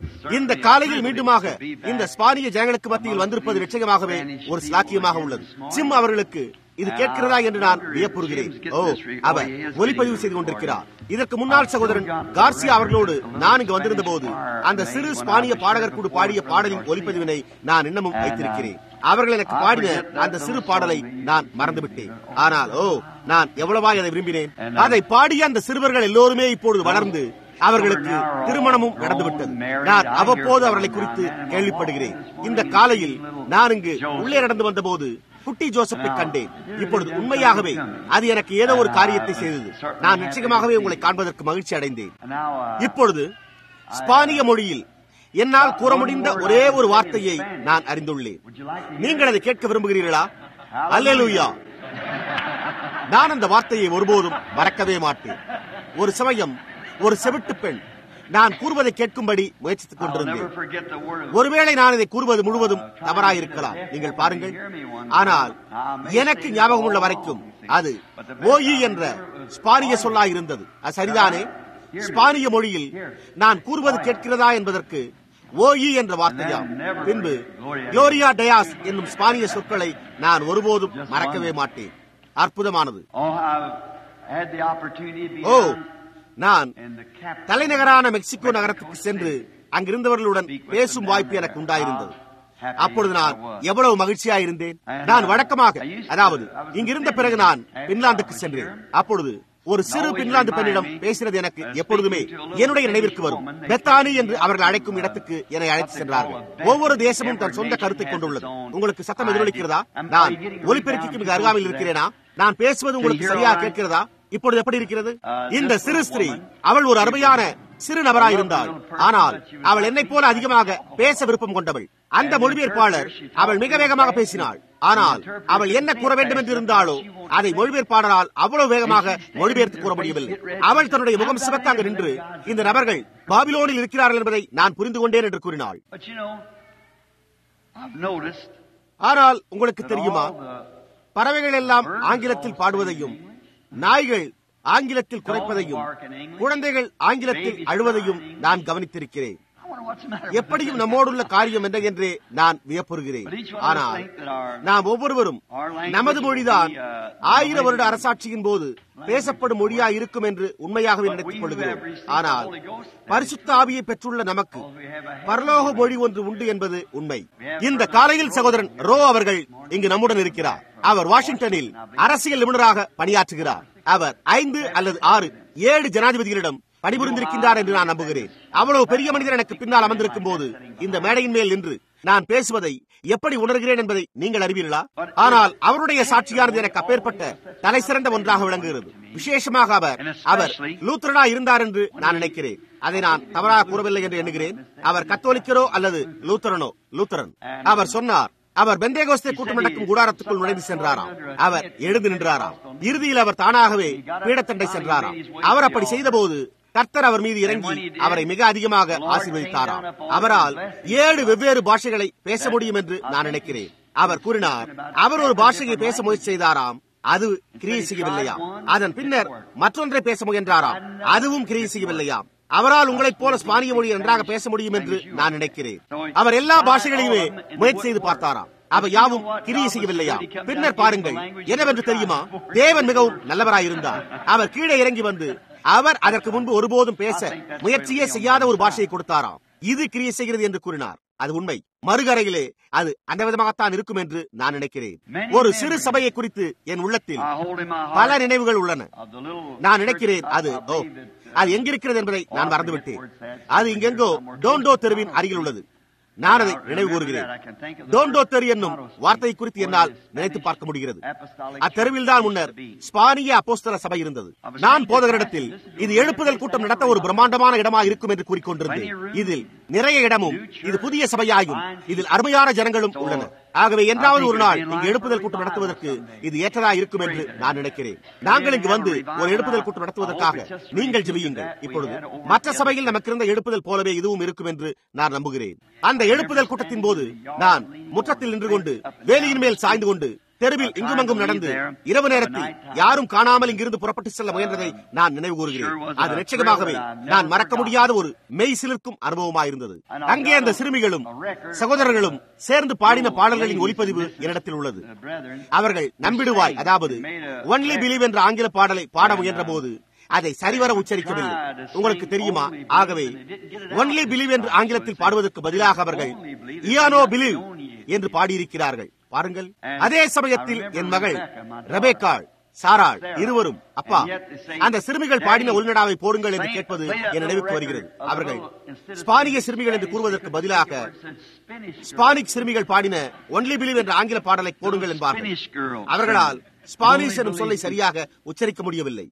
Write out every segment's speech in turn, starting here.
இந்த காலையில் மீண்டுமாக இந்த ஸ்பானிய ஜனங்களுக்கு மத்தியில் வந்திருப்பது நிச்சயமாகவே ஒரு சிலாக்கியமாக உள்ளது சிம் அவர்களுக்கு இது கேட்கிறதா என்று நான் வியப்புறுகிறேன் ஓ அவர் ஒலிப்பதிவு செய்து கொண்டிருக்கிறார் இதற்கு முன்னாள் சகோதரன் கார்சியா அவர்களோடு நான் இங்கு வந்திருந்த போது அந்த சிறு ஸ்பானிய பாடகர் கூடு பாடிய பாடலின் ஒலிப்பதிவினை நான் இன்னமும் வைத்திருக்கிறேன் அவர்கள் எனக்கு பாடின அந்த சிறு பாடலை நான் மறந்துவிட்டேன் ஆனால் ஓ நான் எவ்வளவாய் அதை விரும்பினேன் அதை பாடிய அந்த சிறுவர்கள் எல்லோருமே இப்பொழுது வளர்ந்து அவர்களுக்கு திருமணமும் நடந்துவிட்டது நான் அவ்வப்போது அவர்களை குறித்து கேள்விப்படுகிறேன் இந்த காலையில் நான் இங்கு உள்ளே நடந்து வந்தபோது குட்டி ஜோசப்பை கண்டேன் இப்பொழுது உண்மையாகவே அது எனக்கு ஏதோ ஒரு காரியத்தை செய்தது நான் நிச்சயமாகவே உங்களை காண்பதற்கு மகிழ்ச்சி அடைந்தேன் இப்பொழுது ஸ்பானிய மொழியில் என்னால் கூற முடிந்த ஒரே ஒரு வார்த்தையை நான் அறிந்துள்ளேன் நீங்கள் அதை கேட்க விரும்புகிறீர்களா அல்லேலூயா நான் அந்த வார்த்தையை ஒருபோதும் மறக்கவே மாட்டேன் ஒரு சமயம் ஒரு செவிட்டு பெண் நான் கூறுவதை கேட்கும்படி முயற்சித்துக் கொண்டிருந்தேன் ஒருவேளை நான் இதை கூறுவது முழுவதும் தவறாயிருக்கலாம் நீங்கள் பாருங்கள் ஆனால் எனக்கு ஞாபகம் உள்ள வரைக்கும் அது ஓயி என்ற ஸ்பானிய சொல்லா இருந்தது அது சரிதானே ஸ்பானிய மொழியில் நான் கூறுவது கேட்கிறதா என்பதற்கு ஓயி என்ற வார்த்தையாம் பின்பு குளோரியா டயாஸ் என்னும் ஸ்பானிய சொற்களை நான் ஒருபோதும் மறக்கவே மாட்டேன் அற்புதமானது ஓ நான் தலைநகரான மெக்சிகோ நகரத்துக்கு சென்று அங்கிருந்தவர்களுடன் பேசும் வாய்ப்பு எனக்கு உண்டாயிருந்தது அப்பொழுது நான் எவ்வளவு மகிழ்ச்சியா இருந்தேன் நான் வழக்கமாக அதாவது இங்கிருந்த பிறகு நான் பின்லாந்துக்கு சென்றேன் அப்பொழுது ஒரு சிறு பின்லாந்து பெண்ணிடம் பேசினது எனக்கு எப்பொழுதுமே என்னுடைய நினைவிற்கு வரும் பெத்தானி என்று அவர்கள் அழைக்கும் இடத்துக்கு என்னை அழைத்து சென்றார்கள் ஒவ்வொரு தேசமும் தன் சொந்த கருத்தை கொண்டுள்ளது உங்களுக்கு சத்தம் எதிரொலிக்கிறதா நான் ஒலிபெருக்கிக்கு மிக அருகாமையில் இருக்கிறேனா நான் பேசுவது உங்களுக்கு சரியாக கேட்கிறதா இப்பொழுது எப்படி இருக்கிறது இந்த சிறு ஸ்திரீ அவள் ஒரு அருமையான சிறு நபராய் இருந்தாள் ஆனால் அவள் என்னை போல அதிகமாக பேச விருப்பம் கொண்டவள் அந்த மொழிபெயர்ப்பாளர் அவள் மிக வேகமாக பேசினாள் ஆனால் அவள் என்ன கூற வேண்டும் என்று இருந்தாலோ அதை மொழிபெயர்ப்பாளரால் அவ்வளவு வேகமாக மொழிபெயர்த்து கூற முடியவில்லை அவள் தன்னுடைய முகம் சிவக்காங்க நின்று இந்த நபர்கள் பாபிலோனில் இருக்கிறார்கள் என்பதை நான் புரிந்து கொண்டேன் என்று கூறினாள் ஆனால் உங்களுக்கு தெரியுமா பறவைகள் எல்லாம் ஆங்கிலத்தில் பாடுவதையும் நாய்கள் ஆங்கிலத்தில் குறைப்பதையும் குழந்தைகள் ஆங்கிலத்தில் அழுவதையும் நான் கவனித்திருக்கிறேன் எப்படியும் நம்மோடுள்ள காரியம் என்ன என்றே நான் வியப்புறுகிறேன் ஆனால் நாம் ஒவ்வொருவரும் நமது மொழிதான் ஆயிரம் வருட அரசாட்சியின் போது பேசப்படும் மொழியா இருக்கும் என்று உண்மையாகவே நினைத்துக் கொள்கிறோம் ஆனால் பரிசுத்த ஆவியை பெற்றுள்ள நமக்கு பரலோக மொழி ஒன்று உண்டு என்பது உண்மை இந்த காலையில் சகோதரன் ரோ அவர்கள் இங்கு நம்முடன் இருக்கிறார் அவர் வாஷிங்டனில் அரசியல் நிபுணராக பணியாற்றுகிறார் அவர் ஐந்து அல்லது ஆறு ஏழு ஜனாதிபதிகளிடம் பணிபுரிந்திருக்கின்றார் என்று நான் நம்புகிறேன் அவ்வளவு பெரிய மனிதர் எனக்கு பின்னால் அமர்ந்திருக்கும் போது இந்த மேடையின் மேல் நின்று நான் பேசுவதை எப்படி உணர்கிறேன் என்பதை நீங்கள் அறிவீர்களா ஆனால் அவருடைய சாட்சியானது எனக்கு அப்பேற்பட்ட தலை சிறந்த ஒன்றாக விளங்குகிறது விசேஷமாக அவர் அவர் லூத்தரனா இருந்தார் என்று நான் நினைக்கிறேன் அதை நான் தவறாக கூறவில்லை என்று எண்ணுகிறேன் அவர் கத்தோலிக்கரோ அல்லது லூத்தரனோ லூத்தரன் அவர் சொன்னார் அவர் பெந்தேகோஸ்தே கூட்டம் நடக்கும் கூடாரத்துக்குள் நுழைந்து சென்றாராம் அவர் எழுந்து நின்றாராம் இறுதியில் அவர் தானாகவே பீடத்தண்டை சென்றாராம் அவர் அப்படி செய்தபோது கர்த்தர் அவர் மீது இறங்கி அவரை மிக அதிகமாக ஆசீர்வதித்தாராம் அவரால் ஏழு வெவ்வேறு பாஷைகளை பேச முடியும் என்று நான் நினைக்கிறேன் அவர் கூறினார் அவர் ஒரு பாஷையை பேச முயற்சி செய்தாராம் அது கிரியை செய்யவில்லையாம் அதன் பின்னர் மற்றொன்றை பேச முயன்றாராம் அதுவும் கிரியை செய்யவில்லையாம் அவரால் உங்களைப் போல ஸ்பானிய மொழியை நன்றாக பேச முடியும் என்று நான் நினைக்கிறேன் அவர் எல்லா பாஷைகளையுமே முயற்சி செய்து பார்த்தாராம் அவை யாவும் கிரியை செய்யவில்லையா பின்னர் பாருங்கள் என்னவென்று தெரியுமா தேவன் மிகவும் நல்லவராயிருந்தார் அவர் கீழே இறங்கி வந்து அவர் அதற்கு முன்பு ஒருபோதும் பேச முயற்சியே செய்யாத ஒரு பாஷையை கொடுத்தாராம் இது கிரியை செய்கிறது என்று கூறினார் அது உண்மை மறுகரையிலே அது அந்த விதமாகத்தான் இருக்கும் என்று நான் நினைக்கிறேன் ஒரு சிறு சபையை குறித்து என் உள்ளத்தில் பல நினைவுகள் உள்ளன நான் நினைக்கிறேன் அது ஓ அது எங்கிருக்கிறது என்பதை நான் மறந்துவிட்டேன் அது இங்கெங்கோ டோண்டோ தெருவின் அருகில் உள்ளது நான் அதை நினைவு கூறுகிறேன் டோண்டோ தெரு என்னும் வார்த்தை குறித்து என்னால் நினைத்து பார்க்க முடிகிறது அத்தெருவில் தான் முன்னர் ஸ்பானிய அப்போஸ்தல சபை இருந்தது நான் போதகரிடத்தில் இது எழுப்புதல் கூட்டம் நடத்த ஒரு பிரம்மாண்டமான இடமா இருக்கும் என்று கூறிக்கொண்டிருந்தேன் இதில் நிறைய இடமும் இது புதிய சபையாகும் இதில் அருமையான ஜனங்களும் உள்ளனர் ஆகவே என்றாவது ஒரு நாள் இங்கு எழுப்புதல் கூட்டம் நடத்துவதற்கு இது ஏற்றதா இருக்கும் என்று நான் நினைக்கிறேன் நாங்கள் இங்கு வந்து ஒரு எழுப்புதல் கூட்டம் நடத்துவதற்காக நீங்கள் ஜெபியுங்கள் இப்பொழுது மற்ற சபையில் நமக்கு இருந்த எழுப்புதல் போலவே இதுவும் இருக்கும் என்று நான் நம்புகிறேன் அந்த எழுப்புதல் கூட்டத்தின் போது நான் முற்றத்தில் நின்று கொண்டு வேலியின் மேல் சாய்ந்து கொண்டு தெருவில் இங்குமங்கும் நடந்து இரவு நேரத்தில் யாரும் காணாமல் இங்கிருந்து புறப்பட்டு செல்ல முயன்றதை நான் நினைவு கூறுகிறேன் அது நிச்சயமாகவே நான் மறக்க முடியாத ஒரு மெய் சிலிர்க்கும் அனுபவமாயிருந்தது அங்கே அந்த சிறுமிகளும் சகோதரர்களும் சேர்ந்து பாடின பாடல்களின் ஒலிப்பதிவு என்னிடத்தில் உள்ளது அவர்கள் நம்பிடுவாய் அதாவது ஒன்லி பிலீவ் என்ற ஆங்கில பாடலை பாட முயன்ற போது அதை சரிவர உச்சரிக்கவில்லை உங்களுக்கு தெரியுமா ஆகவே ஒன்லி பிலீவ் என்று ஆங்கிலத்தில் பாடுவதற்கு பதிலாக அவர்கள் இயானோ பிலீவ் என்று பாடியிருக்கிறார்கள் பாருங்கள் அதே சமயத்தில் என் மகள் ரபேக்காள் சாராள் இருவரும் அப்பா அந்த சிறுமிகள் பாடின உள்நடாவை போடுங்கள் என்று கேட்பது என் நினைவுக்கு வருகிறது அவர்கள் ஸ்பானிய சிறுமிகள் என்று கூறுவதற்கு பதிலாக ஸ்பானிக் சிறுமிகள் பாடின ஒன்லி பிலிவ் என்ற ஆங்கில பாடலை போடுங்கள் என்பார்கள் அவர்களால் ஸ்பானிஷ் எனும் சொல்லை சரியாக உச்சரிக்க முடியவில்லை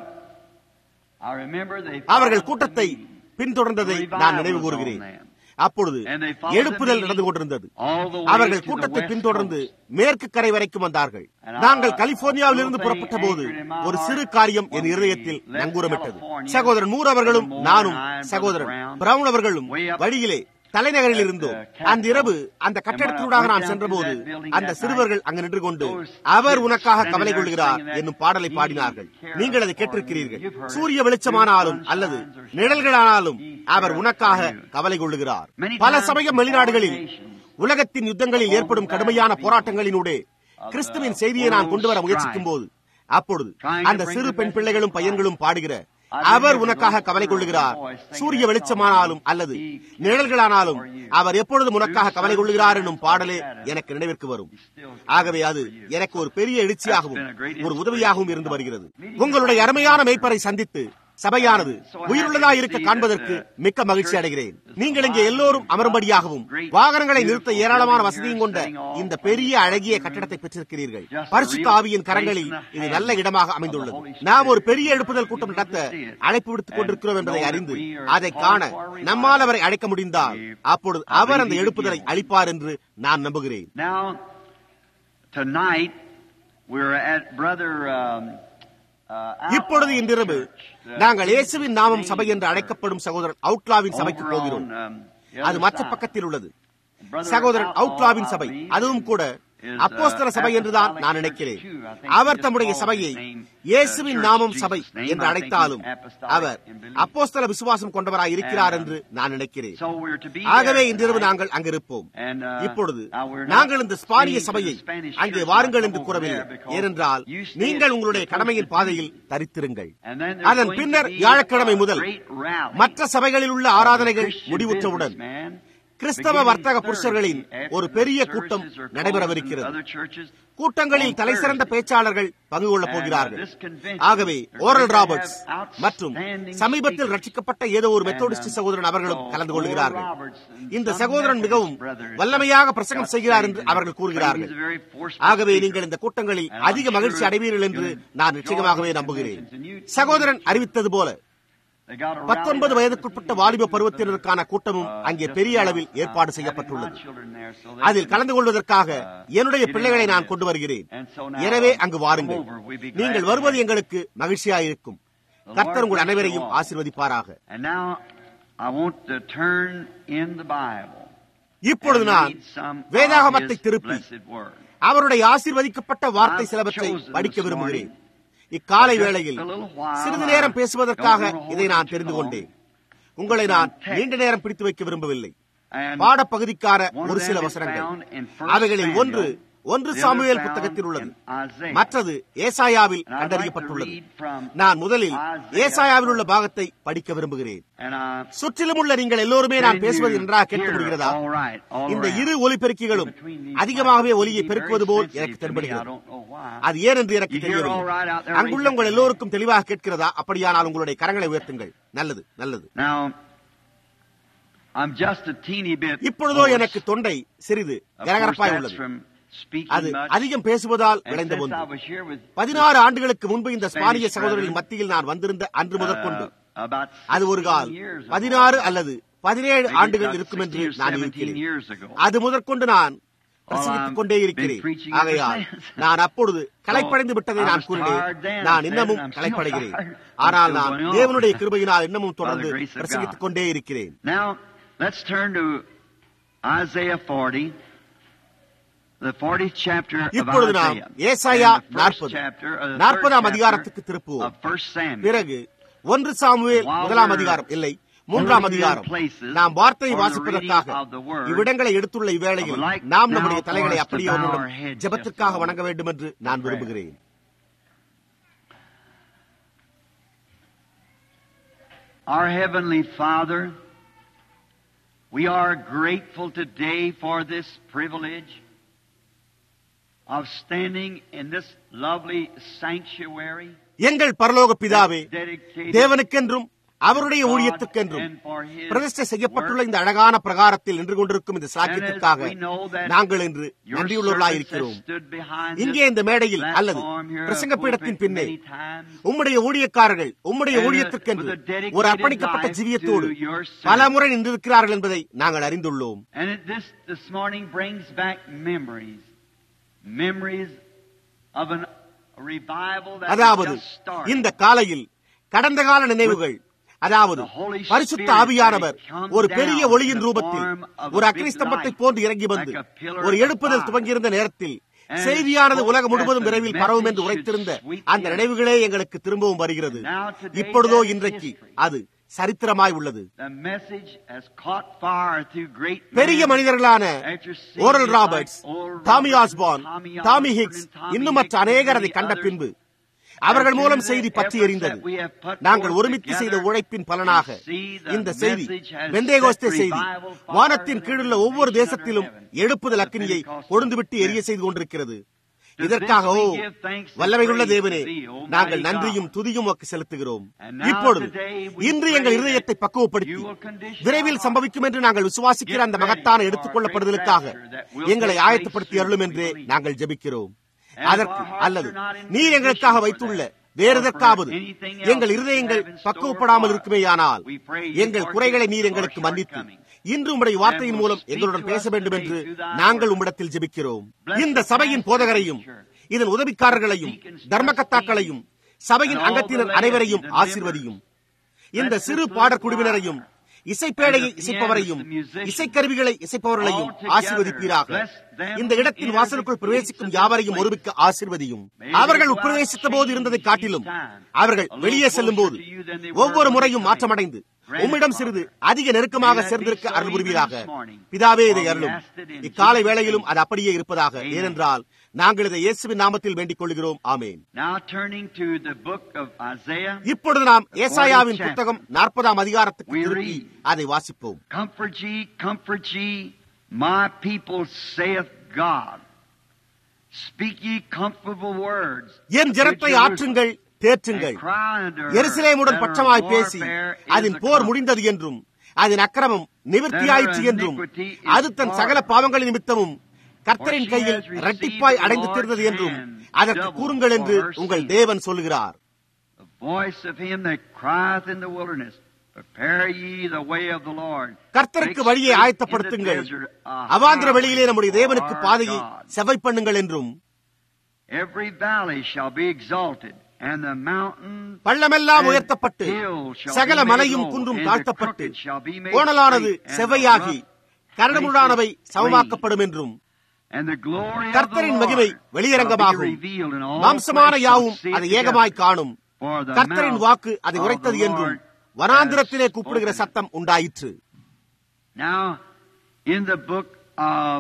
அவர்கள் கூட்டத்தை பின்தொடர்ந்ததை நான் நினைவு கூறுகிறேன் அப்பொழுது எழுப்புதல் நடந்து கொண்டிருந்தது அவர்கள் கூட்டத்தை பின்தொடர்ந்து மேற்கு கரை வரைக்கும் வந்தார்கள் நாங்கள் கலிபோர்னியாவில் இருந்து புறப்பட்ட போது ஒரு சிறு காரியம் என் இருதயத்தில் நங்கூரமிட்டது சகோதரன் மூர் அவர்களும் நானும் சகோதரன் பிரவுன் அவர்களும் வழியிலே தலைநகரில் இருந்தோம் அந்த இரவு அந்த கட்டடத்தினூடாக நான் சென்றபோது அந்த சிறுவர்கள் அங்கு நின்று கொண்டு அவர் உனக்காக கவலை கொள்கிறார் என்னும் பாடலை பாடினார்கள் நீங்கள் அதை கேட்டிருக்கிறீர்கள் சூரிய வெளிச்சமானாலும் அல்லது நிழல்களானாலும் அவர் உனக்காக கவலை கொள்ளுகிறார் பல சமயம் வெளிநாடுகளில் உலகத்தின் யுத்தங்களில் ஏற்படும் கடுமையான போராட்டங்களினூடே கிறிஸ்துவின் செய்தியை நான் கொண்டு வர முயற்சிக்கும் போது அப்பொழுது அந்த சிறு பெண் பிள்ளைகளும் பையன்களும் பாடுகிற அவர் உனக்காக கவலை கொள்ளுகிறார் சூரிய வெளிச்சமானாலும் அல்லது நிழல்களானாலும் அவர் எப்பொழுதும் உனக்காக கவலை கொள்ளுகிறார் என்னும் பாடலே எனக்கு நினைவிற்கு வரும் ஆகவே அது எனக்கு ஒரு பெரிய எழுச்சியாகவும் ஒரு உதவியாகவும் இருந்து வருகிறது உங்களுடைய அருமையான மெய்ப்பரை சந்தித்து சபையானது உயிருள்ளதா இருக்க காண்பதற்கு மிக்க மகிழ்ச்சி அடைகிறேன் நீங்கள் இங்கே எல்லோரும் அமரும்படியாகவும் வாகனங்களை நிறுத்த ஏராளமான வசதியும் கொண்ட இந்த பெரிய அழகிய கட்டடத்தை பெற்றிருக்கிறீர்கள் பரிசுத்த ஆவியின் கரங்களில் இது நல்ல இடமாக அமைந்துள்ளது நாம் ஒரு பெரிய எழுப்புதல் கூட்டம் நடத்த அழைப்பு விடுத்துக் கொண்டிருக்கிறோம் என்பதை அறிந்து அதை காண நம்மால் அவரை அழைக்க முடிந்தால் அப்பொழுது அவர் அந்த எழுப்புதலை அளிப்பார் என்று நான் நம்புகிறேன் இப்பொழுது இன்றிரவு நாங்கள் இயேசுவின் நாமம் சபை என்று அழைக்கப்படும் சகோதரன் அவுட்லாவின் சபைக்கு போகிறோம் அது மற்ற பக்கத்தில் உள்ளது சகோதரன் அவுட்லாவின் சபை அதுவும் கூட அப்போஸ்தல சபை என்றுதான் நான் நினைக்கிறேன் அவர் தம்முடைய சபையை இயேசுவின் நாமம் சபை என்று அழைத்தாலும் அவர் அப்போஸ்தல விசுவாசம் கொண்டவராய் இருக்கிறார் என்று நான் நினைக்கிறேன் ஆகவே இன்றிரவு நாங்கள் அங்கிருப்போம் இப்பொழுது நாங்கள் இந்த ஸ்பானிய சபையை அங்கே வாருங்கள் என்று கூறவில்லை ஏனென்றால் நீங்கள் உங்களுடைய கடமையின் பாதையில் தரித்திருங்கள் அதன் பின்னர் வியாழக்கிழமை முதல் மற்ற சபைகளில் உள்ள ஆராதனைகள் முடிவுற்றவுடன் கிறிஸ்தவ வர்த்தக புருஷர்களின் ஒரு பெரிய கூட்டம் நடைபெறவிருக்கிறது கூட்டங்களில் தலைசிறந்த பேச்சாளர்கள் பங்கு கொள்ளப் போகிறார்கள் ஆகவே ஓரல் ராபர்ட்ஸ் மற்றும் சமீபத்தில் ரட்சிக்கப்பட்ட ஏதோ ஒரு மெத்தோடிஸ்ட் சகோதரன் அவர்களும் கலந்து கொள்கிறார்கள் இந்த சகோதரன் மிகவும் வல்லமையாக பிரசங்கம் செய்கிறார் என்று அவர்கள் கூறுகிறார்கள் ஆகவே நீங்கள் இந்த கூட்டங்களில் அதிக மகிழ்ச்சி அடைவீர்கள் என்று நான் நிச்சயமாகவே நம்புகிறேன் சகோதரன் அறிவித்தது போல பத்தொன்பது வயதுக்குட்பட்ட வாலிப பருவத்தினருக்கான கூட்டமும் அங்கே பெரிய அளவில் ஏற்பாடு செய்யப்பட்டுள்ளது அதில் கலந்து கொள்வதற்காக என்னுடைய பிள்ளைகளை நான் கொண்டு வருகிறேன் எனவே அங்கு வாருங்கள் நீங்கள் வருவது எங்களுக்கு மகிழ்ச்சியாயிருக்கும் கர்த்தர் உங்கள் அனைவரையும் ஆசிர்வதிப்பாராக இப்பொழுது நான் வேதாகமத்தை திருப்பி அவருடைய ஆசிர்வதிக்கப்பட்ட வார்த்தை சிலவற்றை படிக்க விரும்புகிறேன் இக்காலை வேளையில் சிறிது நேரம் பேசுவதற்காக இதை நான் தெரிந்து கொண்டேன் உங்களை நான் நீண்ட நேரம் பிடித்து வைக்க விரும்பவில்லை பாடப்பகுதிக்கான ஒரு சில வசனங்கள் அவைகளில் ஒன்று ஒன்று சாமுவேல் புத்தகத்தில் உள்ளது மற்றது ஏசாயாவில் கண்டறியப்பட்டுள்ளது நான் முதலில் ஏசாயாவில் உள்ள பாகத்தை படிக்க விரும்புகிறேன் சுற்றிலும் உள்ள நீங்கள் எல்லோருமே நான் பேசுவது நன்றாக கேட்க முடிகிறதா இந்த இரு ஒலிபெருக்கிகளும் அதிகமாகவே ஒலியை பெருக்குவது போல் எனக்கு தென்படுகிறது அது ஏன் என்று எனக்கு தெரியவில்லை அங்குள்ள உங்கள் எல்லோருக்கும் தெளிவாக கேட்கிறதா அப்படியானால் உங்களுடைய கரங்களை உயர்த்துங்கள் நல்லது நல்லது இப்பொழுதோ எனக்கு தொண்டை சிறிது கரகரப்பாய் உள்ளது அது அதிகம் பேசுவதால் விளைந்த ஒன்று பதினாறு ஆண்டுகளுக்கு முன்பு இந்த ஸ்பானிய சகோதரர்களின் மத்தியில் நான் வந்திருந்த அன்று முதற்கொண்டு அது ஒரு கால் பதினாறு அல்லது பதினேழு ஆண்டுகள் இருக்கும் என்று நான் இருக்கிறேன் அது முதற்கொண்டு நான் பிரசங்கித்துக் கொண்டே இருக்கிறேன் ஆகையால் நான் அப்பொழுது கலைப்படைந்து விட்டதை நான் கூறினேன் நான் இன்னமும் கலைப்படைகிறேன் ஆனால் நான் தேவனுடைய கிருபையினால் இன்னமும் தொடர்ந்து பிரசங்கித்துக் கொண்டே இருக்கிறேன் Now, let's turn to Isaiah 40. the 40th chapter of இப்பொழுது நாம் Isaiah. ஏசாயா And the first நாற்பது chapter of the நாற்பதாம் third அதிகாரத்துக்கு chapter திருப்புவோம் of First Samuel. பிறகு ஒன்று சாமுவேல் முதலாம் அதிகாரம் இல்லை மூன்றாம் அதிகாரம் நாம் வார்த்தையை வாசிப்பதற்காக இவ்விடங்களை எடுத்துள்ள இவ்வேளையில் நாம் நம்முடைய தலைகளை அப்படியே ஒன்றுடன் ஜெபத்திற்காக வணங்க வேண்டும் என்று நான் விரும்புகிறேன் Our Heavenly Father, we are grateful today for this privilege of standing in this lovely sanctuary. எங்கள் பரலோக பிதாவே dedicated தேவனுக்கென்றும் அவருடைய ஊழியத்துக்கென்றும் பிரதிஷ்டை செய்யப்பட்டுள்ள இந்த அழகான பிரகாரத்தில் நின்று கொண்டிருக்கும் இந்த சாக்கியத்திற்காக நாங்கள் இன்று நன்றியுள்ளவர்களாய் இருக்கிறோம் இங்கே இந்த மேடையில் அல்லது பிரசங்க பீடத்தின் பின்னே உம்முடைய ஊழியக்காரர்கள் உம்முடைய ஊழியத்திற்கென்று ஒரு அர்ப்பணிக்கப்பட்ட ஜீவியத்தோடு பல முறை நின்றிருக்கிறார்கள் என்பதை நாங்கள் அறிந்துள்ளோம் And it, this this morning brings back memories, memories of an, a revival that அதாவது just started. இந்த காலையில் கடந்த கால நினைவுகள் அதாவது பரிசுத்த ஆவியானவர் ஒரு பெரிய ஒளியின் ரூபத்தில் ஒரு அக்னி ஸ்தம்பத்தை போன்று இறங்கி வந்து ஒரு எழுப்புதல் துவங்கியிருந்த நேரத்தில் செய்தியானது உலகம் முழுவதும் விரைவில் பரவும் என்று உரைத்திருந்த அந்த நினைவுகளே எங்களுக்கு திரும்பவும் வருகிறது இப்பொழுதோ இன்றைக்கு அது சரித்திரமாய் உள்ளது The message has caught fire through great பெரிய men. மனிதர்களான After seeing Oral it Roberts like Oral Tommy Roberts, Osborne Tommy Tommy Osborne, Hicks and Tommy இன்னும் மற்ற Hicks, அநேகர் and அதை many கண்ட others. பின்பு அவர்கள் மூலம் After செய்தி the பற்றி efforts எறிந்தது that we have put நாங்கள் forth ஒருமித்து செய்த together, உழைப்பின் பலனாக we see the இந்த செய்தி message has வெந்தேகோஸ்தே set செய்தி revival fire வானத்தின் in கீழுள்ள every ஒவ்வொரு nation தேசத்திலும் under heaven. எழுப்புதல் அக்கினியை Pentecostal கொழுந்துவிட்டு எரிய message. செய்து கொண்டிருக்கிறது To இதற்காக this O we give thanks and வல்லமையுள்ள praise தேவனே to thee, Almighty நாங்கள் God. நன்றியும் துதியும் உமக்கு செலுத்துகிறோம் And now இப்பொழுது today we இன்று pray எங்கள் இருதயத்தை that பக்குவப்படுத்தி you will condition விரைவில் our சம்பவிக்கும் என்று நாங்கள் விசுவாசிக்கிற Get அந்த ready மகத்தான for எடுத்துக்கொள்ளப்படுதலுக்காக a great rapture that will எங்களை take ஆயத்தப்படுத்தி place அருளும் soon, என்றே we believe. நாங்கள் ஜெபிக்கிறோம் And if அதற்கு our hearts அல்லது are not in நீர் எங்களுக்காக condition for வைத்துள்ள that, வேறு or for எதற்காவது anything else எங்கள் that you இருதயங்கள் have in store பக்குவப்படாமல் for us, இருக்குமேயானால் we pray you எங்கள் forgive குறைகளை us நீர் our எங்களுக்கு மன்னித்து shortcomings. இன்று உம்முடைய வார்த்தையின் And will மூலம் speak எங்களுடன் to பேச us வேண்டும் today என்று through thy நாங்கள் word. உம்மிடத்தில் ஜெபிக்கிறோம் Bless இந்த the சபையின் pastors போதகரையும் of the church. இதன் உதவிக்காரர்களையும் Deacons, தர்மகத்தாக்களையும் சபையின் and all அங்கத்தினர் the ladies அனைவரையும் and ஆசீர்வதியும் இந்த Bless சிறு this பாடற் little குழுவினரையும் choir. இசைப்பேடையை And the இசைப்பவரையும் pianists, the musicians. இசைக்கருவிகளை இசைப்பவர்களையும் All together, ஆசீர்வதிப்பீராக bless them இந்த இடத்தின் in வாசலுக்குள் the பிரவேசிக்கும் gates of யாவரையும் this ஒருமிக்க ஆசீர்வதியும் May அவர்கள் they go out உட்பிரவேசித்த போது இருந்ததை changed காட்டிலும் each time. அவர்கள் A little வெளியே செல்லும் போது closer to you than they were ஒவ்வொரு when முறையும் they மாற்றமடைந்து Grant உம்மிடம் it, சிறிது Father. அதிக நெருக்கமாக May that be சேர்ந்திருக்க so Arul even புரிவீராக this morning. பிதாவே இதை For we அருளும் asked it in இக்காலை Jesus' வேளையிலும் name. அது அப்படியே இருப்பதாக Amen. ஏனென்றால் நாங்கள் இதை இயேசுவின் நாமத்தில் வேண்டிக் கொள்கிறோம் ஆமேன் Now turning to the book of Isaiah, இப்பொழுது நாம் ஏசாயாவின் chapter. புத்தகம் நாற்பதாம் அதிகாரத்துக்கு We திருப்பி read. அதை வாசிப்போம் Comfort ye, comfort ye, my people, saith God. Speak ye comfortable words. என் ஜனத்தை to Jerusalem, ஆற்றுங்கள் தேற்றுங்கள் and cry unto her எருசலேமுடன் that her பட்சமாய் பேசி warfare is அதன் போர் accomplished. முடிந்தது என்றும் அதன் அக்கிரமம் நிவர்த்தியாயிற்று என்றும் அது தன் சகல பாவங்களின் நிமித்தமும் கர்த்தரின் கையில் இரட்டிப்பாய் அடைந்து தீர்ந்தது என்றும் அதற்கு கூறுங்கள் என்று உங்கள் தேவன் சொல்லுகிறார் The voice of him that crieth in the wilderness, prepare ye the way of the Lord. கர்த்தருக்கு Make வழியை straight in ஆயத்தப்படுத்துங்கள் the desert a அவாந்திர highway வெளியிலே நம்முடைய for தேவனுக்கு our பாதையை God. செவ்வை பண்ணுங்கள் என்றும் Every valley shall be exalted, and the mountain பள்ளமெல்லாம் and உயர்த்தப்பட்டு hill shall சகல be made மலையும் low, குன்றும் and the தாழ்த்தப்பட்டு crooked shall be made கோணலானது straight, and the செவ்வையாகி rough கரடுமுரடானவை places சமமாக்கப்படும் என்றும் And the glory of the கர்த்தரின் Lord மகிமை shall be வெளியரங்கமாகும் revealed, and all மாம்சமான flesh shall யாவும் see it அதை together. ஏகமாய் காணும் For the கர்த்தரின் mouth வாக்கு அதை of உரைத்தது the என்றும் Lord வனாந்திரத்திலே has கூப்பிடுகிற spoken. சத்தம் உண்டாயிற்று Now, in the book of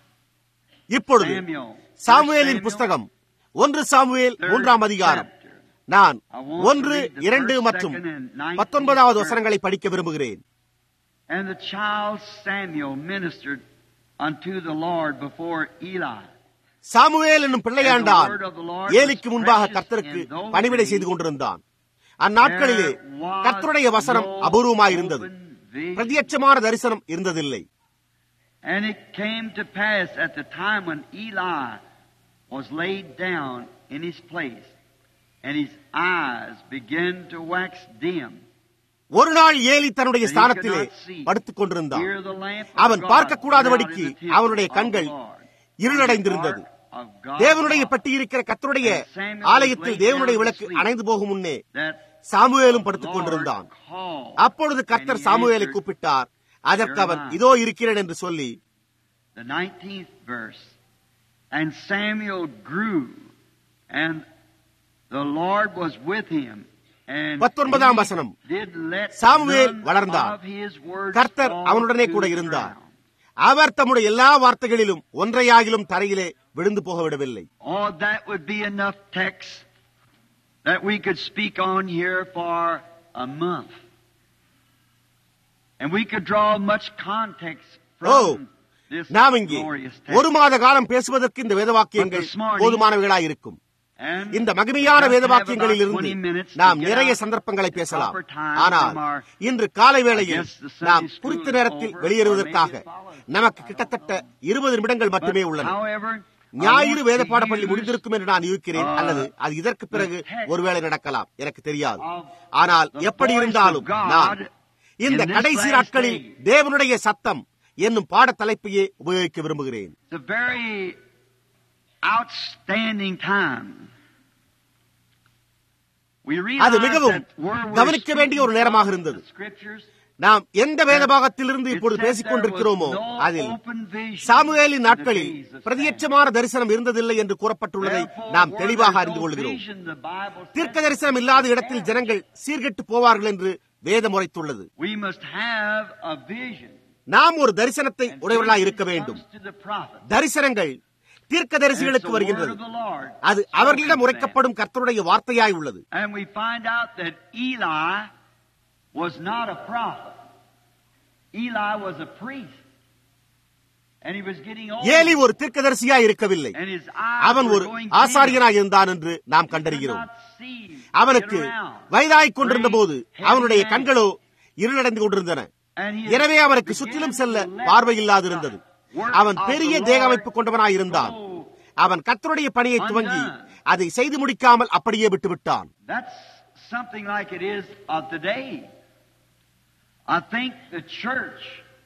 இப்பொழுது Samuel, சாமுவேலின் Samuel, புஸ்தகம் ஒன்று சாமுவேல் third மூன்றாம் அதிகாரம் chapter. நான் I want to ஒன்று read the இரண்டு first, மற்றும் second, and nineteenth பத்தொன்பதாவது verse. வசனங்களை படிக்க விரும்புகிறேன் And the child Samuel ministered unto the Lord before Eli. Samuel என்னும் பிள்ளையாண்டான் And the word of the Lord ஏலிக்கு was முன்பாக precious கர்த்தருக்கு in those பணிவிடை days. செய்து கொண்டிருந்தான் அந்நாட்களிலே There was கர்த்தருடைய வசனம் no அபூர்வமாயிருந்தது open vision. பிரத்யட்சமான தரிசனம் இருந்ததில்லை And it came to pass at the time when Eli was laid down in his place, and his eyes began to wax dim. ஒரு நாள் ஏலி தன்னுடைய that he could ஸ்தானத்திலே not see, படுத்துக் கொண்டிருந்தான் hear the lamp of அவன் God பார்க்க கூடாதபடிக்கு put out in the temple அவனுடைய of கண்கள் the Lord. இருளடைந்திருந்தது The ark of God தேவனுடைய was பெட்டி இருக்கிற கர்த்தருடைய And Samuel was ஆலயத்தில் laid தேவனுடைய down to விளக்கு sleep. அணைந்து போகும் முன்னே that சாமுவேலும் the படுத்துக் Lord கொண்டிருந்தான் called, அப்பொழுது கர்த்தர் and he சாமுவேலை answered, கூப்பிட்டார் அதற்கு அவன் Jeremiah. இதோ இருக்கிறேன் என்று சொல்லி The 19th verse. And Samuel grew, and the Lord was with him. And பத்தொன்பதாம் he வசனம். did let சாமுவேல் none வளர்ந்தார். of his words கர்த்தர் fall அவனுடனே to கூட the இருந்தார் ground. அவர் தம்முடைய எல்லா வார்த்தைகளிலும் ஒன்றையாகிலும் தரையிலே விழுந்து போக விடவில்லை Oh, that would be enough text that we could speak on here for a month. And we could draw much context from Oh, this நாம் இங்கே glorious ஒரு text. மாத காலம் பேசுவதற்கு இந்த வேதவாக்கியங்கள் But this morning- போதுமானவைகளாயிருக்கும் And இந்த மகிமையான just வேதவாக்கியங்களில் have about இருந்து 20 minutes to நாம் get நிறைய out சந்தர்ப்பங்களை the பேசலாம் proper time ஆனால் from our- இன்று காலை வேளையில் I guess the Sunday நாம் school குறித்த is நேரத்தில் over, வெளியேறுவதற்காக or maybe it follows. நமக்கு கிட்டத்தட்ட இருபது நிமிடங்கள் But, மட்டுமே உள்ளன however, I ஞாயிறு want வேத to பாடப்பள்ளி use முடிந்திருக்கும் என்று நான் இருக்கிறேன் uh, அல்லது அது இதற்கு பிறகு the text ஒருவேளை நடக்கலாம் எனக்கு தெரியாது of ஆனால் the எப்படி voice இருந்தாலும் of God நான் இந்த in this கடைசி last நாட்களில் day. தேவனுடைய சத்தம் என்னும் பாட தலைப்பையே உபயோகிக்க விரும்புகிறேன் It's a very outstanding time. We அது realize மிகவும் that where we're கவனிக்க வேண்டிய ஒரு speaking நேரமாக from இருந்தது. the scriptures, நாம் எந்த வேத பாகத்திலிருந்து it இப்பொழுது said basic there கொண்டிருக்கிறோமோ was no அதில் open vision சாமுவேலின் in the நாட்களில் days of Samuel. பிரதியட்சமான தரிசனம் இருந்ததில்லை என்று கூறப்பட்டுள்ளதை Therefore, நாம் where தெளிவாக there's அறிந்து no கொள்கிறோம் vision, the Bible says தீர்க்க தரிசனம் இல்லாத இடத்தில் ஜனங்கள் சீர்கெட்டு போவார்கள் என்று வேதம் உரைத்துள்ளது We must have a vision. நாம் ஒரு தரிசனத்தை And உடையவர்களாய் vision இருக்க வேண்டும் comes to the prophet. தரிசனங்கள் தீர்க்க And it's தரிசிகளுக்கு the word வருகின்றது of the Lord அது spoken அவர்களிடம் to them. உரைக்கப்படும் கர்த்தருடைய வார்த்தையாய் உள்ளது And we find out that Eli was not a prophet. Eli was a priest. And he was getting old. Eli ஒரு தீர்க்கதரிசியாய் இருக்கவில்லை And his eyes அவன் were ஒரு going ஆசாரியனாய் இருந்தான் என்று நாம் dim. He could கண்டறிகிறோம் not see, அவனுக்கு get around. வயதாய்க் கொண்டிருந்த போது Great அவனுடைய heavy கண்களோ இருளடைந்து கொண்டிருந்தன And he எனவே அவனுக்கு began சுற்றிலும் to செல்ல let பார்வையில்லாதிருந்தது the work அவன் of பெரிய the தேக Lord அமைப்பு கொண்டவனாய் இருந்தான் go அவன் கர்த்தருடைய பணியை துவங்கி undone. அதை செய்து முடிக்காமல் அப்படியே விட்டுவிட்டான் That's something like it is of today. I think the church,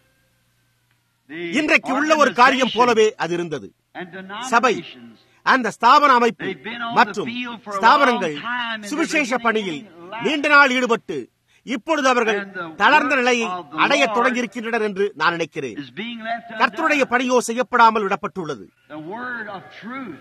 the இன்றைக்கு உள்ள ஒரு காரியம் organization போலவே அது இருந்தது and சபை denominations, அந்த ஸ்தாபன அமைப்பு They've been on the மற்றும் field for a ஸ்தாபனங்கள் long time and சுவிசேஷ they're பணியில் beginning to நீண்ட நாள் ஈடுபட்டு இப்பொழுது அவர்கள் And the தளர்ந்த work நிலையை of the அடையத் Lord தொடங்கியிருக்கின்றனர் என்று நான் நினைக்கிறேன் is being left கர்த்தருடைய undone. பணியோ செய்யப்படாமல் விடப்பட்டுள்ளது The word of truth.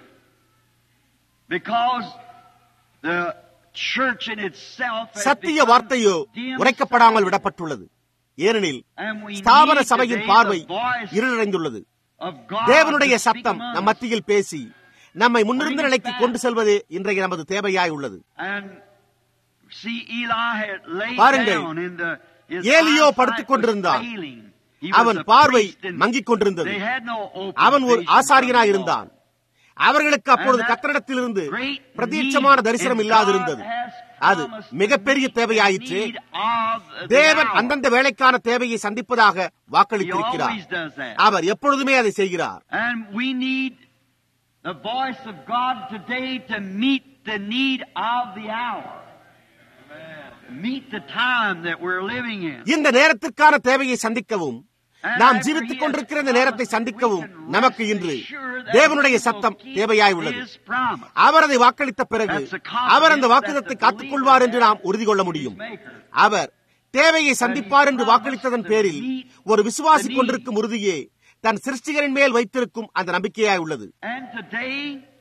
Because the church in itself has சத்திய become வார்த்தையோ dim உரைக்கப்படாமல் விடப்பட்டுள்ளது ஏனெனில் And we ஸ்தாபன need சபையின் today பார்வை the voice இருளடைந்துள்ளது of God தேவனுடைய to speak சத்தம் among நம் us. மத்தியில் பேசி நம்மை முன்னிருந்த நிலைக்கு கொண்டு செல்வதே இன்றைய நமது தேவையாய் உள்ளது And see, Eli had laid பாருங்கள், down in the, his ஏலியோ eyesight படுத்துக் was கொண்டிருந்தான். failing. He was அவன் a பார்வை priest and மங்கிக் கொண்டிருந்தது they had no open அவன் ஒரு vision from ஆசாரியனாய் the இருந்தான் Lord. அவர்களுக்கு அப்பொழுது And that கத்தரிடத்திலிருந்து great பிரதீட்சமான need தரிசனம் in இல்லாதிருந்தது God has அது promised மிகப்பெரிய to meet தேவையாயிற்று the need of the தேவன் hour. அந்தந்த வேலைக்கான தேவையை சந்திப்பதாக He வாக்களித்திருக்கிறார் always does that. அவர் எப்பொழுதுமே அதை செய்கிறார் And we need the voice of God today to meet the need of the hour. Meet the time that we're living in. இந்த நேரத்திற்கான தேவையை சந்திக்கவும் நாம் ஜீவித்துக் கொண்டிருக்கிற இந்த நேரத்தை சந்திக்கவும் நமக்கு இன்று தேவனுடைய சத்தம் தேவையாய் உள்ளது அவர் அதை வாக்களித்த பிறகு அவர் அந்த வாக்குதத்தை காத்துக் கொள்வார் என்று நாம் உறுதி கொள்ள முடியும் அவர் தேவையை சந்திப்பார் என்று வாக்களித்ததன் பேரில் ஒரு விசுவாசி கொண்டிருக்கும் உறுதியே தன் சிருஷ்டிகரின் மேல் வைத்திருக்கும் அந்த நம்பிக்கையாய் உள்ளது And today,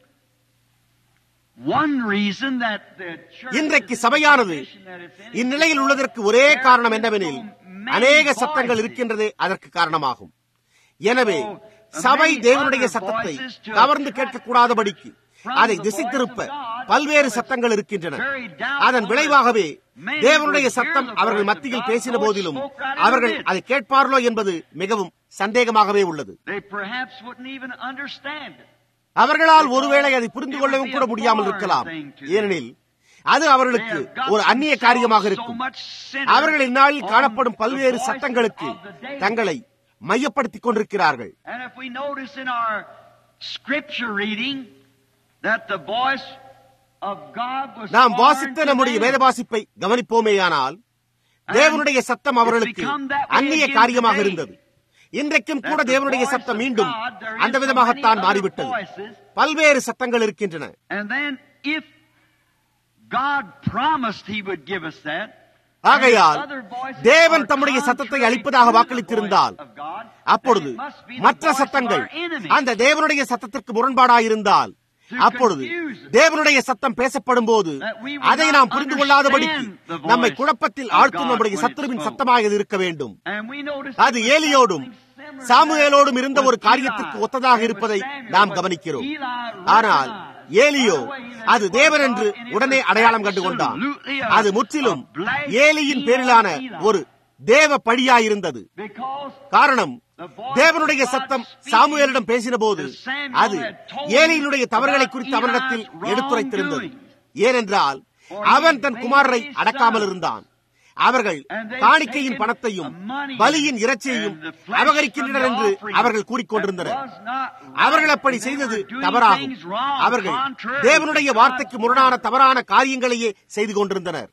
one reason that the church இன்றைக்கு is in the சபையானது condition that it's in is இந்நிலையில் because உள்ளதற்கு ஒரே there காரணம் is என்னவெனில் so many அநேக சத்தங்கள் voices. இருக்கின்றதே அதற்கு காரணமாகும் எனவே So, சபை many தேவனுடைய other சத்தத்தை voices to கவர்ந்து attract கேட்கக்கூடாதபடிக்கு from அதை the திசை voice திருப்ப of God, பல்வேறு so சத்தங்கள் it's இருக்கின்றன very doubtful அதன் that விளைவாகவே many தேவனுடைய would hear சத்தம் the அவர்கள் voice of மத்தியில் God, பேசின though it போதிலும் spoke right in அவர்கள் the midst. அதை கேட்பார்களோ என்பது மிகவும் சந்தேகமாகவே உள்ளது They perhaps wouldn't even understand it. அவர்களால் ஒருவேளை அதை புரிந்து கொள்ளவும் கூட முடியாமல் இருக்கலாம் ஏனெனில் அது அவர்களுக்கு They have got ஒரு அந்நிய themselves காரியமாக so இருக்கும் much centered அவர்கள் இந்நாளில் on காணப்படும் the பல்வேறு voices சத்தங்களுக்கு of the day. தங்களை மையப்படுத்திக் கொண்டிருக்கிறார்கள் And if we notice in our scripture reading that the voice of God was நாம் foreign வாசித்த to நம்முடைய them. வேத வாசிப்பை கவனிப்போமேயானால் தேவனுடைய சத்தம் அவர்களுக்கு அந்நிய காரியமாக இருந்தது இன்றைக்கும் கூட That the தேவனுடைய voice சத்தம் of மீண்டும் God, there is அந்த so விதமாகத்தான் many other மாறிவிட்டது voices. பல்வேறு சத்தங்கள் இருக்கின்றன And then if God promised He would give us that, ஆகையால் and other voices தேவன் are தம்முடைய சத்தத்தை contrary அளிப்பதாக to the வாக்களித்திருந்தால் voice of God, அப்பொழுது மற்ற சத்தங்கள் அந்த தேவனுடைய சத்தத்திற்கு முரண்பாடாயிருந்தால் அப்பொழுது தேவனுடைய சத்தம் பேசப்படும் போது அதை நாம் புரிந்து கொள்ளாதபடிக்கு நம்மை குழப்பத்தில் ஆழ்த்தும் நம்முடைய சத்துருவின் சத்தமாக இது இருக்க வேண்டும் அது ஏலியோடும் சாமுவேலோடும் இருந்த ஒரு காரியத்திற்கு ஒத்ததாக இருப்பதை நாம் கவனிக்கிறோம் ஆனால் ஏலியோ அது தேவன் என்று உடனே அடையாளம் கண்டு கொண்டான் அது முற்றிலும் ஏலியின் பேரிலான ஒரு தேவ பழியாயிருந்தது காரணம் தேவனுடைய சத்தம் சாமுவேலிடம் பேசின போது அது ஏலியினுடைய தவறுகளை குறித்து அவனிடத்தில் எடுத்துரைத்திருந்தது ஏனென்றால் அவன் தன் குமாரரை அடக்காமல் இருந்தான் அவர்கள் காணிக்கையின் பணத்தையும் பலியின் இறைச்சியையும் அபகரிக்கின்றனர் என்று அவர்கள் கூறிக்கொண்டிருந்தனர் அவர்கள் அப்படி செய்தது தவறாகும் அவர்கள் தேவனுடைய வார்த்தைக்கு முரணான தவறான காரியங்களையே செய்து கொண்டிருந்தனர்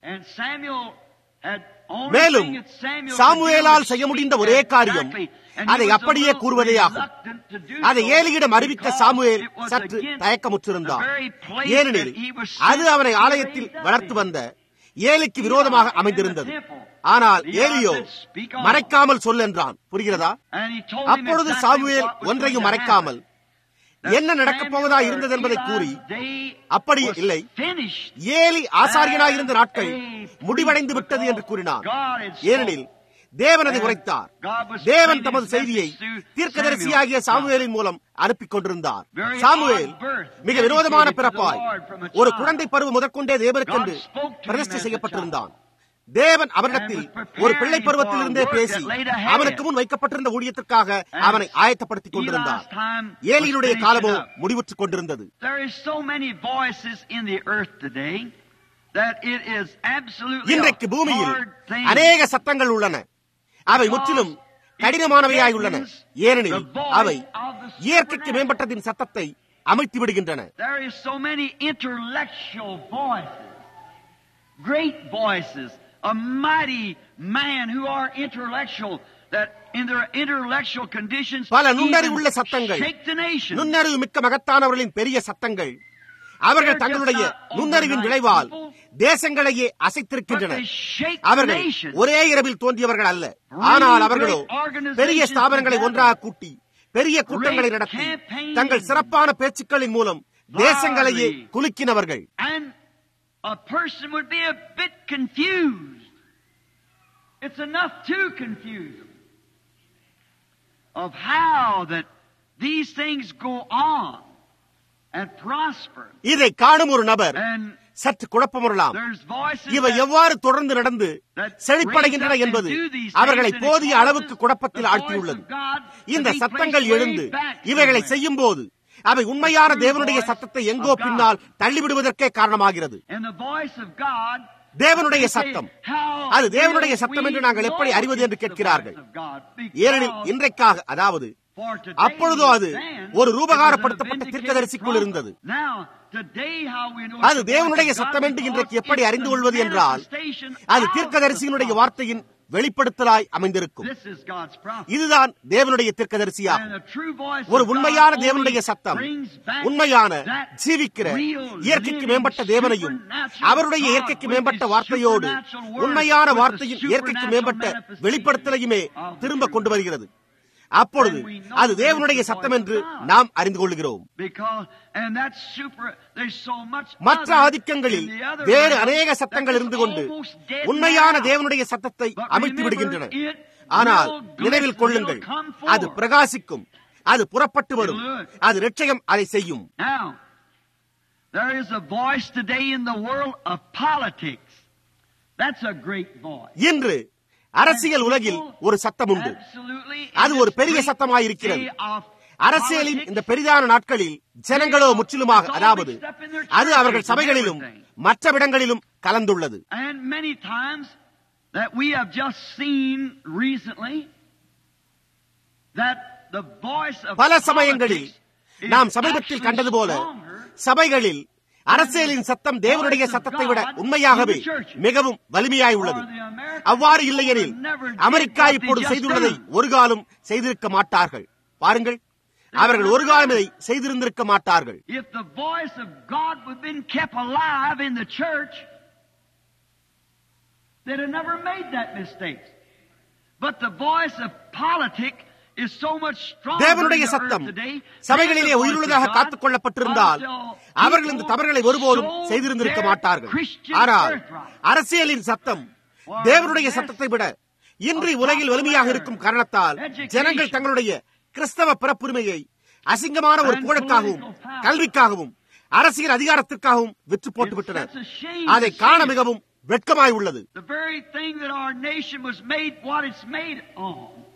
மேலும் சாமுவேலால் செய்ய முடிந்த ஒரே காரியம் அதை அப்படியே கூறுவதே ஆகும் அதை ஏலியிடம் அறிவிக்க சாமுவேல் சற்று தயக்கமுற்றிருந்தார் ஏனெனில் அது அவனை ஆலயத்தில் வளர்த்து வந்த ஏலிக்கு விரோதமாக அமைந்திருந்தது ஆனால் ஏலியோ மறைக்காமல் சொல் என்றான் புரிகிறதா அப்பொழுது சாமுவேல் ஒன்றையும் மறைக்காமல் என்ன நடக்கப் போவதா இருந்தது என்பதை கூறி அப்படி இல்லை ஏலி ஆசாரியனாய் இருந்த நாட்கள் முடிவடைந்து விட்டது என்று கூறினார் ஏனெனில் தேவன் அதை உரைத்தார் தேவன் தமது செய்தியை தீர்க்கதரிசியாகிய சாமுவேலின் மூலம் அனுப்பிக் கொண்டிருந்தார் சாமுவேல் மிக விரோதமான பிறப்பாய் ஒரு குழந்தை பருவம் முதற்கொண்டே தேவனுக்கென்று பிரதிஷ்டை செய்யப்பட்டிருந்தான் தேவன் அவனிடத்தில் ஒரு பிள்ளை பருவத்தில் இருந்தே பேசி அவனுக்கு முன் வைக்கப்பட்டிருந்த ஊழியத்திற்காக அவனை ஆயத்தப்படுத்திக் கொண்டிருந்தார் ஏலியினுடைய காலமோ முடிவுற்றுக் கொண்டிருந்தது இன்றைக்கு பூமியில் அநேக சத்தங்கள் உள்ளன அவை முற்றிலும் கடினமானவையாய் உள்ளன ஏனெனில் அவை இயற்கைக்கு மேம்பட்டதின் சத்தத்தை அமைத்து விடுகின்றன Great voices, a mighty man who are intellectual, that in their intellectual conditions பல நுண்ணறிவுள்ள சத்தங்கள் shake the nation. நுண்ணறிவு மிக்க மகத்தானவர்களின் பெரிய சத்தங்கள் அவர்கள் தங்களுடைய நுண்ணறிவின் விளைவால் தேசங்களையே அசைத்திருக்கின்றனர் அவர்கள் ஒரே இரவில் தோன்றியவர்கள் அல்ல ஆனால் அவர்களோ பெரிய ஸ்தாபனங்களை ஒன்றாக கூட்டி பெரிய கூட்டங்களை நடத்தி தங்கள் சிறப்பான பேச்சுக்களின் மூலம் தேசங்களையே குலுக்கினவர்கள் And a person would be a bit confused. It's enough to confuse them of how that these things go on and prosper. இதை காணும் ஒரு நபர் And சற்று குழப்பமுறலாம் there's voices இவை that எவ்வாறு தொடர்ந்து நடந்து செழிப்படைகின்றன என்பது அவர்களை போதிய அளவுக்கு குழப்பத்தில் ஆழ்த்தியுள்ளது இந்த சத்தங்கள் எழுந்து இவைகளை செய்யும் போது அவை உண்மையான தேவனுடைய சத்தத்தை எங்கோ பின்னால் தள்ளிவிடுவதற்கே காரணமாகிறது And the voice of God தேவனுடைய சத்தம் அது தேவனுடைய சத்தம் என்று நாங்கள் எப்படி அறிவது என்று கேட்கிறார்கள் ஏனெனில் இன்றைக்காக அதாவது அப்பொழுதோ அது ஒரு ரூபகாரப்படுத்தப்பட்ட தீர்க்கதரிசிக்குள் இருந்தது அது தேவனுடைய சத்தம் என்று இன்றைக்கு எப்படி அறிந்து கொள்வது என்றால் அது தீர்க்கதரிசியினுடைய வார்த்தையின் வெளிப்படுத்தலாய் அமைந்திருக்கும் இதுதான் தேவனுடைய தீர்க்கதரிசியாகும் ஒரு உண்மையான தேவனுடைய சத்தம் உண்மையான ஜீவிக்கிற இயற்கைக்கு மேம்பட்ட தேவனையும் அவருடைய இயற்கைக்கு மேம்பட்ட வார்த்தையோடு உண்மையான வார்த்தையின் இயற்கைக்கு மேம்பட்ட வெளிப்படுத்தலையுமே திரும்ப கொண்டு வருகிறது அப்பொழுது அது தேவனுடைய சத்தம் என்று நாம் அறிந்து கொள்கிறோம் மற்ற ஆதிக்கங்களில் வேறு அநேக சத்தங்கள் இருந்து கொண்டு உண்மையான தேவனுடைய சத்தத்தை அமைத்து விடுகின்றன ஆனால் நினைவில் கொள்ளுங்கள் அது பிரகாசிக்கும் அது புறப்பட்டு வரும் அது நிச்சயம் அதை செய்யும் Now, there is a voice today in the world of politics. That's a great voice. இன்று அரசியல் உலகில் ஒரு சத்தம் உண்டு அது ஒரு பெரிய சத்தமாயிருக்கிறது அரசியலின் இந்த பெரிதான நாட்களில் ஜனங்களோ முற்றிலுமாக அதாவது அது அவர்கள் சபைகளிலும் மற்ற இடங்களிலும் கலந்துள்ளது And many times that we have just seen recently that the voice of பல சமயங்களில் politics is நாம் சமீபத்தில் actually கண்டது போல stronger சபைகளில் அரசியலின் சத்தம் தேவனுடைய சத்தத்தை விட உண்மையாகவே மிகவும் வலிமையாய் உள்ளது அவ்வாறு இல்லையெனில் அமெரிக்கா இப்போது செய்துள்ளதை ஒரு காலம் செய்திருக்க மாட்டார்கள் பாருங்கள் அவர்கள் ஒரு காலம் இதை செய்திருந்திருக்க மாட்டார்கள் If the voice of God would have been kept alive in the church, they'd have never made that mistake. But the voice of politics is so much stronger தேவனுடைய in the சத்தம் earth today சபைகளிலே than the voice உயிருள்ளதாக of God. காத்துக் கொள்ளப்பட்டிருந்தால் Until அவர்கள் இந்த people தவறுகளை ஒருபோதும் sold செய்திருந்திருக்க their மாட்டார்கள் Christian ஆனால் birthright. அரசியலின் சத்தம் தேவனுடைய சத்தத்தை விட இன்று உலகில் வலிமையாக இருக்கும் காரணத்தால் ஜனங்கள் தங்களுடைய கிறிஸ்தவ பிறப்புரிமையை அசிங்கமான ஒரு புகழுக்காகவும் கல்விக்காகவும் அரசியல் அதிகாரத்திற்காகவும் விற்று போட்டுவிட்டனர் That's a shame அதை to காண see. மிகவும் வெட்கமாய் உள்ளது The very thing that our nation was made what it's made on.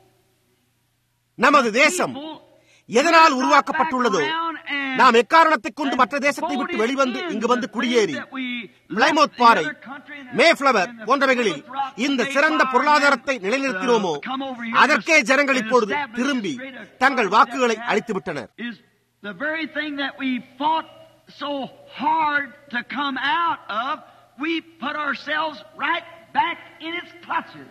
நமது தேசம் எதனால் உருவாக்கப்பட்டுள்ளதோ நாம் எக்காரணத்தை கொண்டு மற்ற தேசத்தை விட்டு வெளிவந்து இங்கு வந்து குடியேறி பிளைமோத் பாறை மேஃப்ளவர் போன்றவைகளில் இந்த சிறந்த பொருளாதாரத்தை நிலைநிறுத்தினோமோ அதற்கே ஜனங்கள் இப்பொழுது திரும்பி தங்கள் வாக்குகளை அளித்து விட்டனர் is the very thing that we fought so hard to come out of, we put ourselves right back in its clutches.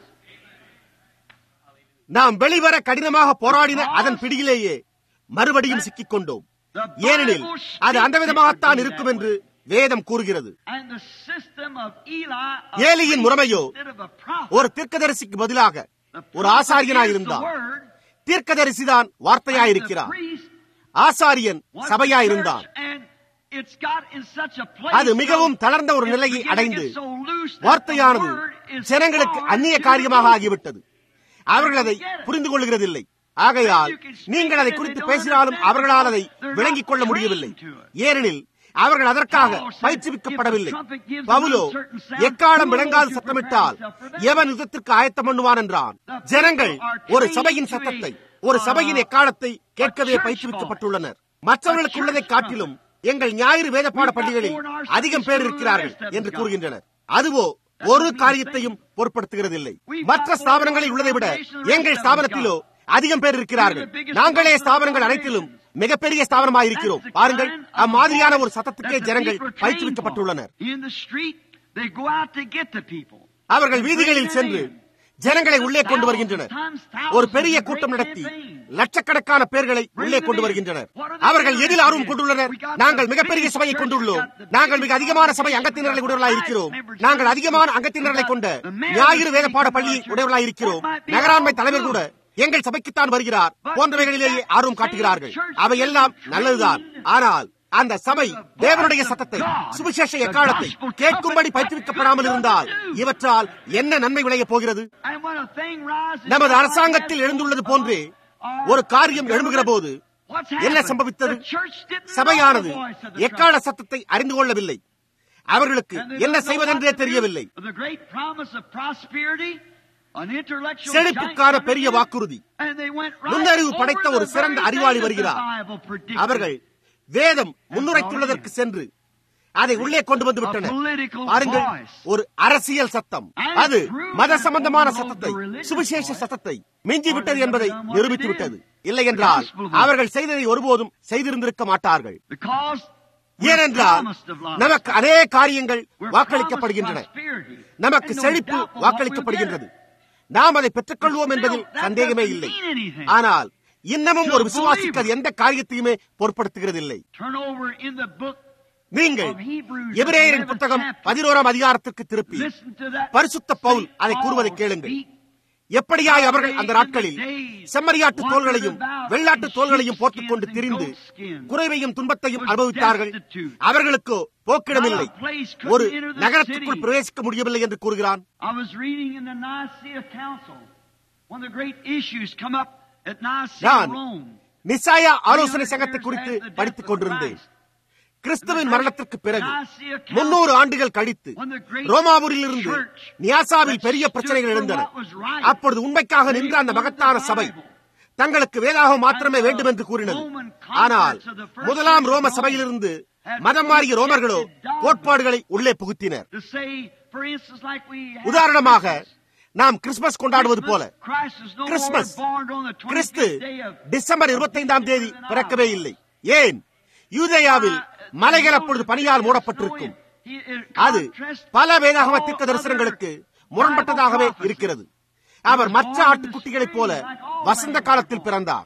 நாம் வெளிவர கடினமாக போராடின அதன் பிடியிலேயே மறுபடியும் சிக்கிக் கொண்டோம் ஏனெனில் அது அந்த விதமாகத்தான் இருக்கும் என்று வேதம் கூறுகிறது And the system of Eli, ஏலியின் முறைமையோ instead of a prophet, ஒரு தீர்க்கதரிசிக்கு பதிலாக the ஒரு prophet ஆசாரியனாய் is the இருந்தான் word, தீர்க்கதரிசிதான் and வார்த்தையாயிருக்கிறார் the priest ஆசாரியன் was சபையாயிருந்தான் the church, and it's got in such a place அது மிகவும் so தளர்ந்த ஒரு it's நிலையை beginning to அடைந்து get so loose that வார்த்தையானது the word is ஜனங்களுக்கு foreign அந்நிய to காரியமாக the ஆகிவிட்டது அவர்கள் அதை புரிந்து கொள்கிறதில்லை ஆகையால் நீங்கள் அதை குறித்து பேசினாலும் அவர்களால் அதை விளங்கிக் கொள்ள முடியவில்லை ஏனெனில் அவர்கள் அதற்காக பயிற்றுவிக்கப்படவில்லை பவுலோ எக்காலம் விளங்காது சத்தமிட்டால் எவன் யுத்தத்திற்கு ஆயத்தம் பண்ணுவான் என்றான் ஜனங்கள் ஒரு சபையின் சத்தத்தை ஒரு சபையின் எக்காலத்தை கேட்கவே பயிற்றுவிக்கப்பட்டுள்ளனர் மற்றவர்களுக்கு உள்ளதை காட்டிலும் எங்கள் ஞாயிறு வேதப்பாட பள்ளிகளில் அதிகம் பேர் இருக்கிறார்கள் என்று கூறுகின்றனர் அதுவோ ஒரு காரியத்தையும் பொருட்படுத்துகிறதில்லை மற்ற ஸ்தாபனங்களில் உள்ளதை விட எங்கள் ஸ்தாபனத்திலோ அதிகம் பேர் இருக்கிறார்கள் நாங்களே ஸ்தாபனங்கள் அனைத்திலும் மிகப்பெரிய ஸ்தாபனமாக இருக்கிறோம் பாருங்கள் அம்மாதிரியான ஒரு சத்தத்துக்கே ஜனங்கள் பயிற்றுவிக்கப்பட்டுள்ளனர் In the street, they go out to get the people. அவர்கள் வீதிகளில் சென்று ஜனங்களை உள்ளே கொண்டு வருகின்றனர் ஒரு பெரிய கூட்டம் நடத்தி லட்சக்கணக்கான பேர்களை உள்ளே கொண்டு வருகின்றனர் அவர்கள் எதில் ஆர்வம் கொண்டுள்ளனர் நாங்கள் மிகப்பெரிய சபையை கொண்டுள்ளோம் நாங்கள் மிக அதிகமான சபை அங்கத்தினர்களை உடையவர்களாக இருக்கிறோம் நாங்கள் அதிகமான அங்கத்தினர்களை கொண்ட ஞாயிறு வேதப்பாட பள்ளியை உடையவர்களாக இருக்கிறோம் நகராண்மை தலைவர் கூட எங்கள் சபைக்குத்தான் வருகிறார் போன்றவைகளிலேயே ஆர்வம் காட்டுகிறார்கள் அவை எல்லாம் நல்லதுதான் ஆனால் அந்த சபை தேவனுடைய சத்தத்தை சுவிசேஷ எக்காலத்தை கேட்கும்படி பயிற்றுவிக்கப்படாமல் இருந்தால் இவற்றால் என்ன நன்மை விளைய போகிறது And when a thing rises நமது அரசாங்கத்தில் எழுந்துள்ளது போன்றே ஒரு காரியம் எழும்புகிற போது What's என்ன happened? சம்பவித்தது The church didn't know சபையானது the voice of the எக்கால சத்தத்தை அறிந்து கொள்ளவில்லை அவர்களுக்கு And they என்ன don't know செய்வதென்றே what to do. தெரியவில்லை The great promise of prosperity, an intellectual செழிப்புக்கான giant பெரிய coming in, வாக்குறுதி and they went right நுண்ணறிவு over படைத்த the ஒரு சிறந்த very அறிவாளி thing that வருகிறார் the Bible predicted. அவர்கள் வேதம் முன்னுரைத்துள்ளதற்கு சென்று அதை உள்ளே கொண்டு வந்து விட்டனர் பாருங்கள் ஒரு அரசியல் சத்தம் அது மத சம்பந்தமான சத்தத்தை சுவிசேஷ சத்தத்தை மிஞ்சி விட்டது என்பதை நிரூபித்து விட்டது இல்லை என்றால் அவர்கள் செய்ததை ஒருபோதும் செய்திருந்திருக்க மாட்டார்கள் Because we're ஏனென்றால் promised of life. நமக்கு அநேக காரியங்கள் We're வாக்களிக்கப்படுகின்றன promised prosperity. நமக்கு And no செழிப்பு doubt what வாக்களிக்கப்படுகின்றது we'll நாம் அதை பெற்றுக்கொள்வோம் என்பதில் சந்தேகமே இல்லை ஆனால் இன்னமும் ஒரு விசுவாசிக்கு அது எந்த காரியத்தையுமே பொருட்படுத்துகிறதில்லை get. Turn over in the book. நீங்கள் எபிரேயரின் புத்தகம் பதினோராம் அதிகாரத்திற்கு திருப்பி Listen to that. பரிசுத்த பவுல் அதை கூறுவதை கேளுங்கள் எப்படியாய் அவர்கள் அந்த நாட்களில் செம்மறியாட்டு தோள்களையும் வெள்ளாட்டு தோள்களையும் போட்டுக்கொண்டு திரிந்து குறைவையும் துன்பத்தையும் அனுபவித்தார்கள் அவர்களுக்கோ போக்கிடமில்லை ஒரு நகரத்துக்குள் பிரவேசிக்க முடியவில்லை என்று கூறுகிறான் I was reading in the Nicaea Council. One of the great issues come up at Nicaea, நான் Rome. நிசாயா ஆலோசனை சங்கத்தை குறித்து படித்துக் கொண்டிருந்தேன் கிறிஸ்துவின் மரணத்திற்கு பிறகு முன்னூறு ஆண்டுகள் கழித்து ரோமாபுரில் இருந்து நியாசாவில் பெரிய பிரச்சனைகள் எழுந்தன அப்பொழுது உண்மைக்காக நின்ற அந்த மகத்தான சபை தங்களுக்கு வேதாகம் மாத்திரமே வேண்டும் என்று கூறினது ஆனால் முதலாம் ரோம சபையிலிருந்து மதம் மாறிய ரோமர்களோ கோட்பாடுகளை உள்ளே புகுத்தினர் To say, for instance, like we have உதாரணமாக நாம் கிறிஸ்துமஸ் கொண்டாடுவது போல Christ is no Christmas more born on the கிறிஸ்து 25th day of டிசம்பர் இருபத்தைந்தாம் தேதி பிறக்கவே இல்லை ஏன் யூதேயாவில் மலைகள் அப்பொழுது பனியால் மூடப்பட்டிருக்கும் அது பல வேதாகம தீர்க்க தரிசனங்களுக்கு முரண்பட்டதாகவே இருக்கிறது அவர் மற்ற ஆட்டுக்குட்டிகளைப் போல வசந்த காலத்தில் பிறந்தார்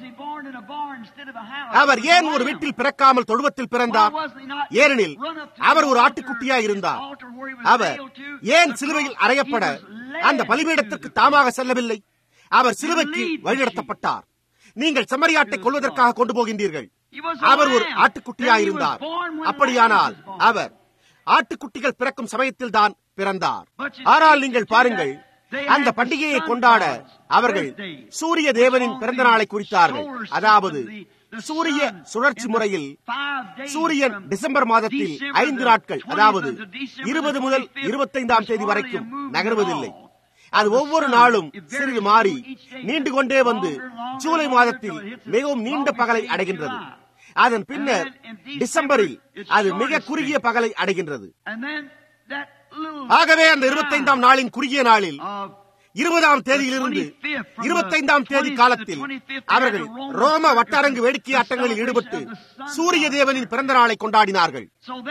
அவர் ஏன் ஒரு வீட்டில் பிறக்காமல் தொழுவத்தில் பிறந்தார் ஏனெனில் அவர் ஒரு ஆட்டுக்குட்டியாய் இருந்தார் அவர் ஏன் சிலுவையில் அறையப்பட அந்த பலிபீடத்திற்கு தாமாக செல்லவில்லை அவர் சிலுவைக்கு வழிநடத்தப்பட்டார் நீங்கள் செம்மறியாட்டை கொள்வதற்காக கொண்டு போகின்றீர்கள் அவர் ஒரு ஆட்டுக்குட்டியாயிருந்தார் அப்படியானால் அவர் ஆட்டுக்குட்டிகள் பிறக்கும் சமயத்தில் தான் பிறந்தார் ஆனால் நீங்கள் பாருங்கள் அந்த பண்டிகையை கொண்டாட அவர்கள் சூரிய தேவனின் பிறந்த நாளை குறித்தார்கள் அதாவது சூரிய சுழற்சி முறையில் சூரியன் டிசம்பர் மாதத்தில் ஐந்து நாட்கள் அதாவது இருபது முதல் இருபத்தைந்தாம் தேதி வரைக்கும் நகர்வதில்லை அது ஒவ்வொரு நாளும் சிறிது மாறி நீண்டு கொண்டே வந்து ஜூலை மாதத்தில் மிகவும் நீண்ட பகலை அடைகின்றது அதன் பின்னர் டிசம்பரில் அது மிக குறுகிய பகலை அடைகின்றது ஆகவே அந்த இருபத்தைந்தாம் நாளின் குறுகிய நாளில் இருபதாம் தேதியிலிருந்து இருபத்தைந்தாம் தேதி காலத்தில் அவர்கள் ரோம வட்டாரங்கு வேடிக்கை ஆட்டங்களில் ஈடுபட்டு சூரிய தேவனின் பிறந்த நாளை கொண்டாடினார்கள்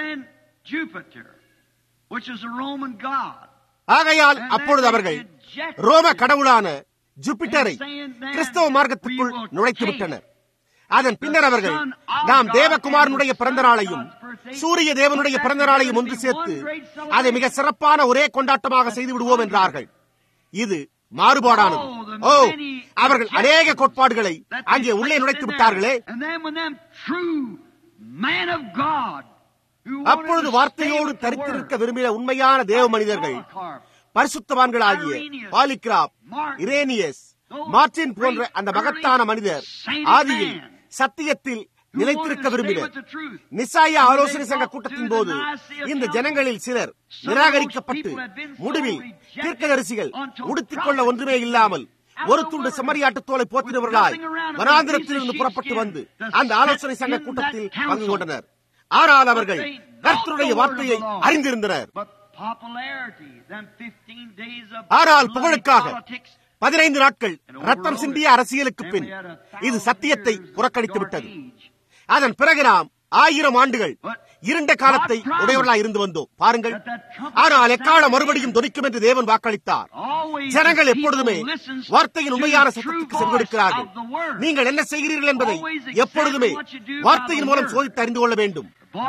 ஆகையால் அப்பொழுது அவர்கள் ரோம கடவுளான ஜூபிட்டரை கிறிஸ்தவ மார்க்கத்துக்குள் நுழைத்து விட்டனர் அதன் பின்னர் அவர்கள் நாம் தேவகுமாரனுடைய பிறந்த நாளையும் சூரிய தேவனுடைய பிறந்த நாளையும் ஒன்று சேர்த்து அதை மிக சிறப்பான ஒரே கொண்டாட்டமாக செய்து விடுவோம் என்றார்கள் இது மாறுபாடானது ஓ அவர்கள் அநேக கோட்பாடுகளை அங்கே உள்ளே நுழைத்து விட்டார்களே அப்பொழுது வார்த்தையோடு தரித்திருக்க விரும்பின உண்மையான தேவ மனிதர்கள் பரிசுத்தவான்களாகிய பாலிகிராப் இரேனியஸ் மார்டின் போன்ற அந்த மகத்தான மனிதர் ஆதியில் சத்தியத்தில் நிலைத்திருக்க விரும்பினர் நிசாய ஆலோசனை சங்க கூட்டத்தின் போது இந்த ஜனங்களில் சிலர் நிராகரிக்கப்பட்டு முடிவில் தீர்க்கதரிசிகள் உடுத்திக் கொள்ள ஒன்றுமே இல்லாமல் ஒரு துண்டு செம்மறியாட்டு தோலை போத்தினவர்களாய் வனாந்திரத்தில் இருந்து புறப்பட்டு வந்து அந்த ஆலோசனை சங்க கூட்டத்தில் பங்கு கொண்டனர் ஆனால் அவர்கள் கர்த்தருடைய வார்த்தையை அறிந்திருந்தனர் ஆனால் புகழுக்காக பதினைந்து நாட்கள் ரத்தம் சிந்திய அரசியலுக்கு பின் இது சத்தியத்தை புறக்கணித்து விட்டது அதன் பிறகு நாம் ஆயிரம் ஆண்டுகள் இருண்ட காலத்தை உடையவர்களாய் இருந்து வந்தோம் பாருங்கள் ஆனால் எக்கால மறுபடியும் தொனிக்கும் என்று தேவன் வாக்களித்தார் ஜனங்கள் எப்பொழுதுமே வார்த்தையின் உண்மையான சத்தத்துக்கு சென்றெடுக்கிறார்கள் நீங்கள் என்ன செய்கிறீர்கள் என்பதை எப்பொழுதுமே வார்த்தையின் மூலம் சோதித்து அறிந்து கொள்ள வேண்டும்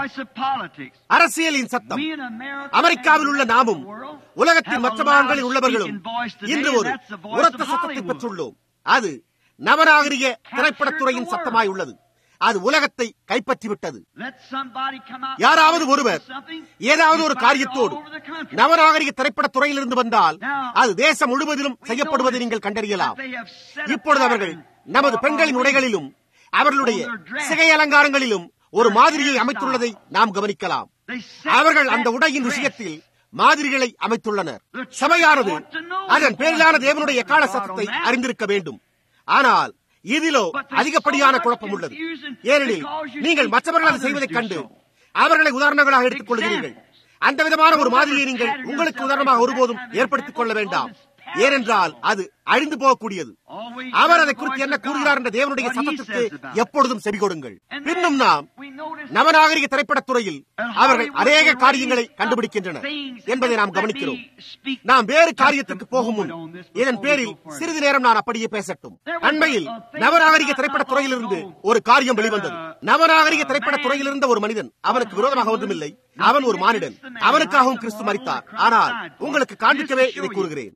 அரசியலின் சத்தம் அமெரிக்காவில் உள்ள நாமும் உலகத்தின் மற்ற பாகங்களில் உள்ளவர்களும் இன்று ஒரு உரத்த சத்தத்தை பெற்றுள்ளோம் அது நவநாகரிக திரைப்படத்துறையின் சத்தமாய் உள்ளது அது உலகத்தை கைப்பற்றிவிட்டது யாராவது ஒருவர் ஏதாவது ஒரு காரியத்தோடு நவநாகரிக திரைப்படத் துறையிலிருந்து வந்தால் அது தேசம் முழுவதிலும் செய்யப்படுவதை நீங்கள் கண்டறியலாம் இப்பொழுது அவர்கள் நமது பெண்களின் உடைகளிலும் அவர்களுடைய சிகை அலங்காரங்களிலும் ஒரு மாதிரியை அமைத்துள்ளதை நாம் கவனிக்கலாம் அவர்கள் அந்த உடையின் விஷயத்தில் மாதிரிகளை அமைத்துள்ளனர் சபையானது அதன் பேரிலான தேவனுடைய எக்கால சத்தத்தை அறிந்திருக்க வேண்டும் ஆனால் இதிலோ அதிகப்படியான குழப்பம் உள்ளது ஏனெனில் நீங்கள் மற்றவர்கள் அதை செய்வதைக் கண்டு அவர்களை உதாரணங்களாக எடுத்துக் கொள்கிறீர்கள் அந்த விதமான ஒரு மாதிரியை நீங்கள் உங்களுக்கு உதாரணமாக ஒருபோதும் ஏற்படுத்திக் கொள்ள வேண்டாம் ஏனென்றால் அது அழிந்து போகக்கூடியது அவர் அதை குறித்து என்ன கூறுகிறார் என்ற தேவனுடைய சத்தத்திற்கு எப்பொழுதும் செவி கொடுங்கள் பின்னும் நாம் நவநாகரிக திரைப்படத் துறையில் அவர்கள் அநேக காரியங்களை கண்டுபிடிக்கின்றனர் என்பதை நாம் கவனிக்கிறோம் நாம் வேறு காரியத்திற்கு போகும் முன் இதன் பேரில் சிறிது நேரம் நான் அப்படியே பேசட்டும் அண்மையில் நவநாகரிக திரைப்படத் துறையிலிருந்து ஒரு காரியம் வெளிவந்தது நவநாகரிக திரைப்படத் துறையில் இருந்த ஒரு மனிதன் அவனுக்கு விரோதமாக ஒன்றுமில்லை அவன் ஒரு மானிடன் அவனுக்காகவும் கிறிஸ்து மறித்தார் ஆனால் உங்களுக்கு காண்பிக்கவே இதை கூறுகிறேன்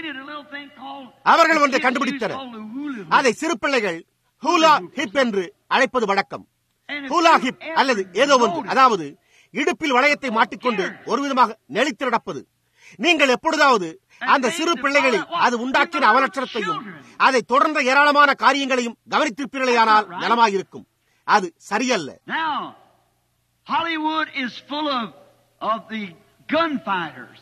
அவர்கள் ஒன்றை கண்டுபிடித்தனர் அதை சிறு பிள்ளைகள் ஹூலா ஹிப் என்று அழைப்பது வழக்கம் ஹூலா ஹிப் அல்லது ஏதோ ஒன்று அதாவது இடுப்பில் வளையத்தை மாட்டிக்கொண்டு ஒரு விதமாக நெளித்து நடப்பது நீங்கள் எப்பொழுதாவது அந்த சிறு பிள்ளைகளில் அது உண்டாக்கின அவலட்சணத்தையும் அதை தொடர்ந்த ஏராளமான காரியங்களையும் கவனித்திருப்பீர்களேயானால் நலமாயிருக்கும் அது சரியல்ல Hollywood is full of, of the gunfighters.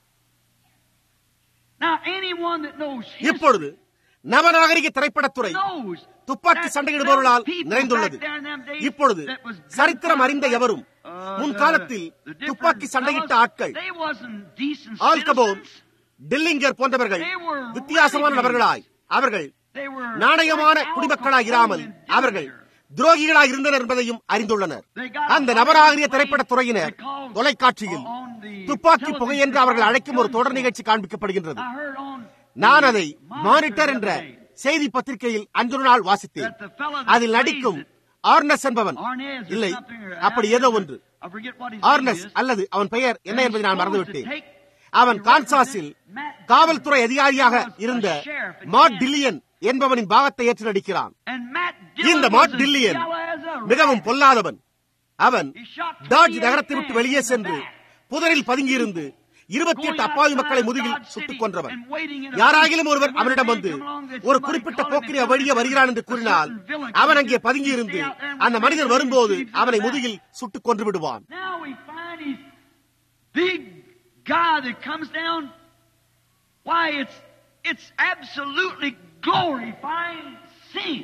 Now, anyone that knows இப்பொழுது நவநாகரிக திரைப்படத்துறை துப்பாக்கி சண்டையிடுபவர்களால் நிறைந்துள்ளது இப்பொழுது சரித்திரம் அறிந்த எவரும் முன்காலத்தில் துப்பாக்கி சண்டையிட்ட ஆட்கள் ஆல்கபோன் டில்லிங்கர் போன்றவர்கள் வித்தியாசமான நபர்களாய் அவர்கள் நாணயமான குடிமக்களாய் இராமல் அவர்கள் துரோகிகளாய் இருந்தனர் என்பதையும் அறிந்துள்ளனர் அந்த நவநாகரிக திரைப்படத் துறையினர் தொலைக்காட்சியில் துப்பாக்கி புகை என்று அவர்கள் அழைக்கும் ஒரு தொடர் நிகழ்ச்சி காண்பிக்கப்படுகின்றது நான் அதை மானிட்டர் என்ற செய்தி பத்திரிகையில் அன்று நாள் வாசித்தேன் அதில் நடிக்கும் ஆர்னஸ் என்பவன் இல்லை அப்படி ஏதோ ஒன்று ஆர்னஸ் அல்லது அவன் பெயர் என்ன என்பதை நான் மறந்துவிட்டேன் அவன் கான்சாஸில் காவல்துறை அதிகாரியாக இருந்த மாட் டில்லியன் என்பவனின் பாகத்தை ஏற்று நடிக்கிறான் இந்த மாட் டில்லியன் மிகவும் பொல்லாதவன் அவன் டாட்ஜ் நகரத்தை விட்டு வெளியே சென்று புதரில் பதுங்கியிருந்து இருபத்தி எட்டு அப்பாவி மக்களை முதுகில் சுட்டுக் கொன்றவன் யாராகிலும் ஒருவர் அவனிடம் வந்து ஒரு குறிப்பிட்ட போக்கிரி வழியே வருகிறான் என்று கூறினால் அவன் அங்கே பதுங்கியிருந்து அந்த மனிதன் வரும்போது அவனை முதுகில் சுட்டுக் கொன்று விடுவான் Now we find his big guy that comes down. Why, it's it's absolutely glorifying sin.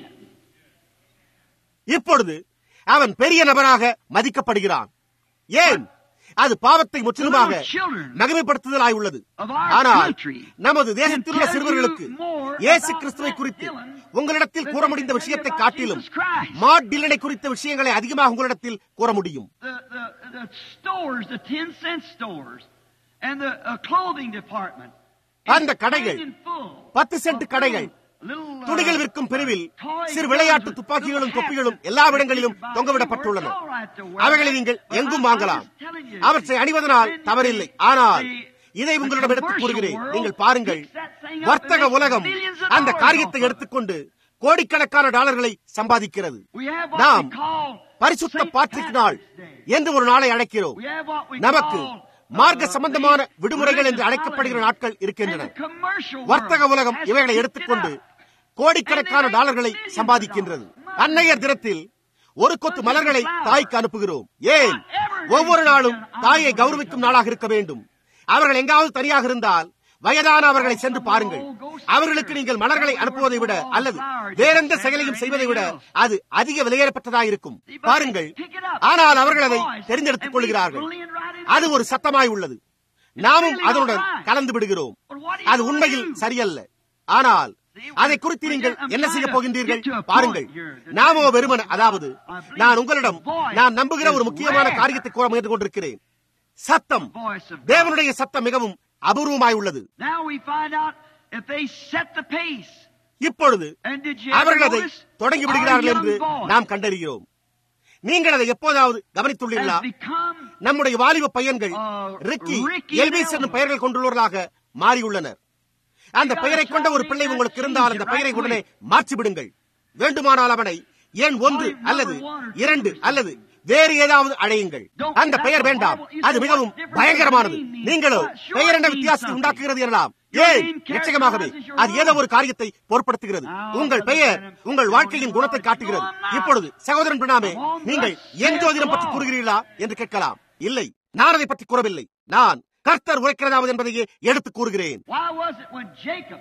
இப்பொழுது அவன் பெரிய நபராக மதிக்கப்படுகிறான் ஏன் அது பாவத்தை முற்றிலுமாக மகிமைப்படுத்துதலாய் உள்ளது ஆனால் நமது தேசத்தில் உள்ள சிறுவர்களுக்கு இயேசு கிறிஸ்துவை குறித்து உங்களிடத்தில் கூற முடிந்த விஷயத்தை காட்டிலும் மாட் டில்லனை குறித்த விஷயங்களை அதிகமாக உங்களிடத்தில் கூற முடியும் The, the, the stores, the 10 cent stores, and the uh, clothing department. அந்த கடைகள், It's full பத்து சென்ட் of கடைகள், little, uh, துணிகள் விற்கும் பிரிவில் toy சிறு விளையாட்டு guns, துப்பாக்கிகளும் little தொப்பிகளும் hats, எல்லா இடங்களிலும் everybody தொங்கவிடப்பட்டுள்ளன wears all right to wear அவைகளை that. நீங்கள் But எங்கும் I'm- வாங்கலாம் I'm just telling you, அவற்றை அணிவதனால் when தவறில்லை the- ஆனால் the- இதை the உங்களிடம் எடுத்துக் commercial கூறுகிறேன் world நீங்கள் பாருங்கள் picks that thing up and வர்த்தக makes உலகம் millions of அந்த dollars காரியத்தை off of it. எடுத்துக்கொண்டு கோடிக்கணக்கான டாலர்களை சம்பாதிக்கிறது We have what நாம் we call பரிசுத்த St. பாட்ரிக் நாள் Patrick's Day. என்று ஒரு நாளை அழைக்கிறோம் We have what we நமக்கு call, மார்க்க uh, சம்பந்தமான the விடுமுறைகள் என்று religious அழைக்கப்படுகிற holidays. நாட்கள் இருக்கின்றன And the commercial வர்த்தக world உலகம் has இவைகளை picked it எடுத்துக்கொண்டு up. கோடிக்கணக்கான டாலர்களை சம்பாதிக்கின்றது அன்னையர் தினத்தில் ஒரு கொத்து மலர்களை தாய்க்கு அனுப்புகிறோம் ஏன் ஒவ்வொரு நாளும் தாயை கௌரவிக்கும் நாளாக இருக்க வேண்டும் அவர்கள் எங்காவது தனியாக இருந்தால் வயதான அவர்களை சென்று பாருங்கள் அவர்களுக்கு நீங்கள் மலர்களை அனுப்புவதை விட அல்லது வேறெந்த செயலையும் செய்வதை விட அது அதிக விலையேறப்பட்டதாக இருக்கும் பாருங்கள் ஆனால் அவர்கள் அதை தெரிந்தெடுத்துக் கொள்கிறார்கள் அது ஒரு சத்தமாய் உள்ளது நாமும் அதனுடன் கலந்து விடுகிறோம் அது உண்மையில் சரியல்ல ஆனால் அதை குறித்து நீங்கள் என்ன செய்ய போகின்றீர்கள் பாருங்கள் நாமோ வெறுமன அதாவது நான் உங்களிடம் நான் நம்புகிற ஒரு முக்கியமான காரியத்தை கூற முயன்று கொண்டிருக்கிறேன் சத்தம் தேவனுடைய சத்தம் மிகவும் அபூர்வமாய் உள்ளது Now we find out if they set the pace. இப்பொழுது And did you ever அவர்கள் அதை notice தொடங்கி our விடுகிறார்கள் young என்று boy நாம் கண்டறிகிறோம் நீங்கள் அதை எப்போதாவது கவனித்துள்ளீர்களா has become நம்முடைய வாலிப பையன்கள் Uh, ரிக்கி Ricky எல்விஸ் என்னும் பெயர்கள் கொண்டுள்ளவர்களாக மாறியுள்ளனர் அந்த பெயரை கொண்ட ஒரு பிள்ளை உங்களுக்கு இருந்தால் அந்த பெயரை உடனே மாற்றி விடுங்கள் வேண்டுமானால் அவனை எண் ஒன்று அல்லது இரண்டு அல்லது வேறு ஏதாவது அழையுங்கள் அந்த பெயர் வேண்டாம் அது மிகவும் பயங்கரமானது நீங்களோ பெயர் என்ன வித்தியாசத்தை உண்டாக்குகிறது எனலாம் ஏன் நிச்சயமாகவே அது ஏதோ ஒரு காரியத்தை பொருட்படுத்துகிறது உங்கள் பெயர் உங்கள் வாழ்க்கையின் குணத்தை காட்டுகிறது இப்பொழுது சகோதரன் பிரணாமே நீங்கள் என் ஜோதிடம் பற்றி கூறுகிறீர்களா என்று கேட்கலாம் இல்லை நான் அதை பற்றி கூறவில்லை நான் கர்த்தர் உரைக்கிறதாவது என்பதையே எடுத்துக் கூறுகிறேன் Why was it when Jacob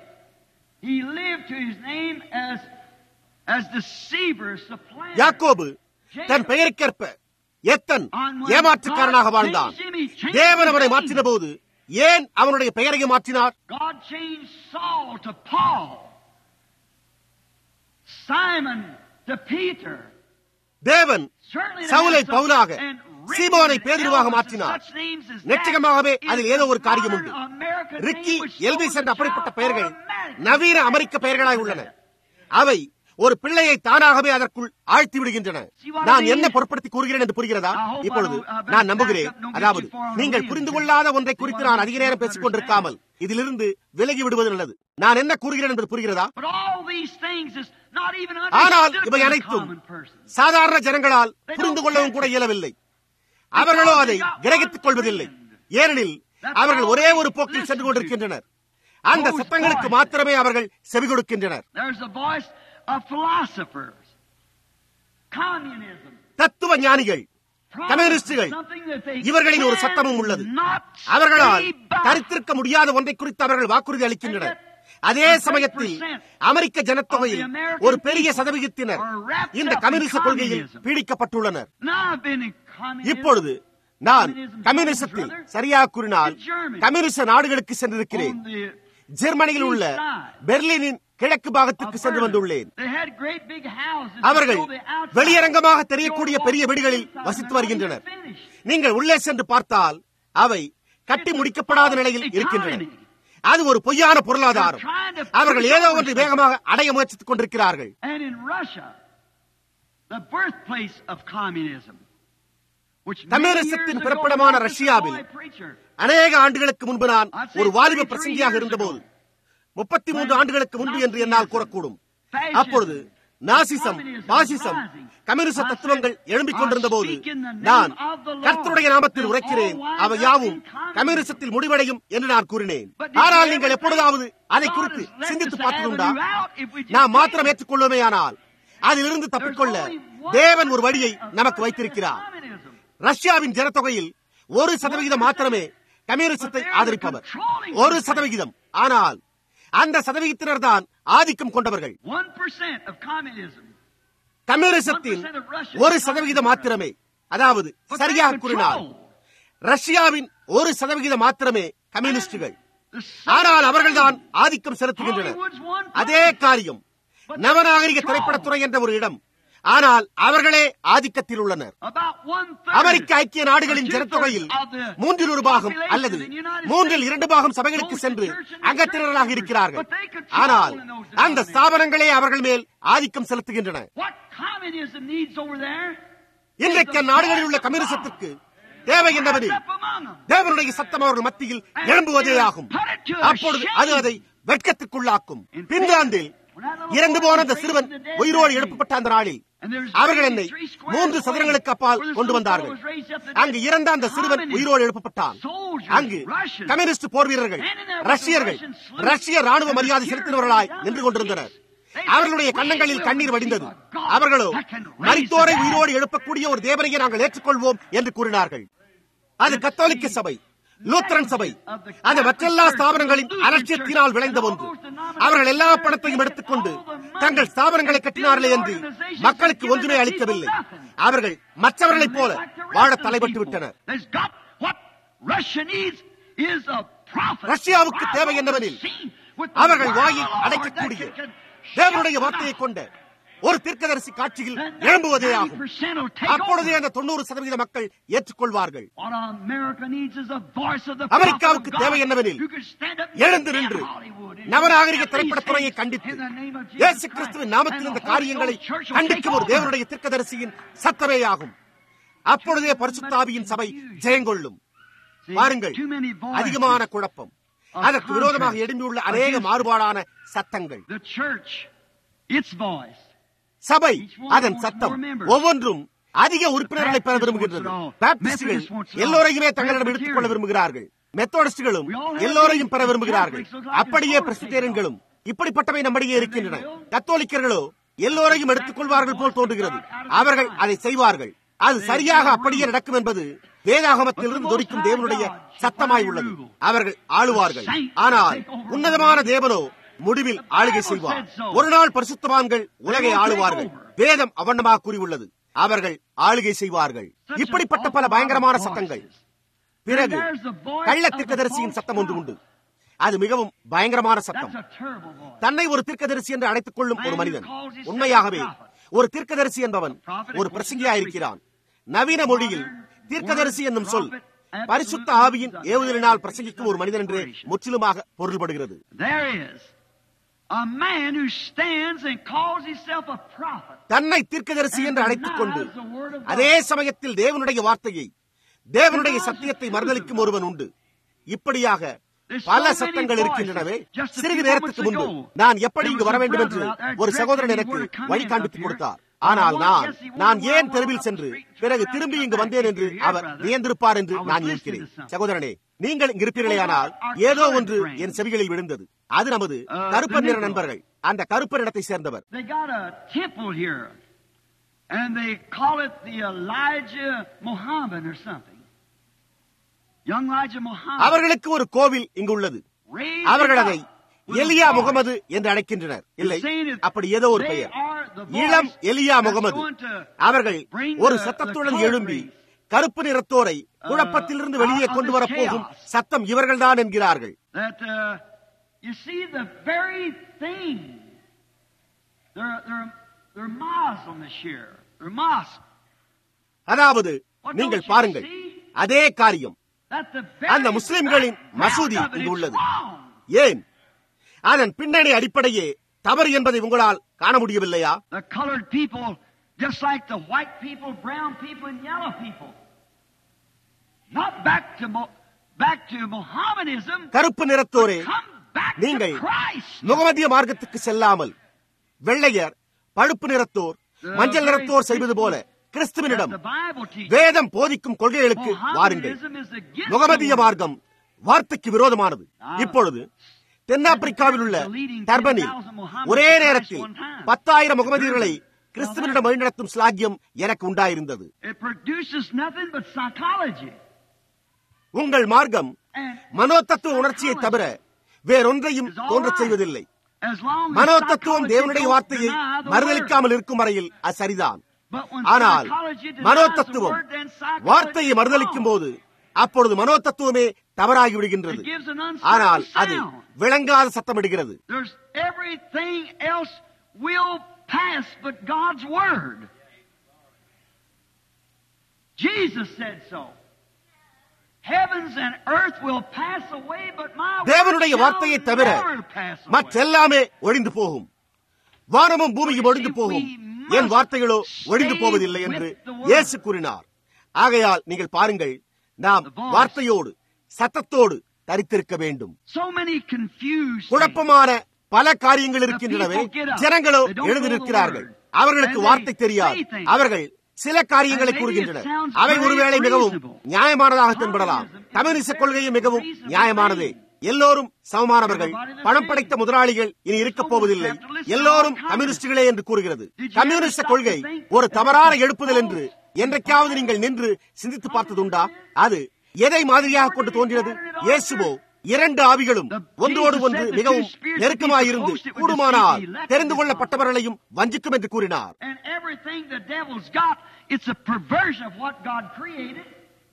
he lived to his name as as deceiver, supplanter? யாக்கோபு தன் பெயருக்கேற்ப எத்தன் ஏமாற்றுக்காரனாக வாழ்ந்தான் தேவன் அவனை மாற்றின போது ஏன் அவனுடைய பெயரையும் மாற்றினார் God changed Saul to Paul, Simon to Peter. தேவன் Certainly there சவுலை has some- பவுலாக and Ricky சீமோனை and பேதுருவாக Elvis and மாற்றினார் such names as that நிச்சயமாகவே is அதில் ஏதோ ஒரு the காரியம் modern உண்டு American Ricky name which Elvis shows என்ற the அப்படிப்பட்ட child பெயர்கள் automatically. நவீன அமெரிக்க பெயர்களாய் உள்ளன அவை ஒரு பிள்ளையை தானாகவே அதற்குள் ஆழ்த்தி விடுகின்றன நான் என்ன பொருட்படுத்தி கூறுகிறேன் என்று புரிகிறதா இப்பொழுது நான் நம்புகிறேன் அதாவது நீங்கள் புரிந்து கொள்ளாத ஒன்றை குறித்து நான் அதிக நேரம் பேசிக் கொண்டிருக்காமல் இதிலிருந்து விலகி விடுவது நல்லது நான் என்ன கூறுகிறேன் என்பது புரிகிறதா But all these things is not even ஆனால் understood இவை by the அனைத்தும் common person. சாதாரண ஜனங்களால் புரிந்து கொள்ளவும் கூட இயலவில்லை அவர்களோ அதை கிரகித்துக் கொள்வதில்லை ஏனெனில் அவர்கள் ஒரே ஒரு போக்கில் சென்று கொண்டிருக்கின்றனர் அந்த சத்தங்களுக்கு மாத்திரமே அவர்கள் செவி கொடுக்கின்றனர் There's a voice of philosophers, communism, தத்துவ ஞானிகள் கம்யூனிஸ்டுகள் something that they இவர்களின் ஒரு சத்தமும் உள்ளது cannot அவர்களால் say by. தரித்திருக்க முடியாத ஒன்றை குறித்து அவர்கள் வாக்குறுதி அளிக்கின்றனர் அதே சமயத்தில் அமெரிக்க ஜனத்தொகையில் ஒரு பெரிய சதவிகிதத்தினர் இந்த கம்யூனிச கொள்கையில் பீடிக்கப்பட்டுள்ளனர் Now I've been in communism. இப்பொழுது நான் கம்யூனிசத்தில் சரியாக கூறினால் கம்யூனிச நாடுகளுக்கு சென்றிருக்கிறேன் on the, ஜெர்மனியில் உள்ள பெர்லினின் கிழக்கு பாகத்திற்கு சென்று வந்துள்ளேன் they had great big houses. அவர்கள் So the outside- வெளியரங்கமாக தெரியக்கூடிய பெரிய வீடுகளில் வசித்து வருகின்றனர் நீங்கள் உள்ளே சென்று பார்த்தால் அவை கட்டி முடிக்கப்படாத நிலையில் இருக்கின்றன அது ஒரு பொய்யான பொருளாதாரம் அவர்கள் ஏதோ ஒன்றை வேகமாக அடைய முயற்சித்துக் கொண்டிருக்கிறார்கள் And in Russia, the birthplace of communism, which many கம்யூனிசத்தின் years ago பிறப்பிடமான was a ரஷ்யாவில் boy preacher. அநேக ஆண்டுகளுக்கு முன்பு நான் ஒரு வாலிப பிரசங்கியாக இருந்தபோது முப்பத்தி மூன்று ஆண்டுகளுக்கு முன்பு என்று என்னால் கூறக்கூடும் அப்பொழுது நாசிசம் பாசிசம் கம்யூனிச தத்துவங்கள் எழும்பிக் கொண்டிருந்த போது நான் கர்த்தருடைய நாமத்தில் உரைக்கிறேன் அவை யாவும் கம்யூனிசத்தில் முடிவடையும் என்று நான் கூறினேன் ஆனால் நீங்கள் எப்பொழுதாவது அதை குறித்து சிந்தித்து பார்த்ததுண்டா நாம் மாத்திரம் ஏற்றுக்கொள்வோமேயானால் அதிலிருந்து தப்பிக்கொள்ள தேவன் ஒரு வழியை நமக்கு வைத்திருக்கிறார் ரஷ்யாவின் ஜனத்தொகையில் ஒரு சதவிகிதம் மாத்திரமே கம்யூனிசத்தை ஆதரிப்பவர் ஒரு சதவிகிதம் ஆனால் அந்த சதவிகிதத்தினர் தான் ஆதிக்கம் கொண்டவர்கள் கம்யூனிசத்தின் ஒரு சதவிகிதம் மாத்திரமே அதாவது சரியாக கூறினால் ரஷ்யாவின் ஒரு சதவிகிதம் மாத்திரமே கம்யூனிஸ்டுகள் ஆனால் அவர்கள்தான் ஆதிக்கம் செலுத்துகின்றனர் அதே காரியம் நவநாகரிக திரைப்படத்துறை என்ற ஒரு இடம் ஆனால் அவர்களே ஆதிக்கத்தில் உள்ளனர் அமெரிக்க ஐக்கிய நாடுகளின் ஜனத்தொகையில் மூன்றில் ஒரு பாகம் அல்லது மூன்றில் இரண்டு பாகம் சபைகளுக்கு சென்று அங்கத்தினராக இருக்கிறார்கள் ஆனால் அந்த ஸ்தாபனங்களே அவர்கள் மேல் ஆதிக்கம் செலுத்துகின்றன இன்றைக்கு அந்நாடுகளில் உள்ள கம்யூனிசத்திற்கு தேவை என்னவெனில் தேவனுடைய சத்தம் அவர்கள் மத்தியில் எழும்புவதே ஆகும் அப்பொழுது அது அதை வெட்கத்துக்குள்ளாக்கும் பின்லாந்தில் இறந்து போன அந்த சிறுவன் உயிரோடு எழுப்பப்பட்ட அந்த நாளில் அவர்கள் என்னை மூன்று சதுரங்களுக்கு அப்பால் கொண்டு வந்தார்கள் அங்கு இறந்த அந்த சிறுவன் உயிரோடு எழுப்பப்பட்டான் அங்கு கம்யூனிஸ்ட் போர் வீரர்கள் ரஷ்யர்கள் ரஷ்ய ராணுவ மரியாதை செலுத்தினவர்களாய் நின்று கொண்டிருந்தனர் அவர்களுடைய கண்ணங்களில் கண்ணீர் வடிந்தது அவர்களோ மரித்தோரை உயிரோடு எழுப்பக்கூடிய ஒரு தேவனையை நாங்கள் ஏற்றுக்கொள்வோம் என்று கூறினார்கள் அது கத்தோலிக்க சபை லூத்தரன் சபை அந்த மற்றெல்லா ஸ்தாபனங்களின் அலட்சியத்தினால் விளைந்த ஒன்று அவர்கள் எல்லா பணத்தையும் எடுத்துக்கொண்டு தங்கள் ஸ்தாபனங்களை கட்டினார்களே என்று மக்களுக்கு ஒன்றுமே அளிக்கவில்லை அவர்கள் மற்றவர்களைப் போல வாழ தலைப்பட்டு விட்டனர் ரஷ்யாவுக்கு தேவை என்னவெனில் அவர்கள் வாயில் அடைக்கக்கூடிய தேவனுடைய வார்த்தையை கொண்ட ஒரு தீர்க்கதரிசி காட்சியில் எழும்புவதே ஆகும் அப்பொழுதே அந்த தொண்ணூறு சதவீத மக்கள் ஏற்றுக்கொள்வார்கள் அமெரிக்காவுக்கு தேவை என்னவெனில் எழுந்து நின்று நவநாகரிக திரைப்படத்துறையை கண்டித்து இயேசு கிறிஸ்துவின் நாமத்தில் இந்த காரியங்களை கண்டிக்கும் ஒரு தேவனுடைய தீர்க்கதரிசியின் சத்தமே ஆகும் அப்பொழுதே பரிசுத்தாவியின் சபை ஜெயங்கொள்ளும் பாருங்கள் அதிகமான குழப்பம் அதற்கு விரோதமாக எழும்பியுள்ள அநேக மாறுபாடான சத்தங்கள் சபை அதன் சத்தம் ஒவ்வொன்றும் அதிக உறுப்பினர்களை பெற விரும்புகின்றது பாப்டிஸ்டுகள் எல்லோரையுமே தங்களிடம் எடுத்துக் கொள்ள விரும்புகிறார்கள் மெத்தோடிஸ்டுகளும் எல்லோரையும் பெற விரும்புகிறார்கள் அப்படியே பிரசிடேரியன்களும் இப்படிப்பட்டவை நம்மிடையே இருக்கின்றன கத்தோலிக்கர்களோ எல்லோரையும் எடுத்துக் கொள்வார்கள் போல் தோன்றுகிறது அவர்கள் அதை செய்வார்கள் அது சரியாக அப்படியே நடக்கும் என்பது வேதாகமத்திலிருந்து தொடிக்கும் தேவனுடைய சத்தமாய் உள்ளது அவர்கள் ஆளுவார்கள் ஆனால் உன்னதமான தேவனோ முடிவில் ஆளுகை செய்வார் ஒரு நாள் பரிசுத்தவான்கள் உலகை ஆளுவார்கள் வேதம் அவண்ணமாக கூறியுள்ளது அவர்கள் ஆளுகை செய்வார்கள் இப்படிப்பட்ட பல பயங்கரமான சத்தங்கள் பிறகு கள்ள தீர்க்கதரிசியின் சத்தம் ஒன்று உண்டு அது மிகவும் பயங்கரமான சத்தம் தன்னை ஒரு தீர்க்கதரிசி என்று அழைத்துக் கொள்ளும் ஒரு மனிதன் உண்மையாகவே ஒரு தீர்க்கதரிசி என்பவன் ஒரு பிரசங்கியாயிருக்கிறான் நவீன மொழியில் தீர்க்கதரிசி என்னும் சொல் பரிசுத்த ஆவியின் ஏவுதலினால் பிரசங்கிக்கும் ஒரு மனிதன் என்று முற்றிலுமாக பொருள்படுகிறது தன்னை தீர்க்கதரிசி என்று அழைத்துக் கொண்டு அதே சமயத்தில் தேவனுடைய வார்த்தையை தேவனுடைய சத்தியத்தை மறுதளிக்கும் ஒருவன் உண்டு இப்படியாக பல சத்தங்கள் இருக்கின்றனவே சிறிது நேரத்துக்கு முன்பு நான் எப்படி இங்கு வர வேண்டும் என்று ஒரு சகோதரன் எனக்கு வழி காண்பித்துக் கொடுத்தார் ஆனால் நான் நான் ஏன் தெருவில் சென்று பிறகு திரும்பி இங்கு வந்தேன் என்று அவர் வியந்திருப்பார் என்று நான் இருக்கிறேன் சகோதரனே நீங்கள் இங்கு இருப்பீர்களேயானால் ஏதோ ஒன்று என் செவிகளில் விழுந்தது அது நமது கருப்பர் நிற நண்பர்கள் அந்த கருப்பர் இடத்தை சேர்ந்தவர் And they call it the Elijah Muhammad or something. Young Elijah Muhammad. அவர்களுக்கு ஒரு கோவில் இங்கு உள்ளது அவர்கள் அதை எலியா முகமது என்று அழைக்கின்றனர் இல்லை அப்படி ஏதோ ஒரு பெயர் இளம் எலியா முகமது அவர்கள் ஒரு சத்தத்துடன் எழும்பி கருப்பு நிறத்தோரை குழப்பத்திலிருந்து வெளியே கொண்டு வரப்போகும் சத்தம் இவர்கள்தான் என்கிறார்கள் You see the very thing. They're, they're, they're Muslim this year. They're mosque. அதாவது நீங்கள் பாருங்கள் அதே காரியம் அந்த முஸ்லிம்களின் மசூதி இங்கு உள்ளது ஏன் அதன் பின்னணி அடிப்படையே தவறு என்பதை உங்களால் காண முடியவில்லையா The colored people, just like the white people, brown people, and yellow people. Not back to, Mo- back to Mohammedanism. கருப்பு நிறத்தோரே Come back நீங்கள் to Christ. முகமதிய மார்க்கத்துக்கு செல்லாமல் வெள்ளையர் பழுப்பு நிறத்தோர் மஞ்சள் நிறத்தோர் செய்வது போல கிறிஸ்துவனிடம் The Bible teaches. வேதம் போதிக்கும் கொள்கைகளுக்கு வாருங்கள் Mohammedanism is against முகமதிய the word. மார்க்கம் வார்த்தைக்கு விரோதமானது இப்பொழுது தென்னாப்பிரிக்காவில் உள்ள டர்பனில் ஒரே நேரத்தில் பத்தாயிரம் முகமதியர்களை கிறிஸ்துவனிடம் வழிநடத்தும் ஸ்லாகியம் எனக்கு உண்டாயிருந்தது It produces nothing but psychology. உங்கள் மார்க்கம் And மனோதத்துவ உணர்ச்சியை தவிர வேறொன்றையும் தோன்றச் செய்வதில்லை as long as மனோதத்துவம் psychology தேவனுடைய don't வார்த்தையை deny the மறுதலிக்காமல் இருக்கும் வரையில் அது சரிதான் word. But when ஆனால் psychology denies மனோதத்துவம் the word, then psychology வார்த்தையை is மறுதலிக்கும் wrong. போது அப்பொழுது மனோதத்துவமே தவறாகி விடுகின்றது It gives an uncertain ஆனால் அது sound. விளங்காத சத்தமிடுகிறது There's everything else will pass but God's word. Jesus said so. Heavens and earth will pass away, but my word தேவனுடைய shall வார்த்தையை தவிர never pass away. மற்றெல்லாமே ஒழிந்து போகும் வானமும் பூமியும் ஒழிந்து போகும் என் வார்த்தைகளோ ஒழிந்து போவதில்லை என்று இயேசு கூறினார் ஆகையால் நீங்கள் பாருங்கள் நாம் வார்த்தையோடு சத்தத்தோடு தரித்திருக்க வேண்டும் So many confused things. குழப்பமான பல காரியங்கள் இருக்கின்றனவே ஜனங்களோ எழுதி நிற்கிறார்கள் அவர்களுக்கு வார்த்தை தெரியாது அவர்கள் சில காரியங்களை கூறுகின்றனர் அவை ஒருவேளை மிகவும் நியாயமானதாக தென்படலாம் கம்யூனிச கொள்கையும் மிகவும் நியாயமானதே எல்லோரும் சமமானவர்கள் பணம் படைத்த முதலாளிகள் இனி இருக்கப் போவதில்லை எல்லோரும் கம்யூனிஸ்டுகளே என்று கூறுகிறது கம்யூனிஸ்ட கொள்கை ஒரு தவறான எழுப்புதல் என்று என்றைக்காவது நீங்கள் நின்று சிந்தித்து பார்த்ததுண்டா அது எதை மாதிரியாக கொண்டு தோன்றியது இயேசுவோ இரண்டு ஆவிகளும் ஒன்றோடு ஒன்று மிகவும் நெருக்கமாயிருந்து கூடுமானால் தெரிந்து கொள்ளப்பட்டவர்களையும் வஞ்சிக்கும் என்று கூறினார் And everything the devil's got, it's a perversion of what God created.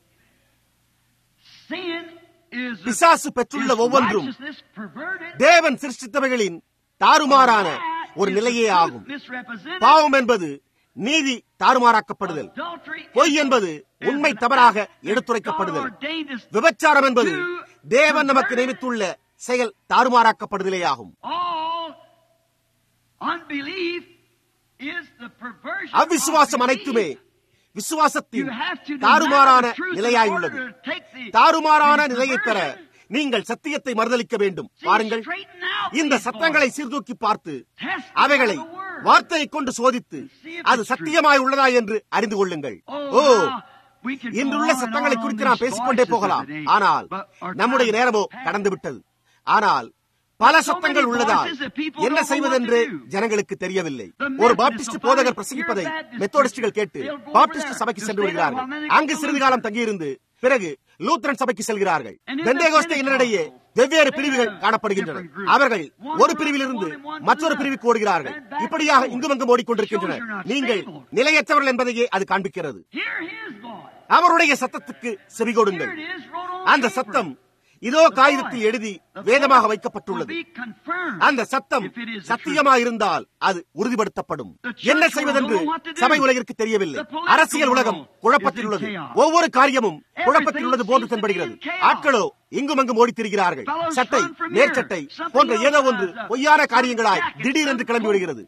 Sin is, பிசாசு பெற்றுள்ள is ஒவ்வொன்றும் righteousness perverted. தேவன் சிருஷ்டித்தவைகளின் தாறுமாறான ஒரு நிலையே ஆகும் Misrepresented. பாவம் என்பது நீதி தாறுமாறாக்கப்படுதல் Adultery பொய் is- என்பது is உண்மை an தவறாக act that எடுத்துரைக்கப்படுதல் God ordained us விபச்சாரம் என்பது to தேவன் நமக்கு pervert நியமித்துள்ள செயல் தாறுமாறாக்கப்படுதலே ஆகும் All unbelief is the perversion of அவ்விசுவாசம் belief. அனைத்துமே விசுவாசத்தின் You have to deny தாறுமாறான the truth in நிலையாயுள்ளது order to take the- தாறுமாறான the நிலையை பெற perversion. நீங்கள் சத்தியத்தை மறுதலிக்க வேண்டும் See, பாருங்கள் straighten out இந்த these சத்தங்களை boys. சீர்தூக்கி பார்த்து Test அவைகளை by the word. வார்த்தையை கொண்டு சோதித்து See if அது it's சத்தியமாய் உள்ளதா என்று அறிந்து கொள்ளுங்கள் Oh, O now we could go இன்றுள்ள on and சத்தங்களை on குறித்து on நாம் these பேசிக்கொண்டே voices போகலாம் of the day, ஆனால் but our நம்முடைய time நேரமோ has கடந்து விட்டது ஆனால் பல So சத்தங்கள் many உள்ளதால் voices that people என்ன don't know செய்வதென்று what to do. ஜனங்களுக்கு தெரியவில்லை The ஒரு Methodists பாப்டிஸ்ட் will போதகர் finally பிரசங்கிப்பதை hear Baptist மெத்தோடிஸ்டுகள் கேட்டு They'll go over Baptist there. சபைக்கு They'll சென்று stay there வருகிறார்கள் while then they go அங்கு to சிறிது Lutheran. காலம் தங்கியிருந்து பிறகு லூத்ரன் சபைக்கு செல்கிறார்கள் And in the Pentecost Pentecostal, இன்னிடையே வெவ்வேறு they பிரிவுகள் have காணப்படுகின்றன different groups. அவர்கள் One ஒரு group, பிரிவிலிருந்து one and one to மற்றொரு another. பிரிவுக்கு ஓடுகிறார்கள் And back இப்படியாக and forth. இங்குமங்கும் ஓடிக்கொண்டிருக்கின்றனர் Shows you're not நீங்கள் stable. நிலையற்றவர்கள் என்பதையே அது காண்பிக்கிறது Hear his voice. அவருடைய சத்தத்துக்கு Here செவிகொடுங்கள் it is, wrote on அந்த paper. சத்தம் இதோ காகிதத்தில் எழுதி வேதமாக வைக்கப்பட்டுள்ளது அந்த சத்தம் சத்தியமாயிருந்தால் அது உறுதிப்படுத்தப்படும் என்ன செய்வதென்று சபை உலகிற்கு தெரியவில்லை அரசியல் உலகம் குழப்பத்தில் உள்ளது ஒவ்வொரு காரியமும் குழப்பத்தில் உள்ளது போன்று தென்படுகிறது ஆட்களோ இங்கும் அங்கும் ஓடித் திரிகிறார்கள் சட்டை நேர்ச்சட்டை போன்ற ஏதோ ஒன்று பொய்யான காரியங்களாய் திடீரென்று கிளம்பி விடுகிறது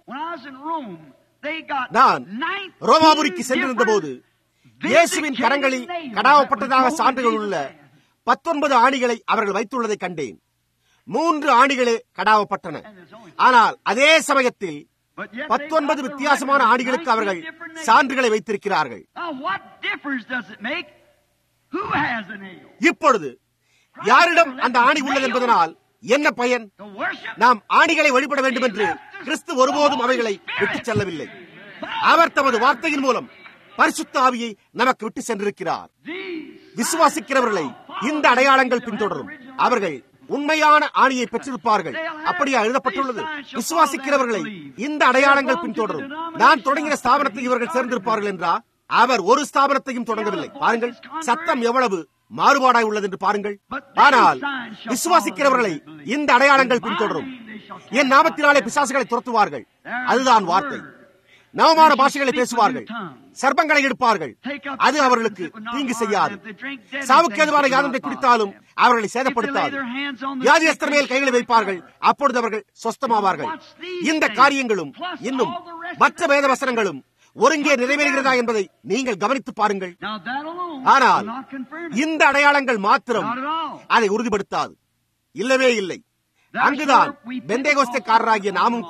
நான் ரோமாபுரிக்கு சென்றிருந்த போது இயேசுவின் கரங்களில் கடாவப்பட்டதாக சான்றுகள் உள்ள பத்தொன்பது ஆணிகளை அவர்கள் வைத்துள்ளதை கண்டேன் மூன்று ஆணிகளே கடாவப்பட்டன ஆனால் அதே சமயத்தில் பத்தொன்பது வித்தியாசமான ஆணிகளுக்கு அவர்கள் சான்றுகளை வைத்திருக்கிறார்கள் இப்பொழுது யாரிடம் அந்த ஆணி உள்ளது என்பதனால் என்ன பயன் நாம் ஆணிகளை வழிபட வேண்டும் என்று கிறிஸ்து ஒருபோதும் அவைகளை விட்டுச் செல்லவில்லை அவர் தமது வார்த்தையின் மூலம் பரிசுத்த ஆவியை நமக்கு விட்டு சென்றிருக்கிறார் விசுவாசிக்கிறவர்களை இந்த அடையாளங்கள் பின்தொடரும் அவர்கள் உண்மையான ஆணியை பெற்றிருப்பார்கள் அப்படியா எழுதப்பட்டுள்ளது விசுவாசிக்கிறவர்களை இந்த அடையாளங்கள் பின்தொடரும் நான் தொடங்கின ஸ்தாபனத்தில் இவர்கள் சேர்ந்திருப்பார்கள் என்றா அவர் ஒரு ஸ்தாபனத்தையும் தொடங்கவில்லை பாருங்கள் சத்தம் எவ்வளவு மாறுபாடாய் உள்ளது என்று பாருங்கள் ஆனால் விசுவாசிக்கிறவர்களை இந்த அடையாளங்கள் பின்தொடரும் என் நாமத்தினாலே பிசாசுகளை துரத்துவார்கள் அதுதான் வார்த்தை நவமான பாஷைகளை பேசுவார்கள் சர்ப்பங்களை எடுப்பார்கள் அது அவர்களுக்கு தீங்கு செய்யாது சாவுக்கு எதுவான யாதொன்றை குடித்தாலும் அவர்களை சேதப்படுத்தாது வியாதியஸ்தர் மேல் கைகளை வைப்பார்கள் அப்பொழுது அவர்கள் சொஸ்தமாவார்கள் இந்த காரியங்களும் இன்னும் மற்ற வேத வசனங்களும் ஒருங்கே நிறைவேறுகிறதா என்பதை நீங்கள் கவனித்து பாருங்கள் ஆனால் இந்த அடையாளங்கள் மாத்திரம் அதை உறுதிப்படுத்தாது இல்லவே இல்லை அங்குதான் பெந்தேகோஸ்தக்காரராகிய நாமும் கூட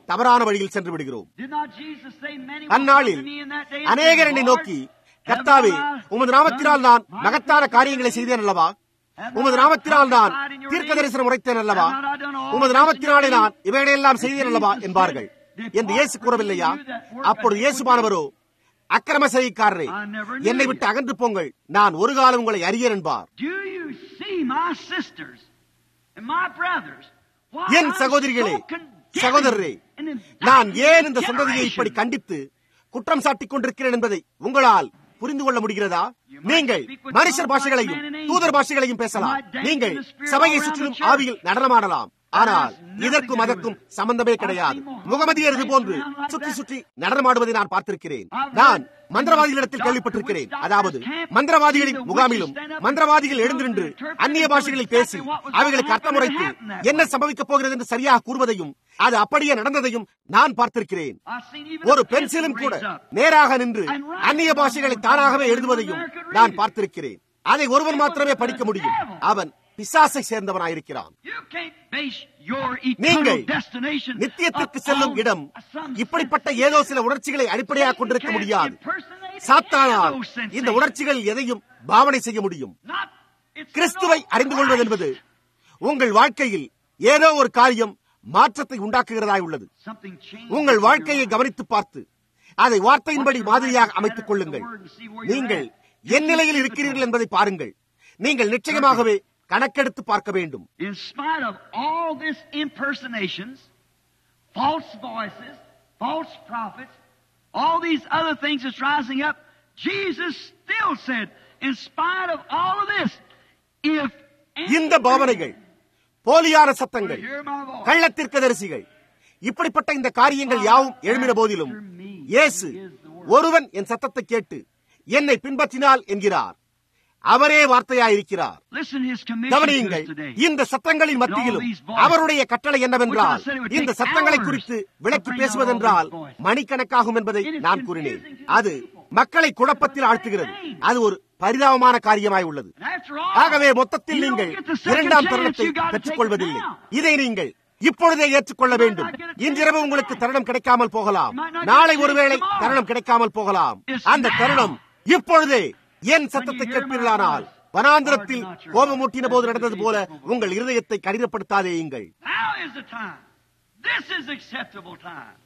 தவறான வழியில் சென்று விடுகிறோம் Did not Jesus say many அந்நாளில் will come to me in that day and அநேகர் say, என்னை "Lord, நோக்கி have கர்த்தாவே not I உமது நாமத்தினால் done நான் mighty மகத்தான things காரியங்களை in செய்தேன் your அல்லவா Have not உமது I நாமத்தினால் நான் prophesied in your தீர்க்க name? தரிசனம் உரைத்தேன் அல்லவா Have not I done all உமது this in நாமத்தினாலே your நான் name? இவைகளையெல்லாம் செய்தேன் And அல்லவா Jesus என்பார்கள் said, என்று இயேசு "Depart கூறவில்லையா from you that work அப்பொழுது iniquity." இயேசுமானவரோ அக்கிரம செய்கைக்காரரே I never knew என்னை you. விட்டு அகன்று போங்கள் நான் ஒரு காலம் உங்களை அறியேன் என்பார் Do you see my sisters and my brothers? Why N I'm சகோதரிகளே so condemning சகோதரரே and in நான் that ஏன் இந்த சந்ததியை generation? இப்படி கண்டித்து குற்றம் சாட்டிக் கொண்டிருக்கிறேன் என்பதை உங்களால் புரிந்து கொள்ள முடிகிறதா நீங்கள் மனுஷர் பாஷைகளையும் தூதர் பாஷைகளையும் பேசலாம் நீங்கள் சபையை சுற்றிலும் ஆவியில் நடனமாடலாம் ஆனால் இதற்கும் அதற்கும் சம்பந்தமே கிடையாது முகமதியர் இது போன்று சுற்றி சுற்றி நடனமாடுவதை நான் பார்த்திருக்கிறேன் நான் மந்திரவாதிகளிடத்தில் கேள்விப்பட்டிருக்கிறேன் அதாவது மந்திரவாதிகளின் முகாமிலும் மந்திரவாதிகள் எழுந்து நின்று அந்நிய பாஷைகளில் பேசி அவைகளுக்கு அர்த்தம் உரைத்து என்ன சம்பவிக்கப் போகிறது என்று சரியாக கூறுவதையும் அது அப்படியே நடந்ததையும் நான் பார்த்திருக்கிறேன் I've seen even ஒரு a பென்சிலும் pencil கூட raise up. நேராக நின்று அந்நிய பாஷைகளை தானாகவே எழுதுவதையும் நான் பார்த்திருக்கிறேன் அதை ஒருவன் மாத்திரமே படிக்க முடியும் அவன் பிசாசை சேர்ந்தவனாயிருக்கிறான் You can't base your நீங்கள் eternal destination நித்தியத்திற்கு செல்லும் upon இடம் some இப்படிப்பட்ட ஏதோ சில உணர்ச்சிகளை அடிப்படையாக கொண்டிருக்க முடியாது சாத்தானால் இந்த உணர்ச்சிகள் எதையும் பாவனை செய்ய முடியும் கிறிஸ்துவை அறிந்து கொள்வது என்பது உங்கள் வாழ்க்கையில் ஏதோ ஒரு காரியம் மாற்றத்தை உண்டாக்குகிறதாய் உள்ளது உங்கள் வாழ்க்கையை கவனித்து பார்த்து அதை வார்த்தையின்படி மாதிரியாக அமைத்துக் கொள்ளுங்கள் நீங்கள் என் நிலையில் இருக்கிறீர்கள் என்பதை பாருங்கள் நீங்கள் நிச்சயமாகவே கணக்கெடுத்து பார்க்க வேண்டும் In spite of all this impersonations, false voices, false prophets, all these other things that's rising up, Jesus still said, in spite of all of this, if இந்த பாவனைகள் போலியான சத்தங்கள் hear my voice, கள்ளத்திற்கதரிசிகள் இப்படிப்பட்ட இந்த காரியங்கள் யாவும் எழுமின போதிலும் இயேசு ஒருவன் என் சத்தத்தை கேட்டு என்னை பின்பற்றினால் என்கிறார் அவரே வார்த்தையாயிருக்கிறார் listen to his commission to கவனியுங்கள் us today. இந்த சத்தங்களின் மத்தியிலும் அவருடைய கட்டளை என்னவென்றால் இந்த சத்தங்களை குறித்து விளக்கி பேசுவதென்றால் மணிக்கணக்காகும் என்பதை நான் கூறினேன் அது மக்களை குழப்பத்தில் ஆழ்த்துகிறது அது ஒரு பரிதாபமான காரியமாய் உள்ளது And after all, ஆகவே மொத்தத்தில் you don't நீங்கள் get the second இரண்டாம் chance, தருணத்தை you gotta take பெற்றுக் it கொள்வதில்லை now. இதை நீங்கள் இப்பொழுதே ஏற்றுக்கொள்ள வேண்டும் இன்றிரவு உங்களுக்கு தருணம் கிடைக்காமல் போகலாம் நாளை ஒருவேளை தருணம் கிடைக்காமல் போகலாம் அந்த தருணம் இப்பொழுதே என் சத்தத்தை கேட்பீர்களானால் வனாந்திரத்தில் கோபமூட்டின போது நடந்தது போல உங்கள் இருதயத்தை கடினப்படுத்தாதேயுங்கள் Now is the time. This is acceptable time.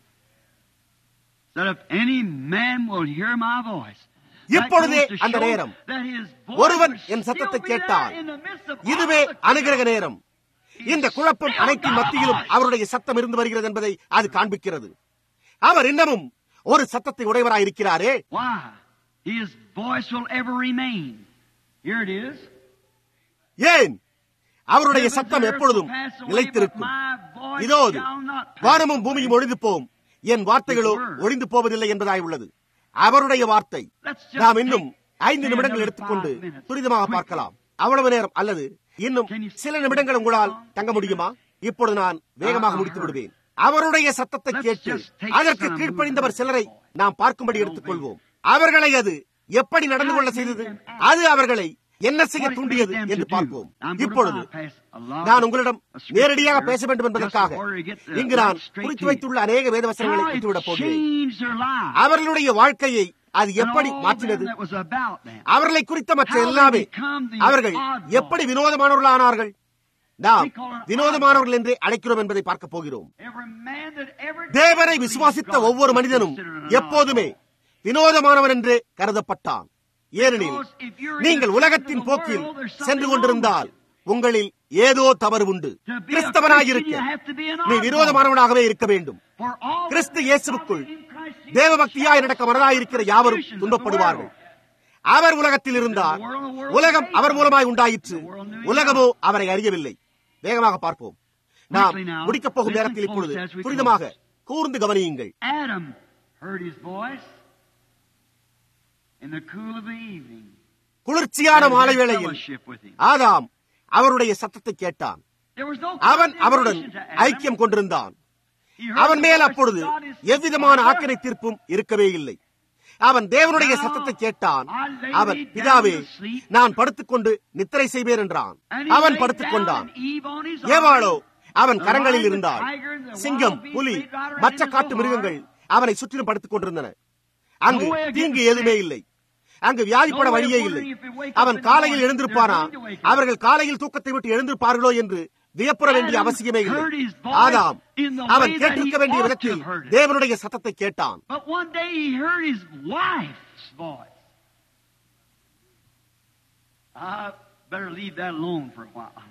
That if any man will hear my voice. that இப்பொழுதே goes to அந்த show நேரம். that his voice ஒருவன் will என் still சத்தத்தை be there கேட்டால் in the midst of இதுவே all the அனுகிரக நேரம் இந்த குழப்பம் அனைத்தின் மத்தியிலும் அவருடைய சத்தம் இருந்து வருகிறது என்பதை அது காண்பிக்கிறது அவர் இன்னமும் ஒரு சத்தத்தை உடையவராய் இருக்கிறாரே Why? His voice will ever remain. Here it is. ஏன் அவருடைய சத்தம் எப்பொழுதும் நிலைத்திருக்கும் இதோ அது. வானமும் பூமியும் ஒழிந்து போம் என் வார்த்தைகளோ ஒழிந்து போவதில்லை என்பதாய் உள்ளது அவருடைய வார்த்தை நாம் இன்னும் ஐந்து நிமிடங்கள் எடுத்துக்கொண்டு துரிதமாக பார்க்கலாம் அவ்வளவு நேரம் அல்லது இன்னும் சில நிமிடங்கள் உங்களால் தங்க முடியுமா இப்பொழுது நான் வேகமாக முடித்து விடுவேன் அவருடைய சத்தத்தை கேட்டு அதற்கு கீழ்ப்படிந்தவர் சிலரை நாம் பார்க்கும்படி எடுத்துக்கொள்வோம் அவர்களை அது எப்படி நடந்து கொள்ள செய்தது அது அவர்களை என்ன செய்ய தூண்டியது என்று பார்ப்போம் இப்பொழுது நான் உங்களிடம் நேரடியாக பேச வேண்டும் என்பதற்காக இங்கு நான் குறித்து வைத்துள்ள அநேக வேதவசனங்களை விட்டுவிடப் போகிறேன் அவர்களுடைய வாழ்க்கையை அது எப்படி மாற்றினது அவர்களை குறித்த மற்ற எல்லாமே அவர்கள் எப்படி வினோதமானவர்களானார்கள் நாம் வினோதமானவர்கள் என்றே அழைக்கிறோம் என்பதை பார்க்க போகிறோம் தேவனை விசுவாசித்த ஒவ்வொரு மனிதனும் எப்போதுமே வினோதமானவன் என்றே கருதப்பட்டான் ஏனெனில் நீங்கள் உலகத்தின் போக்கில் சென்று கொண்டிருந்தால் உங்களில் ஏதோ தவறு உண்டு கிறிஸ்தவனாயிருக்க நீ விரோதமானவனாகவே இருக்க வேண்டும் கிறிஸ்து இயேசுவுக்குள் தேவ பக்தியாய் நடக்க மனதாயிருக்கிற யாவரும் துன்பப்படுவார்கள் அவர் உலகத்தில் இருந்தார் உலகம் அவர் மூலமாய் உண்டாயிற்று உலகமோ அவரை அறியவில்லை வேகமாக பார்ப்போம் நாம் முடிக்கப் போகும் நேரத்தில் இப்பொழுது துரிதமாக கூர்ந்து கவனியுங்கள் Adam heard his voice in the cool of the evening. குளிர்ச்சியான and மாலை had வேளையில் fellowship with him. ஆதாம் அவருடைய சத்தத்தை கேட்டான் There was no அவன் அவருடன் condemnation to Adam. ஐக்கியம் கொண்டிருந்தான் He heard அவன் the மேல் voice அப்பொழுது of God is- எவ்விதமான ஆக்கினை தீர்ப்பும் இருக்கவே இல்லை அவன் தேவனுடைய சத்தத்தை கேட்டான் அவன் பிதாவே நான் படுத்துக்கொண்டு நித்திரை செய்வேன் என்றான் And he அவன் laid படுத்துக் down கொண்டான் and Eve on his ஏவாளோ arm. அவன் கரங்களில் இருந்தால் சிங்கம் புலி மற்ற காட்டு மிருகங்கள் அவனை சுற்றிலும் படுத்துக் கொண்டிருந்தன அங்கு தீங்கு எதுவுமே இல்லை அங்கு வியாதிப்பட வழியே இல்லை அவன் காலையில் எழுந்திருப்பானா அவர்கள் காலையில் தூக்கத்தை விட்டு எழுந்திருப்பார்களோ என்று வியப்புற வேண்டிய அவசியமே இல்லை ஆதாம் அவன் கேட்டிருக்க வேண்டிய விதத்தில் தேவனுடைய சத்தத்தை கேட்டான் But one day he heard his wife's voice. I better leave that alone for a while.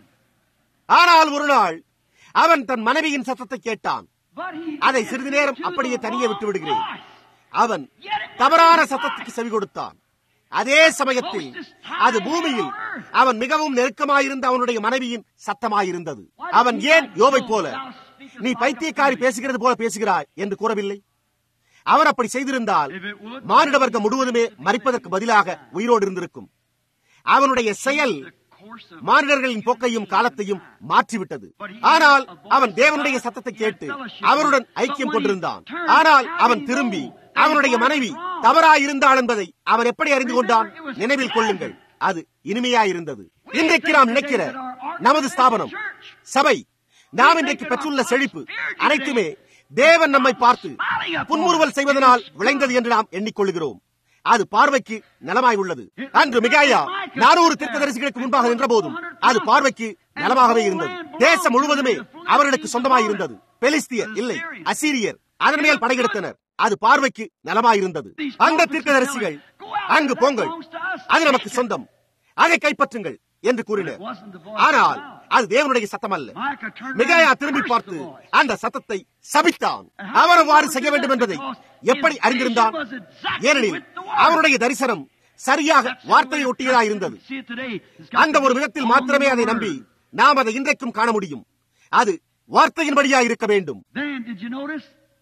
ஆனால் ஒரு நாள் அவன் தன் மனைவியின் சத்தத்தை கேட்டான் But he அதை சிறிது நேரம் listened to அப்படியே the தனியே விட்டு wrong விடுகிறேன் voice. அவன் தவறான சத்தத்துக்கு செவி கொடுத்தான் அதே சமயத்தில் அது பூமியில் அவன் மிகவும் நெருக்கமாயிருந்த அவனுடைய மனைவியின் சத்தமாயிருந்தது அவன் ஏன் யோவை போல நீ பைத்தியக்காரி பேசுகிறது போல பேசுகிறாய் என்று கூறவில்லை அவன் அப்படி செய்திருந்தால் மானிட வர்க்கம் முழுவதுமே மறிப்பதற்கு பதிலாக உயிரோடு இருந்திருக்கும் அவனுடைய செயல் மானிடர்களின் போக்கையும் காலத்தையும் மாற்றிவிட்டது ஆனால் அவன் தேவனுடைய சத்தத்தை கேட்டு அவருடன் ஐக்கியம் கொண்டிருந்தான் ஆனால் அவன் திரும்பி அவனுடைய மனைவி தவறாயிருந்தாள் என்பதை அவன் எப்படி அறிந்து கொண்டான் நினைவில் கொள்ளுங்கள் அது இனிமையாயிருந்தது இன்றைக்கு நாம் நினைக்கிற நமது ஸ்தாபனம் சபை நாம் இன்றைக்கு பெற்றுள்ள செழிப்பு அனைத்துமே தேவன் நம்மை பார்த்து புன்முறுவல் செய்வதனால் விளைந்தது என்று நாம் எண்ணிக்கொள்கிறோம் அது பார்வைக்கு நலமாய் உள்ளது அன்று மிகாயா நானூறு தீர்க்கதரிசிகளுக்கு முன்பாக நின்ற போதும் அது பார்வைக்கு நலமாகவே இருந்தது தேசம் முழுவதுமே அவர்களுக்கு சொந்தமாய் இருந்தது பெலிஸ்தியர் இல்லை அசீரியர் அதன் மேல் படையெடுத்தனர் அது பார்வைக்கு நலமாயிருந்தது அந்த தீர்க்கதரிசிகள் அங்கு போங்கள் அது நமக்கு சொந்தம் அதை கைப்பற்றுங்கள் என்று கூறினர் ஆனால் அது தேவனுடைய சத்தம் அல்ல மிகாயா திரும்பி பார்த்து அந்த சத்தத்தை சபித்தான் அவர் அவ்வாறு செய்ய வேண்டும் என்பதை எப்படி அறிந்திருந்தான் ஏனெனில் அவருடைய தரிசனம் சரியாக வார்த்தையை ஒட்டியதாக இருந்தது அந்த ஒரு விதத்தில் மாத்திரமே அதை நம்பி நாம் அதை இன்றைக்கும் காண முடியும் அது வார்த்தையின்படியா இருக்க வேண்டும் Then, did you notice?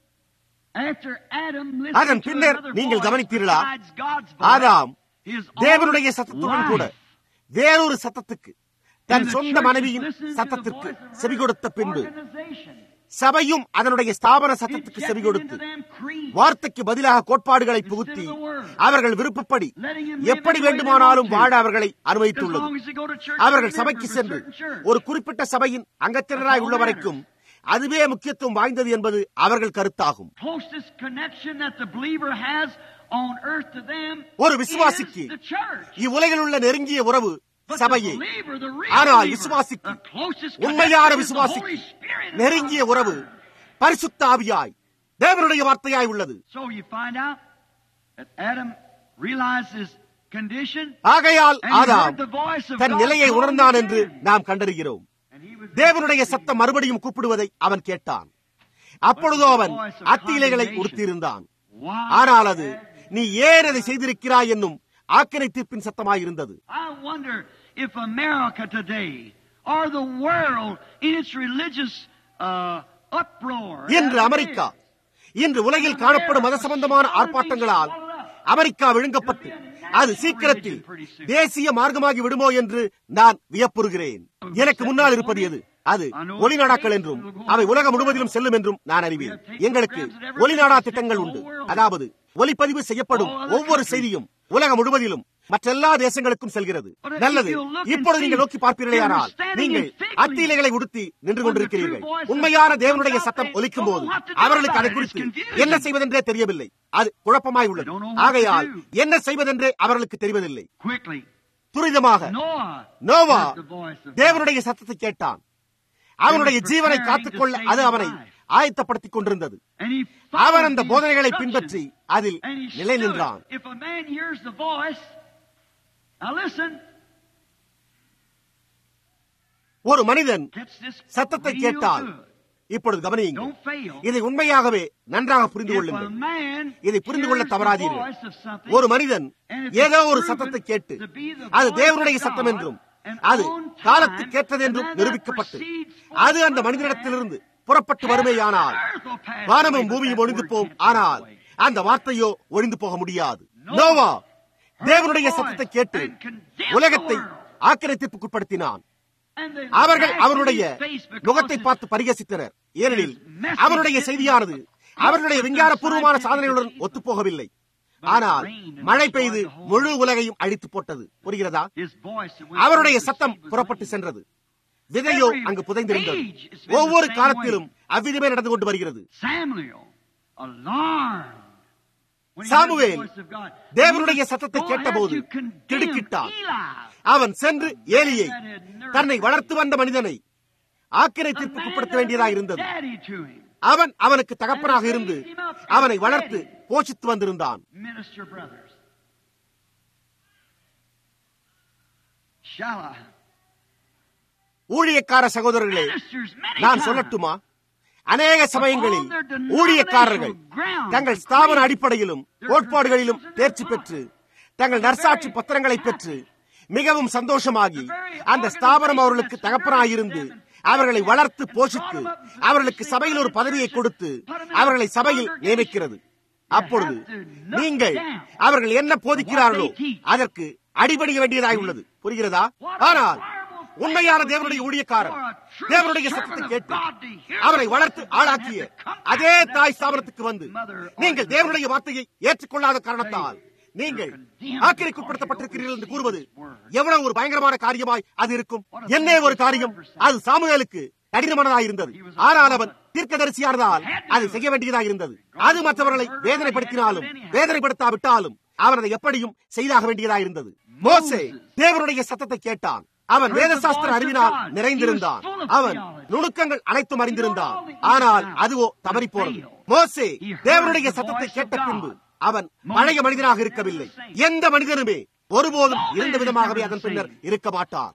After Adam listened அதன் to பின்னர் another நீங்கள் voice கவனித்தீர்களா besides God's voice, ஆதாம் his own தேவனுடைய சத்தத்துடன் கூட life. வேறொரு சத்தத்துக்கு தன் And the சொந்த church மனைவியின் is listening to the சத்தத்திற்கு voice of செவி her கொடுத்த பின்பு organization. சபையும் அதனுடைய ஸ்தாபன சத்தத்துக்கு செவி Injected கொடுத்து into them creeds. வார்த்தைக்கு பதிலாக கோட்பாடுகளை புகுத்தி அவர்கள் விருப்பப்படி எப்படி வேண்டுமானாலும் வாழ அவர்களை As அனுமதித்துள்ளது long as they go to church, அவர்கள் they're சபைக்கு for a சென்று certain church. ஒரு குறிப்பிட்ட சபையின் அங்கத்தினராய் உள்ள வரைக்கும் அதுவே முக்கியத்துவம் வாய்ந்தது என்பது அவர்கள் கருத்தாகும் Closest connection that the believer has on earth to them ஒரு is விசுவாசிக்கு the church. இவ்வுலகில் உள்ள நெருங்கிய உறவு But சபையே the believer, the real ஆனால் believer, விசுவாசிக்கு the closest உண்மையான connection is the விசுவாசிக்கு Holy Spirit of நெருங்கிய God. உறவு பரிசுத்த ஆவியாய் தேவனுடைய வார்த்தையாய் உள்ளது So you find out that Adam realized his condition ஆகையால் and he Adam heard the voice of than God நிலையை calling உணர்ந்தான் him என்று in. நாம் கண்டறிகிறோம் And he was தேவனுடைய சத்தம் மறுபடியும் கூப்பிடுவதை அவன் கேட்டான் அப்பொழுதோ அவன் அத்தி இலைகளை உடுத்தியிருந்தான் Why ஆனால் அது நீ ஏன் அதை செய்திருக்கிறாய் என்னும் ஆக்கினை தீர்ப்பின் சத்தமாயிருந்தது I wonder if America today or the world in its religious uh, uproar இன்று as it அமெரிக்கா is, இன்று உலகில் காணப்படும் மத சம்பந்தமான ஆர்ப்பாட்டங்களால் அமெரிக்கா விழுங்கப்பட்டு அது சீக்கிரத்தில் தேசிய மார்க்கமாகி விடுமோ என்று நான் வியப்புறுகிறேன் எனக்கு முன்னால் இருப்பது எது அது ஒளிநாடாக்கள் என்றும் அவை உலகம் முழுவதிலும் செல்லும் என்றும் நான் அறிவேன் எங்களுக்கு ஒளிநாடா திட்டங்கள் உண்டு அதாவது ஒலிப்பதிவு செய்யப்படும் ஒவ்வொரு செய்தியும் உலகம் முழுவதிலும் மற்றெல்லா தேசங்களுக்கும் செல்கிறது நல்லது இப்பொழுது நீங்கள் நோக்கி பார்ப்பீர்களேயானால் நீங்கள் அத்தி இலைகளை உடுத்தி நின்று கொண்டிருக்கிறீர்கள் உண்மையான தேவனுடைய சத்தம் ஒலிக்கும் போது அவர்களுக்கு அதை குறித்து என்ன செய்வதென்றே தெரியவில்லை அது குழப்பமாய் உள்ளது ஆகையால் என்ன செய்வதென்றே அவர்களுக்கு தெரிவதில்லை quickly. துரிதமாக Noah Noah heard the voice of God. தேவனுடைய சத்தத்தை கேட்டான் அவனுடைய ஜீவனை காத்துக்கொள்ள அது அவனை ஆயத்தப்படுத்திக் கொண்டிருந்தது And he அவன் followed அந்த the போதனைகளை instructions. பின்பற்றி அதில் And he நிலை stood. நின்றான் If a man hears the voice, now listen, ஒரு மனிதன் gets this சத்தத்தை real கேட்டால் good. இப்பொழுது கவனியுங்கள் Don't fail. இதை உண்மையாகவே நன்றாக புரிந்து If a கொள்ளுங்கள் man இதை புரிந்து கொள்ள hears the தவறாதீர்கள் voice of something, ஒரு மனிதன் and if ஏதோ it's ஒரு proven சத்தத்தை கேட்டு to be the அது voice தேவனுடைய of சத்தம் God, என்றும் and அது on time, காலத்துக்கேற்றது and என்றும் then that நிரூபிக்கப்பட்டு proceeds அது அந்த forth மனிதனிடத்திலிருந்து புறப்பட்டு வருமேயானால் earth will pass வானமும் away, but பூமியும் that ஒழிந்து word போகும் can't pass ஆனால் away. அந்த வார்த்தையோ ஒழிந்து போக முடியாது நோவா தேவனுடைய சத்தத்தை கேட்டு உலகத்தை ஆக்கிரமிப்புக்குட்படுத்தினான் And they அவர்கள் laughed in அவருடைய his face because முகத்தை his- பார்த்து பரிகசித்தனர் ஏனெனில் அவருடைய செய்தியானது அவர்களுடைய விஞ்ஞானபூர்வமான சாதனைகளுடன் ஒத்துப்போகவில்லை ஆனால் மழை பெய்து முழு உலகையும் அழித்து போட்டது புரிகிறதா his voice that went அவருடைய forth சத்தம் was புறப்பட்டு rain. சென்றது விதையோ அங்கு புதைந்திருந்தது ஒவ்வொரு காலத்திலும் அவ்விதமே நடந்து கொண்டு வருகிறது சாமுவேல் தேவனுடைய சத்தத்தை கேட்டபோது திடுக்கிட்டான் அவன் சென்று ஏலியை தன்னை வளர்த்து வந்த மனிதனை ஆக்கிரத்திற்குட்படுத்த வேண்டியதாக இருந்தது அவன் அவனுக்கு தகப்பனாக இருந்து அவனை வளர்த்து போஷித்து வந்திருந்தான் ஊழியக்கார சகோதரர்களே நான் சொல்லட்டுமா அநேக சமயங்களில் ஊழியக்காரர்கள் தங்கள் ஸ்தாபன அடிப்படையிலும் கோட்பாடுகளிலும் தேர்ச்சி பெற்று தங்கள் நர்சாட்சி பத்திரங்களை பெற்று மிகவும் சந்தோஷமாகி அந்த ஸ்தாபனம் அவர்களுக்கு தகப்பனாயிருந்து அவர்களை வளர்த்து போஷித்து அவர்களுக்கு சபையில் ஒரு பதவியை கொடுத்து அவர்களை சபையில் நியமிக்கிறது அப்பொழுது நீங்கள் அவர்கள் என்ன போதிக்கிறார்களோ அதற்கு அடிபடிய வேண்டியதாக உள்ளது புரிகிறதா ஆனால் உண்மையான தேவனுடைய ஊழியக்காரன் தேவனுடைய சத்தத்தை கேட்டு அவரை வளர்த்து ஆளாக்கிய அதே தாய் ஸ்தாபனத்துக்கு வந்து நீங்கள் தேவனுடைய வார்த்தையை ஏற்றுக்கொள்ளாத காரணத்தால் நீங்கள் ஆக்கிரைக்குட்படுத்தப்பட்டிருக்கிறீர்கள் என்று கூறுவது எவ்வளவு ஒரு பயங்கரமான காரியமாய் அது இருக்கும் என்ன ஒரு காரியம் அது சாமுவேலுக்கு கடினமானதாக இருந்தது ஆனால் அவன் தீர்க்கதரிசியானதால் அதை செய்ய வேண்டியதாக இருந்தது அது மற்றவர்களை வேதனைப்படுத்தினாலும் வேதனைப்படுத்தாவிட்டாலும் அவன் அதை எப்படியும் செய்தாக வேண்டியதாக இருந்தது மோசே தேவனுடைய சத்தத்தை கேட்டான் அவன் வேதசாஸ்திர அறிவினால் நிறைந்திருந்தான் அவன் நுணுக்கங்கள் அனைத்தும் அறிந்திருந்தான் ஆனால் அதுவோ தவறி போனது மோசே தேவனுடைய சத்தத்தை கேட்ட பின்பு அவன் பழைய மனிதனாக இருக்கவில்லை எந்த மனிதனுமே ஒருபோதும் இருந்த விதமாகவே அதன் பின்னர் இருக்க மாட்டார்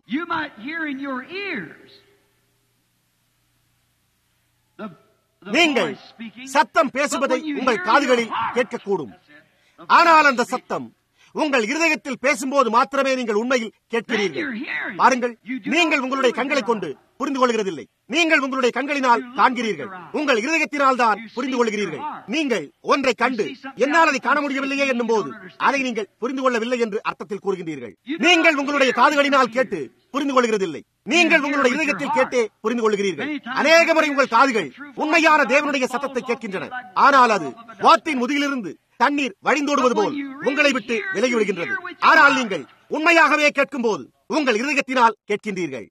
நீங்கள் சத்தம் பேசுவதை உங்கள் காதுகளில் கேட்கக்கூடும் ஆனால் அந்த சத்தம் உங்கள் இருதயத்தில் பேசும்போது மாத்திரமே நீங்கள் உண்மையில் கேட்கிறீர்கள் பாருங்கள் நீங்கள் உங்களுடைய கண்களை கொண்டு புரிந்து கொள்கிறதில்லை நீங்கள் உங்களுடைய கண்களினால் காண்கிறீர்கள் உங்கள் இருதயத்தினால் தான் புரிந்து கொள்கிறீர்கள் நீங்கள் ஒன்றை கண்டு என்னால் அதை காண முடியவில்லையே என்னும் போது அதை நீங்கள் புரிந்து கொள்ளவில்லை என்று அர்த்தத்தில் கூறுகின்றீர்கள் நீங்கள் உங்களுடைய காதுகளினால் கேட்டு புரிந்து கொள்கிறதில்லை நீங்கள் உங்களுடைய இதயத்தில் கேட்டே புரிந்து கொள்கிறீர்கள் அநேக முறை உங்கள் காதுகள் உண்மையான தேவனுடைய சத்தத்தை கேட்கின்றன ஆனால் அது வாத்தின் முதுகிலிருந்து தண்ணீர் வழிந்தோடுவது போல் உங்களை விட்டு விலகி விடுகின்றது ஆனால் நீங்கள் உண்மையாகவே கேட்கும் போது உங்கள் இருதயத்தினால் கேட்கின்றீர்கள்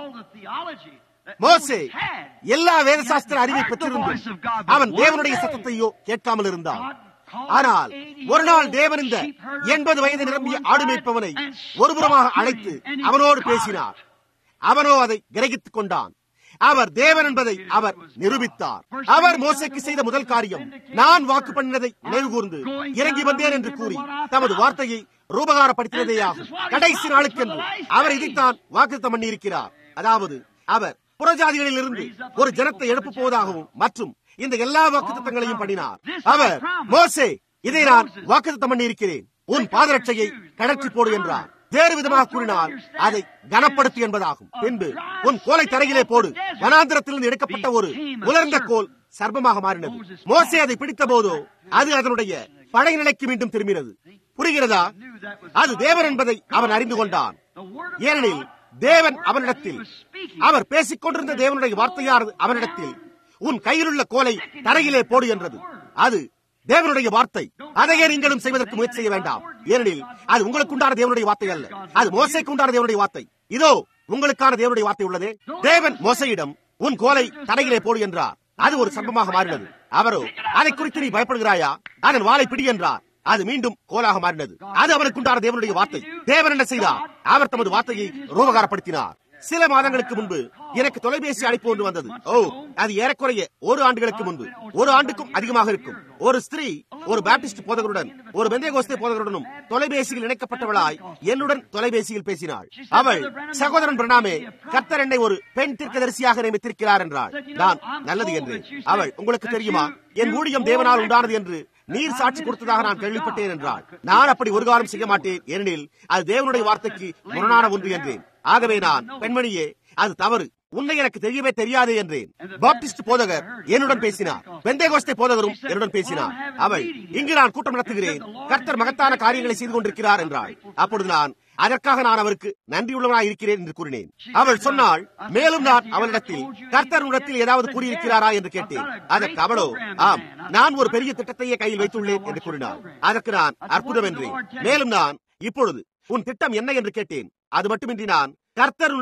மோசே எல்லா வேதசாஸ்திர அறிவை பெற்றிருந்தும் அவன் தேவனுடைய சத்தத்தையோ கேட்காமல் இருந்தான் ஆனால் ஒரு நாள் தேவன் இந்த எண்பது வயது நிரம்பிய ஆடு மேய்ப்பவனை ஒருபுறமாக அழைத்து அவனோடு பேசினார் அவனோ அதை கிரகித்துக் கொண்டான் அவர் தேவன் என்பதை அவர் நிரூபித்தார் அவர் மோசைக்கு செய்த முதல் காரியம் நான் வாக்கு பண்ணினதை நினைவு கூர்ந்து இறங்கி வந்தேன் என்று கூறி தமது வார்த்தையை ரூபகாரப்படுத்தினதே ஆகும் கடைசி நாளுக்கென்று அவர் இதைத்தான் வாக்குத்தம் பண்ணியிருக்கிறார் அதாவது அவர் புறஜாதிகளில் இருந்து ஒரு ஜனத்தை எழுப்ப போவதாகவும் மற்றும் இந்த எல்லா வாக்குத்தங்களையும் பண்ணினார் அவர் மோசே இதை நான் வாக்குத்தம் பண்ணியிருக்கிறேன் உன் பாதரட்சையை கடற்றி போடு என்றார் வேறு விதமாக கூறினால் அதை கனப்படுத்து என்பதாகும் பின்பு உன் கோலை தரையிலே போடு வனாந்திரத்திலிருந்து எடுக்கப்பட்ட ஒரு உலர்ந்த கோல் சர்ப்பமாக மாறினது மோசே அதை பிடித்த போதோ அது அதனுடைய பழைய நிலைக்கு மீண்டும் திரும்பினது புரிகிறதா அது தேவன் என்பதை அவன் அறிந்து கொண்டான் ஏனெனில் தேவன் அவனிடத்தில் அவர் பேசிக் கொண்டிருந்த தேவனுடைய வார்த்தையானது அவனிடத்தில் உன் கையிலுள்ள கோலை தரையிலே போடு என்றது அது தேவனுடைய வார்த்தை அதையே நீங்களும் செய்வதற்கு முயற்சி செய்ய வேண்டாம் ஏனெனில் அது உங்களுக்கு உண்டான தேவனுடைய வார்த்தை அல்ல அது மோசைக்கு உண்டான தேவனுடைய வார்த்தை இதோ உங்களுக்கான தேவனுடைய வார்த்தை உள்ளதே தேவன் மோசையிடம் உன் கோலை தரையிலே போடு என்றார் அது ஒரு சம்பமாக மாறினது அவரோ அதை குறித்து நீ பயப்படுகிறாயா அதன் வாளை பிடி என்றார் அது மீண்டும் கோலாக மாறினது அது அவனுக்கு உண்டான தேவனுடைய வார்த்தை தேவன் என்ன செய்தார் அவர் தமது வார்த்தையை ரூபகாரப்படுத்தினார் சில மாதங்களுக்கு முன்பு எனக்கு தொலைபேசி அழைப்பு ஒன்று வந்தது ஓ அது ஏறக்குறைய ஒரு ஆண்டுகளுக்கு முன்பு ஒரு ஆண்டுக்கும் அதிகமாக இருக்கும் ஒரு ஸ்திரீ ஒரு பேப்டிஸ்ட் போதகருடன் ஒரு பெந்தேகோஸ்தே போதகருடனும் தொலைபேசியில் இணைக்கப்பட்டவளாய் என்னுடன் தொலைபேசியில் பேசினாள் அவள் சகோதரன் பிரணாமே கர்த்தர் என்னை ஒரு பெண் தீர்க்கதரிசியாக நியமித்திருக்கிறார் என்றாள் நான் நல்லது என்று அவள் உங்களுக்கு தெரியுமா என் ஊழியம் தேவனால் உண்டானது என்று நீர் சாட்சி கொடுத்ததாக நான் கேள்விப்பட்டேன் என்றாள் நான் அப்படி ஒரு காலம் செய்ய மாட்டேன் ஏனெனில் அது தேவனுடைய வார்த்தைக்கு முரணான ஒன்று என்றேன் ஆகவே நான் பெண்மணியே அது தவறு உன்னை எனக்கு தெரியவே தெரியாது என்றேன் பாப்டிஸ்ட் போதகர் என்னுடன் பேசினார் பெந்தேகோஸ்தே போதகரும் என்னுடன் பேசினார் அவள் இங்கு நான் கூட்டம் நடத்துகிறேன் கர்த்தர் மகத்தான காரியங்களை செய்து கொண்டிருக்கிறார் என்றாள் அப்பொழுது நான் அதற்காக நான் அவருக்கு நன்றியுள்ளவனாய் இருக்கிறேன் என்று கூறினேன் அவள் சொன்னாள் மேலும் நான் அவளிடத்தில் கர்த்தர் இடத்தில் ஏதாவது கூறியிருக்கிறாரா என்று கேட்டேன் அதற்கு அவளோ ஆம் நான் ஒரு பெரிய திட்டத்தையே கையில் வைத்துள்ளேன் என்று கூறினாள் அதற்கு நான் அற்புதம் என்றேன் மேலும் நான் இப்பொழுது உன் திட்டம் என்ன என்று கேட்டேன் அது மட்டுமின்றி நான் கர்த்தருடத்தில்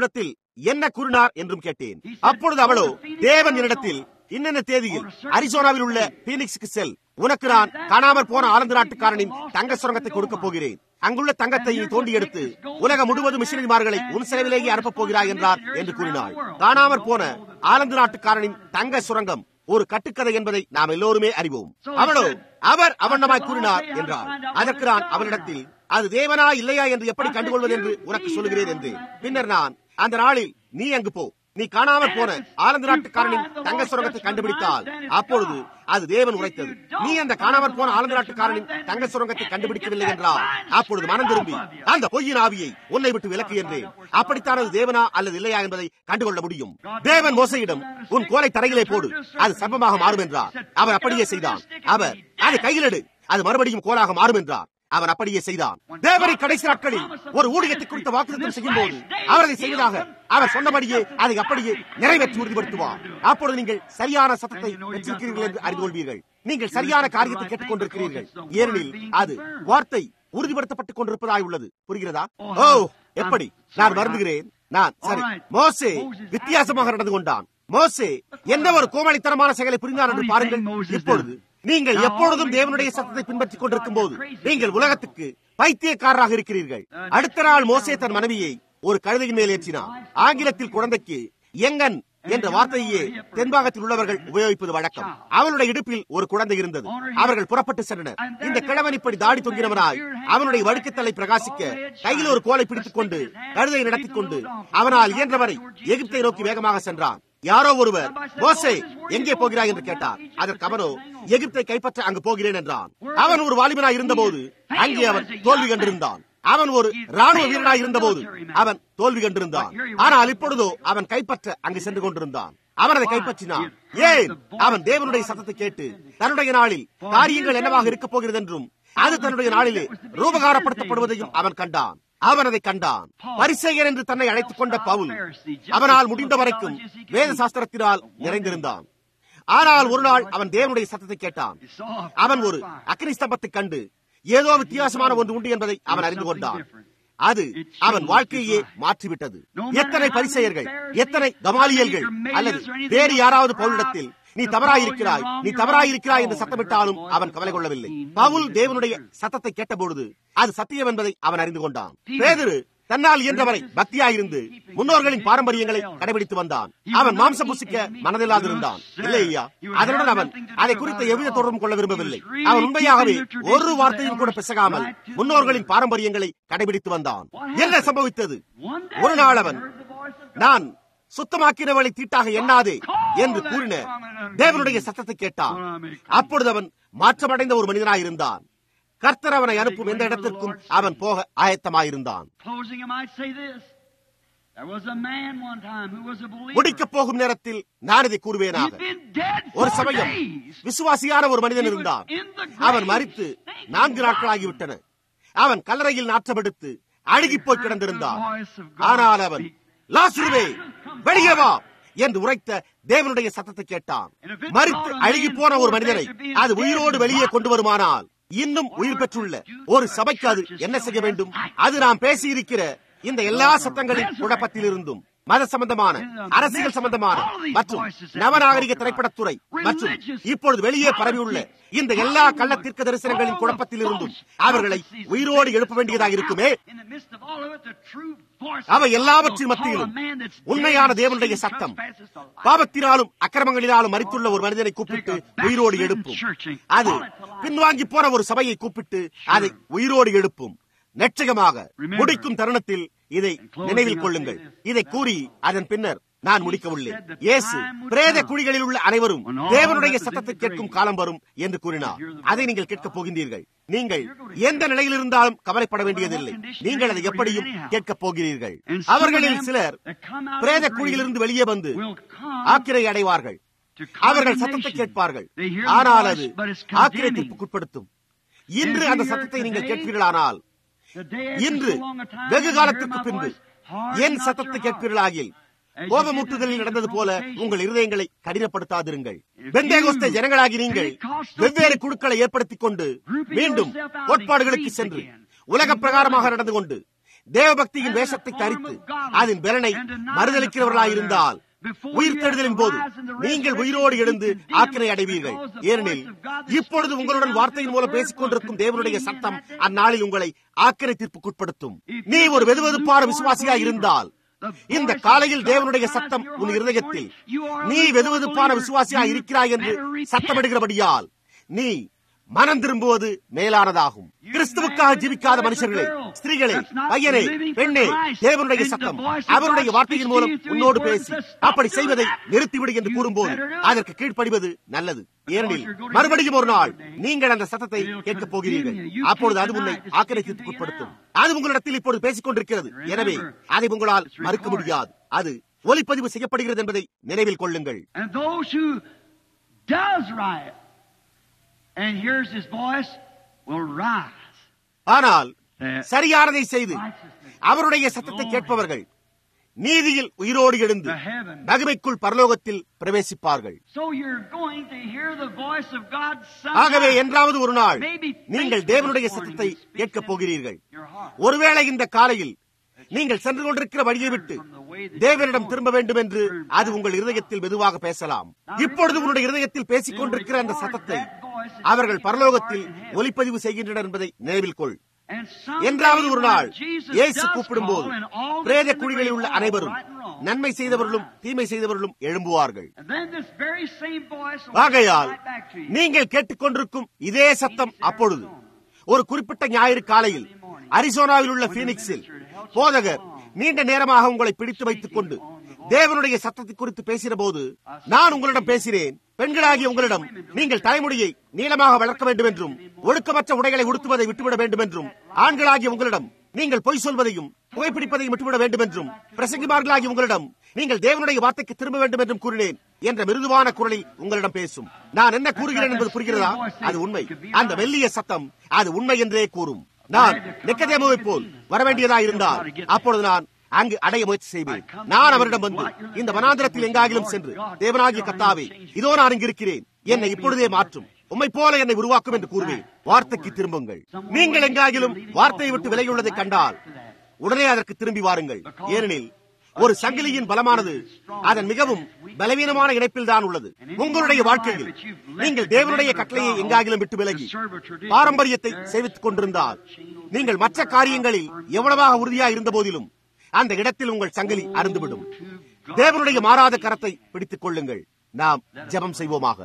என்ன கூறினார் என்றும் கேட்டேன் அப்பொழுது அவளோ தேவன் என்னிடத்தில் இன்னென்ன தேதியில் அரிசோனாவில் உள்ள பீனிக்ஸுக்கு செல் உனக்கு நான் காணாமற் போன ஆனந்த நாட்டுக்காரனின் தங்க சுரங்கத்தை கொடுக்க போகிறேன் அங்குள்ள தங்கத்தை நீ தோண்டி எடுத்து உலகம் முழுவதும் மிஷினரிமார்களை உன் செலவிலேயே அனுப்பப் போகிறாய் என்றார் என்று கூறினாள் காணாமற் போன ஆனந்த நாட்டுக்காரனின் தங்க சுரங்கம் ஒரு கட்டுக்கதை என்பதை நாம் எல்லோருமே அறிவோம் அவளோ அவர் அவண்ணமாய் கூறினார் என்றார் அதற்கு நான் அவனிடத்தில் அது தேவனா இல்லையா என்று எப்படி கண்டுகொள்வது என்று உனக்கு சொல்லுகிறேன் என்று பின்னர் நான் அந்த நாளில் நீ அங்கு போ நீ காணாமற் போன ஆனந்த நாட்டுக்காரனின் தங்க சுரங்கத்தை கண்டுபிடித்தால் அப்பொழுது அது தேவன் உரைத்தது நீ அந்த காணாமற் போன ஆனந்த நாட்டுக்காரனின் தங்க சுரங்கத்தை கண்டுபிடிக்கவில்லை என்றால் அப்பொழுது மனம் திரும்பி அந்த பொய்யின் ஆவியை உன்னை விட்டு விலக்கு என்றேன் அப்படித்தான் அது தேவனா அல்லது இல்லையா என்பதை கண்டுகொள்ள முடியும் தேவன் மோசையிடம் உன் கோலை தரையிலே போடு அது சர்ப்பமாக மாறும் என்றார் அவர் அப்படியே செய்தான் அவர் அது கையிலடு அது மறுபடியும் கோலாக மாறும் என்றார் அவன் அப்படியே செய்தான் தேவரை கடைசி நாட்களில் ஒரு ஊழியத்தை குறித்த வாக்குத்தம் செய்யும் போது அவர் அதை செய்வதாக அவர் சொன்னபடியே அதை அப்படியே நிறைவேற்றி உறுதிப்படுத்துவார் அப்பொழுது நீங்கள் சரியான சத்தத்தை பெற்றிருக்கிறீர்கள் என்று அறிந்து கொள்வீர்கள் நீங்கள் சரியான காரியத்தை கேட்டுக் கொண்டிருக்கிறீர்கள் ஏனெனில் அது வார்த்தை உறுதிப்படுத்தப்பட்டுக் கொண்டிருப்பதாய் உள்ளது புரிகிறதா ஓ எப்படி நான் வருந்துகிறேன் நான் சரி மோசே வித்தியாசமாக நடந்து கொண்டான் மோசே என்ன ஒரு கோமாளித்தனமான செயலை புரிந்தார் என்று பாருங்கள் இப்பொழுது நீங்கள் எப்பொழுதும் தேவனுடைய சத்தத்தை பின்பற்றிக் கொண்டிருக்கும் போது நீங்கள் உலகத்துக்கு பைத்தியக்காரராக இருக்கிறீர்கள் அடுத்த நாள் மோசே தன் மனைவியை ஒரு கழுதையின் மேல் ஏற்றினார் ஆங்கிலத்தில் குழந்தைக்கு எங்கன் என்ற வார்த்தையே தென்பாகத்தில் உள்ளவர்கள் உபயோகிப்பது வழக்கம் அவனுடைய இடுப்பில் ஒரு குழந்தை இருந்தது அவர்கள் புறப்பட்டு சென்றனர் இந்த கிழவன் இப்படி தாடி தொங்கினவனாய் அவனுடைய வழுக்கத்தலை பிரகாசிக்க கையில் ஒரு கோலை பிடித்துக் கொண்டு கழுதை நடத்திக் கொண்டு அவனால் இயன்றவரை எகிப்தை நோக்கி வேகமாக சென்றான் யாரோ ஒருவர் மோசே எங்கே போகிறாய் என்று கேட்டார் அதற்கு அவனோ எகிப்தை கைப்பற்ற அங்கு போகிறேன் என்றான் அவன் ஒரு வாலிபனாய் இருந்தபோது அங்கே அவன் தோல்வி கண்டிருந்தான் அவன் ஒரு ராணுவ வீரனாய் இருந்தபோது அவன் தோல்வி கண்டிருந்தான் ஆனால் இப்பொழுதோ அவன் கைப்பற்ற அங்கு சென்று கொண்டிருந்தான் அவன் அதை கைப்பற்றினான் ஏன் அவன் தேவனுடைய சத்தத்தை கேட்டு தன்னுடைய நாளில் காரியங்கள் என்னவாக இருக்கப் போகிறது என்றும் அது தன்னுடைய நாளிலே ரூபகாரப்படுத்தப்படுவதையும் அவன் கண்டான் அவன் அதை கண்டான் பரிசெயர் என்று தன்னை அழைத்துக் கொண்ட பவுல் அவனால் முடிந்த வரைக்கும் வேத சாஸ்திரத்தினால் நிறைந்திருந்தான் ஆனால் ஒரு நாள் அவன் தேவனுடைய சத்தத்தை கேட்டான் அவன் ஒரு அக்னி ஸ்தம்பத்தை கண்டு ஏதோ வித்தியாசமான ஒன்று உண்டு என்பதை அவன் அறிந்து கொண்டான் அது அவன் வாழ்க்கையே மாற்றிவிட்டது எத்தனை பரிசெயர்கள் எத்தனை கமாலியல்கள் அல்லது வேறு யாராவது பவுலிடத்தில் நீ தவறாயிருக்கிறாய் நீ தவறாயிருக்கிறாய் என்று சத்தமிட்டாலும் அவன் கவலை கொள்ளவில்லை பவுல் தேவனுடைய சத்தத்தை கேட்டபொழுது அது சத்தியம் என்பதை அவன் அறிந்து கொண்டான் பேதிரு தன்னால் இயன்றவரை பக்தியாயிருந்து முன்னோர்களின் பாரம்பரியங்களை கடைபிடித்து வந்தான் அவன் மாம்சம் புசிக்க மனதில்லாதிருந்தான் இல்லை ஐயா அதனுடன் அவன் அதை குறித்த எவ்வித தொடர்பும் கொள்ள விரும்பவில்லை அவன் உண்மையாகவே ஒரு வார்த்தையும் கூட பிசகாமல் முன்னோர்களின் பாரம்பரியங்களை கடைபிடித்து வந்தான் என்ன சம்பவித்தது ஒரு நாள் அவன் நான் சுத்தமாக்கினவளை தீட்டாக எண்ணாதே என்று கூறின தேவனுடைய சத்தத்தை கேட்டான் அப்பொழுது அவன் மாற்றமடைந்த ஒரு மனிதனாயிருந்தான் கர்த்தர் அவனை அனுப்பும் எந்த இடத்திற்கும் அவன் போக ஆயத்தமாயிருந்தான் முடிக்கப் போகும் நேரத்தில் நான் இதை கூறுவேனாக ஒரு சமயம் விசுவாசியான ஒரு மனிதன் இருந்தான் அவன் மறித்து நான்கு நாட்களாகிவிட்டன அவன் கல்லறையில் நாற்றமெடுத்து அழுகி போய் கிடந்திருந்தான் ஆனால் அவன் லாசுருவே வெளியே வா என்று உரைத்த தேவனுடைய சத்தத்தை கேட்டான் மறித்து அழுகி போன ஒரு மனிதனை அது உயிரோடு வெளியே கொண்டு வருமானால் இன்னும் உயிர் பெற்றுள்ள ஒரு சபைக்கு அது என்ன செய்ய வேண்டும் அது நாம் பேசியிருக்கிற இந்த எல்லா சத்தங்களின் குழப்பத்தில் இருந்தும் மத சம்பந்தமான அரசியல் சம்பந்தமான மற்றும் நவநாகரிக திரைப்படத்துறை மற்றும் இப்பொழுது வெளியே பரவியுள்ள இந்த எல்லா கள்ளத்திற்கு தரிசனங்களின் குழப்பத்தில் இருந்தும் அவர்களை உயிரோடு எழுப்ப வேண்டியதாக இருக்குமே அவை எல்லாவற்றின் மத்தியிலும் உண்மையான தேவனுடைய சத்தம் பாவத்தினாலும் அக்கிரமங்களினாலும் மறித்துள்ள ஒரு மனிதனை கூப்பிட்டு உயிரோடு எழுப்பும் அது பின்வாங்கி போன ஒரு சபையை கூப்பிட்டு அதை உயிரோடு எழுப்பும் நிச்சயமாக முடிக்கும் தருணத்தில் இதை நினைவில் கொள்ளுங்கள் இதை கூறி அதன் பின்னர் நான் முடிக்க உள்ளேன் இயேசு பிரேத குழிகளில் உள்ள அனைவரும் தேவனுடைய சத்தத்தை கேட்கும் காலம் வரும் என்று கூறினார் அதை நீங்கள் கேட்கப் போகின்றீர்கள் நீங்கள் எந்த நிலையில் இருந்தாலும் கவலைப்பட வேண்டியதில்லை நீங்கள் அதை எப்படியும் கேட்கப் போகிறீர்கள் அவர்களில் சிலர் பிரேத குழியிலிருந்து வெளியே வந்து ஆக்கிரை அடைவார்கள் அவர்கள் சத்தத்தை கேட்பார்கள் ஆனால் அது ஆக்கிரை தீர்ப்புக்குட்படுத்தும் இன்று அந்த சத்தத்தை நீங்கள் கேட்பீர்களானால் இன்று வெகு காலத்துக்கு பின்பு என் சத்தத்தை கேட்பீர்களாகில் கோபமூட்டுதலில் நடந்தது போல உங்கள் இருதயங்களை கடினப்படுத்தாதிருங்கள் பெந்தேகோஸ்த ஜனங்களாகி நீங்கள் வெவ்வேறு குழுக்களை ஏற்படுத்திக் கொண்டு மீண்டும் கோட்பாடுகளுக்கு சென்று உலக பிரகாரமாக நடந்து கொண்டு தேவபக்தியின் வேஷத்தை தரித்து அதன் பலனை மறுதளிக்கிறவர்களாயிருந்தால் உயிர்த்தெழுதலின் போது நீங்கள் உயிரோடு எழுந்து ஆக்கினை அடைவீர்கள் ஏனெனில் இப்பொழுது உங்களுடன் வார்த்தையின் மூலம் பேசிக் கொண்டிருக்கும் தேவனுடைய சத்தம் அந்நாளில் உங்களை ஆக்கினை தீர்ப்புக்குட்படுத்தும் நீ ஒரு வெதுவெதுப்பான விசுவாசியா இருந்தால் இந்த காலையில் தேவனுடைய சத்தம் உன் இருதயத்தில் நீ வெதுவெதுப்பான விசுவாசியா இருக்கிறாய் என்று சத்தமிடுகிறபடியால் நீ மனம் திரும்புவது மேலானதாகும் கிறிஸ்துவுக்காக ஜீவிக்காத மனுஷர்களே ஸ்திரீகளே பையனே பெண்ணே தேவனுடைய சத்தம் அவருடைய வார்த்தையின் மூலம் உன்னோடு பேசி அப்படி செய்வதை நிறுத்திவிடு என்று கூறும்போது அதற்கு கீழ்ப்படிவது நல்லது ஏனெனில் மறுபடியும் ஒரு நாள் நீங்கள் அந்த சத்தத்தை கேட்கப் போகிறீர்கள் அப்பொழுது அது உன்னை ஆக்கிரமித்துக்குட்படுத்தும் அது உங்களிடத்தில் இப்பொழுது பேசிக் கொண்டிருக்கிறது எனவே அதை உங்களால் மறுக்க முடியாது அது ஒலிப்பதிவு செய்யப்படுகிறது என்பதை நினைவில் கொள்ளுங்கள் And those who does right and hears his voice will rise. ஆனால் சரியானதை செய்து அவருடைய சத்தத்தை கேட்பவர்கள் நீதியில் உயிரோடு எழுந்து மகிமைக்குள் பரலோகத்தில் பிரவேசிப்பார்கள் So you're going to hear the voice of God ஆகவே sometime. என்றாவது ஒரு நாள் Maybe நீங்கள் faithful தேவனுடைய this morning சத்தத்தை to speak கேட்கப் into போகிறீர்கள் your heart. ஒருவேளை இந்த காலையில் நீங்கள் சென்று கொண்டிருக்கிற வழியை விட்டு தேவனிடம் திரும்ப வேண்டும் என்று அது உங்கள் இருதயத்தில் மெதுவாக பேசலாம் இப்பொழுது உங்களுடைய இருதயத்தில் பேசிக் கொண்டிருக்கிற அந்த சத்தத்தை அவர்கள் பரலோகத்தில் ஒலிப்பதிவு செய்கின்றனர் என்பதை நினைவில் கொள் And someday என்றாவது ஒரு நாள் when Jesus இயேசு does கூப்பிடும்போது call and all the பிரேத in the குழிகளில் உள்ள grave, all அனைவரும் right and wrong, நன்மை செய்தவர்களும் தீமை செய்தவர்களும் எழும்புவார்கள் And then this very same voice will ஆகையால் right back to you. நீங்கள் கேட்டுக்கொண்டிருக்கும் இதே சத்தம் அப்பொழுது ஒரு குறிப்பிட்ட ஞாயிறு காலையில் அரிசோனாவில் உள்ள பீனிக்ஸில் போதகர் நீண்ட நேரமாக உங்களை பிடித்து வைத்துக் கொண்டு தேவனுடைய சத்தத்தை குறித்து பேசின போது நான் உங்களிடம் பேசினேன் பெண்களாகிய உங்களிடம் நீங்கள் தலைமுடியை நீளமாக வளர்க்க வேண்டும் என்றும் ஒழுக்கமற்ற உடைகளை உடுத்துவதை விட்டுவிட வேண்டும் என்றும் ஆண்களாகிய உங்களிடம் நீங்கள் பொய் சொல்வதையும் புகைப்பிடிப்பதையும் விட்டுவிட வேண்டும் என்றும் பிரசங்கிமார்களாகிய உங்களிடம் நீங்கள் தேவனுடைய வார்த்தைக்கு திரும்ப வேண்டும் என்றும் கூறினேன் என்ற மிருதுவான குரலில் உங்களிடம் பேசும் நான் என்ன கூறுகிறேன் என்பது புரிகிறதா அது உண்மை அந்த மெல்லிய சத்தம் அது உண்மை என்றே கூறும் நான் நிக்கதேமுவை போல் வரவேண்டியதா இருந்தால் அப்பொழுது நான் அங்கு அடைய முயற்சி செய்வேன் நான் அவரிடம் வந்து இந்த வனாந்திரத்தில் எங்காகிலும் சென்று தேவனாகிய கத்தாவே இதோ நான் இங்கு இருக்கிறேன் என்னை இப்பொழுதே மாற்றும் உம்மை போல என்னை உருவாக்கும் என்று கூறுவேன் வார்த்தைக்கு திரும்புங்கள் நீங்கள் எங்காகிலும் வார்த்தையை விட்டு விலகியுள்ளதை கண்டால் உடனே அதற்கு திரும்பி வாருங்கள் ஏனெனில் ஒரு சங்கிலியின் பலமானது அதன் மிகவும் பலவீனமான இணைப்பில் தான் உள்ளது உங்களுடைய வாழ்க்கையில் நீங்கள் தேவனுடைய கட்டளையை எங்காகிலும் விட்டு விலகி பாரம்பரியத்தை சேவித்துக் கொண்டிருந்தால் நீங்கள் மற்ற காரியங்களில் எவ்வளவாக உறுதியாக இருந்த போதிலும் அந்த இடத்தில் உங்கள் சங்கிலி அருந்துவிடும் தேவனுடைய மாறாத கரத்தை பிடித்துக் கொள்ளுங்கள் நாம் ஜெபம் செய்வோமாக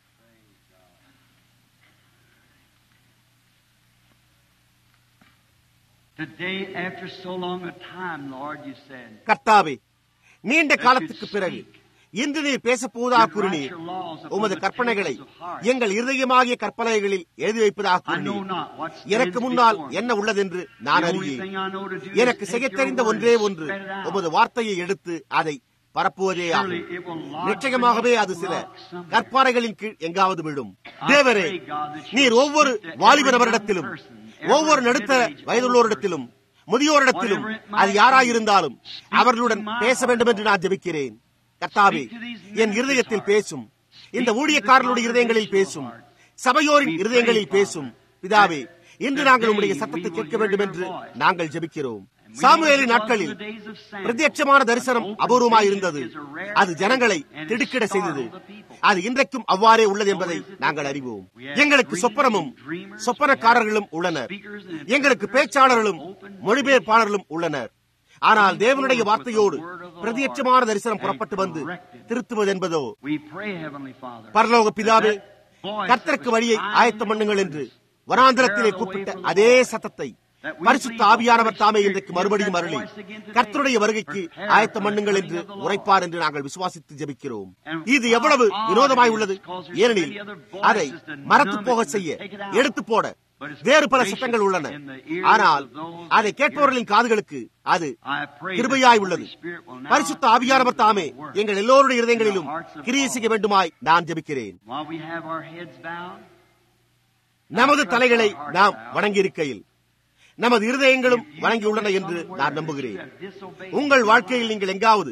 Today, after so long a time, Lord, you said, கர்த்தாவே நீண்ட காலத்துக்கு பிறகு இன்று நீர் பேசப் போவதாக கூறினீர் உமது கற்பனைகளை எங்கள் இருதயமாகிய கற்பனைகளில் எழுதி வைப்பதாக I know கூறினீர் not what எனக்கு stands முன்னால் before me. என்ன உள்ளதென்று நான் The only அறியேன் thing I know to do is எனக்கு take செய்யத் your தெரிந்த word ஒன்றே and ஒன்று spread it out. உமது வார்த்தையை எடுத்து அதை பரப்புவதே Surely ஆகும் it will lodge நிச்சயமாகவே beneath அது the சில rock somewhere. கற்பாறைகளின் கீழ் எங்காவது விழும் I தேவரே pray, God, that you நீர் will ஒவ்வொரு speak to வாலிப every நபரிடத்திலும் young person, every ஒவ்வொரு நடுத்தர middle-aged வயதுள்ளோரிடத்திலும் முதியோரிடத்திலும் Whatever it might அது யாராயிருந்தாலும் be, speak அவர்களுடன் to my பேச வேண்டும் என்று நான் ஜெபிக்கிறேன் கர்த்தாவே Speak to these N ministers' இருதயத்தில் hearts. பேசும் இந்த Speak to ஊழியக்காரர்களுடைய the இருதயங்களில் congregational பேசும் hearts. சபையோரின் We இருதயங்களில் pray, பேசும் Father, பிதாவே that இன்று today நாங்கள் உம்முடைய we சத்தத்தை will கேட்க hear வேண்டும் your என்று voice. நாங்கள் ஜெபிக்கிறோம் we சாமுவேலின் know it was நாட்களில் the days of Samuel. பிரத்யட்சமான தரிசனம் Open அபூர்வமாய் vision இருந்தது is a rare அது ஜனங்களை thing, and it திடுக்கிட செய்தது startled the people. அது இன்றைக்கும் அவ்வாறே உள்ளது என்பதை நாங்கள் அறிவோம் எங்களுக்கு சொப்பனமும் சொப்பனக்காரர்களும் உள்ளனர் எங்களுக்கு பேச்சாளர்களும் மொழிபெயர்ப்பாளர்களும் உள்ளனர் ஆனால் தேவனுடைய வார்த்தையோடு பிரதியட்சமான தரிசனம் புறப்பட்டு வந்து திருத்துவது என்பதோ We pray, Heavenly Father, பரலோக பிதாவே that voice கர்த்தருக்கு that was வழியை I ஆயத்தம் பண்ணுங்கள் என்று வனாந்திரத்திலே கூப்பிட்ட அதே சத்தத்தை பரிசுத்த ஆவியானவர் தாமே இன்றைக்கு மறுபடியும் அருளி கர்த்தருடைய வருகைக்கு ஆயத்தம் பண்ணுங்கள் என்று உரைப்பார் என்று நாங்கள் விசுவாசித்து ஜெபிக்கிறோம் இது எவ்வளவு வினோதமாய் உள்ளது ஏனெனில் அதை மறத்து போக செய்ய எடுத்து போட வேறு பல சட்டங்கள் உள்ளன ஆனால் அதை கேட்பவர்களின் காதுகளுக்கு அது I pray that கிருபையாய் the உள்ளது Holy Spirit will now பரிசுத்த ஆவியானவர் தாமே do the work. எங்கள் எல்லோருடைய இருதயங்களிலும் கிரியை செய்ய வேண்டுமாய் நான் ஜெபிக்கிறேன் While we have our heads bowed, நமது தலைகளை நாம் வணங்கியிருக்கையில் நமது இருதயங்களும் வணங்கியுள்ளன என்று நான் நம்புகிறேன் உங்கள் வாழ்க்கையில் நீங்கள் எங்காவது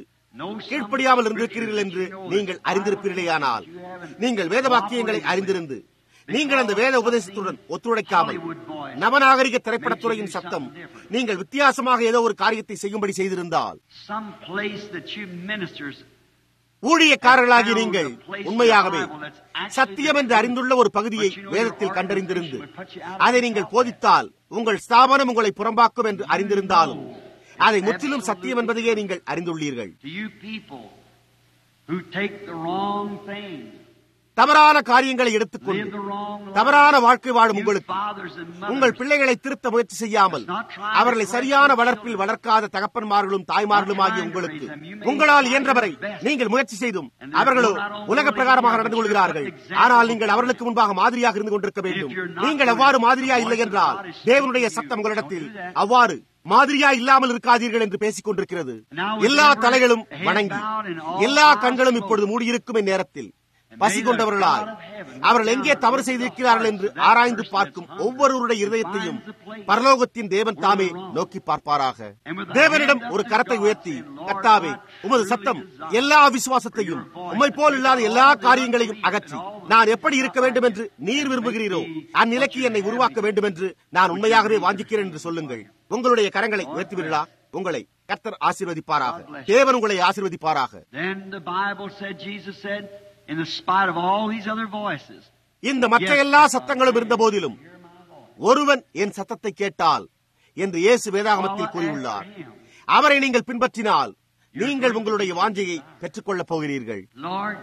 கீழ்ப்படியாமல் இருந்திருக்கிறீர்கள் என்று நீங்கள் அறிந்திருப்பீர்களேயானால் நீங்கள் வேத வாக்கியங்களை அறிந்திருந்து நீங்கள் அந்த வேத உபதேசத்துடன் ஒத்துழைக்காமல் நவநாகரிக திரைப்படத்துறையின் சத்தம் நீங்கள் வித்தியாசமாக ஏதோ ஒரு காரியத்தை செய்யும்படி செய்திருந்தால் Some place that you ministers ஊழியக்காரர்களாகி நீங்கள் உண்மையாகவே சத்தியம் என்று அறிந்துள்ள ஒரு பகுதியை வேதத்தில் கண்டறிந்திருந்து அதை நீங்கள் போதித்தால் உங்கள் ஸ்தாபனம் உங்களை புறம்பாக்கும் என்று அறிந்திருந்தாலும் அதை முற்றிலும் சத்தியம் என்பதையே நீங்கள் அறிந்துள்ளீர்கள் to you people who take the wrong thing, தவறான காரியங்களை live எடுத்துக்கொண்டு the wrong life. தவறான வாழ்க்கை வாழும் You உங்களுக்கு fathers and mothers, உங்கள் பிள்ளைகளை திருத்த முயற்சி செய்யாமல் அவர்களை சரியான வளர்ப்பில் வளர்க்காத தகப்பன்மார்களும் தாய்மார்களும் ஆகிய உங்களுக்கு உங்களால் இயன்றவரை நீங்கள் முயற்சி செய்தும் அவர்களோ உலக பிரகாரமாக நடந்து கொள்கிறார்கள் ஆனால் நீங்கள் அவர்களுக்கு முன்பாக மாதிரியாக இருந்து கொண்டிருக்க வேண்டும் நீங்கள் அவ்வாறு மாதிரியா இல்லை என்றால் தேவனுடைய சத்தம் உங்களிடத்தில் அவ்வாறு மாதிரியா இல்லாமல் இருக்காதீர்கள் என்று பேசிக் கொண்டிருக்கிறது எல்லா தலைகளும் வணங்கி எல்லா கண்களும் இப்பொழுது மூடியிருக்கும் இந்நேரத்தில் பசி கொண்டவர்களாய் அவர்கள் எங்கே தவறு செய்திருக்கிறார்கள் என்று ஆராய்ந்து பார்க்கும் ஒவ்வொருவருடைய இருதயத்தையும் பரலோகத்தின் தேவன் தாமே நோக்கி பார்ப்பாராக தேவனிடம் ஒரு கரத்தை உயர்த்தி கர்த்தாவே உமது சத்தம் எல்லா விசுவாசத்தையும் உம்மை போல் இல்லாத எல்லா காரியங்களையும் அகற்றி நான் எப்படி இருக்க வேண்டும் என்று நீர் விரும்புகிறீரோ அந்நிலைக்கு என்னை உருவாக்க வேண்டும் என்று நான் உண்மையாகவே வாஞ்சிக்கிறேன் என்று சொல்லுங்கள் உங்களுடைய கரங்களை உயர்த்துவீர்களா உங்களை கர்த்தர் ஆசீர்வதிப்பாராக தேவன் உங்களை ஆசீர்வதிப்பாராக Then the Bible said, Jesus said, in the spite of all these other voices, இந்த மற்ற எல்லா சத்தங்களும் இருந்த போதிலும் ஒருவன் என் சத்தத்தை கேட்டால் என்று இயேசு வேதாகமத்தில் கூறியுள்ளார் அவரை நீங்கள் பின்பற்றினால் நீங்கள் உங்களுடைய வாஞ்சையை பெற்றுக்கொள்ளப் போகிறீர்கள் Lord,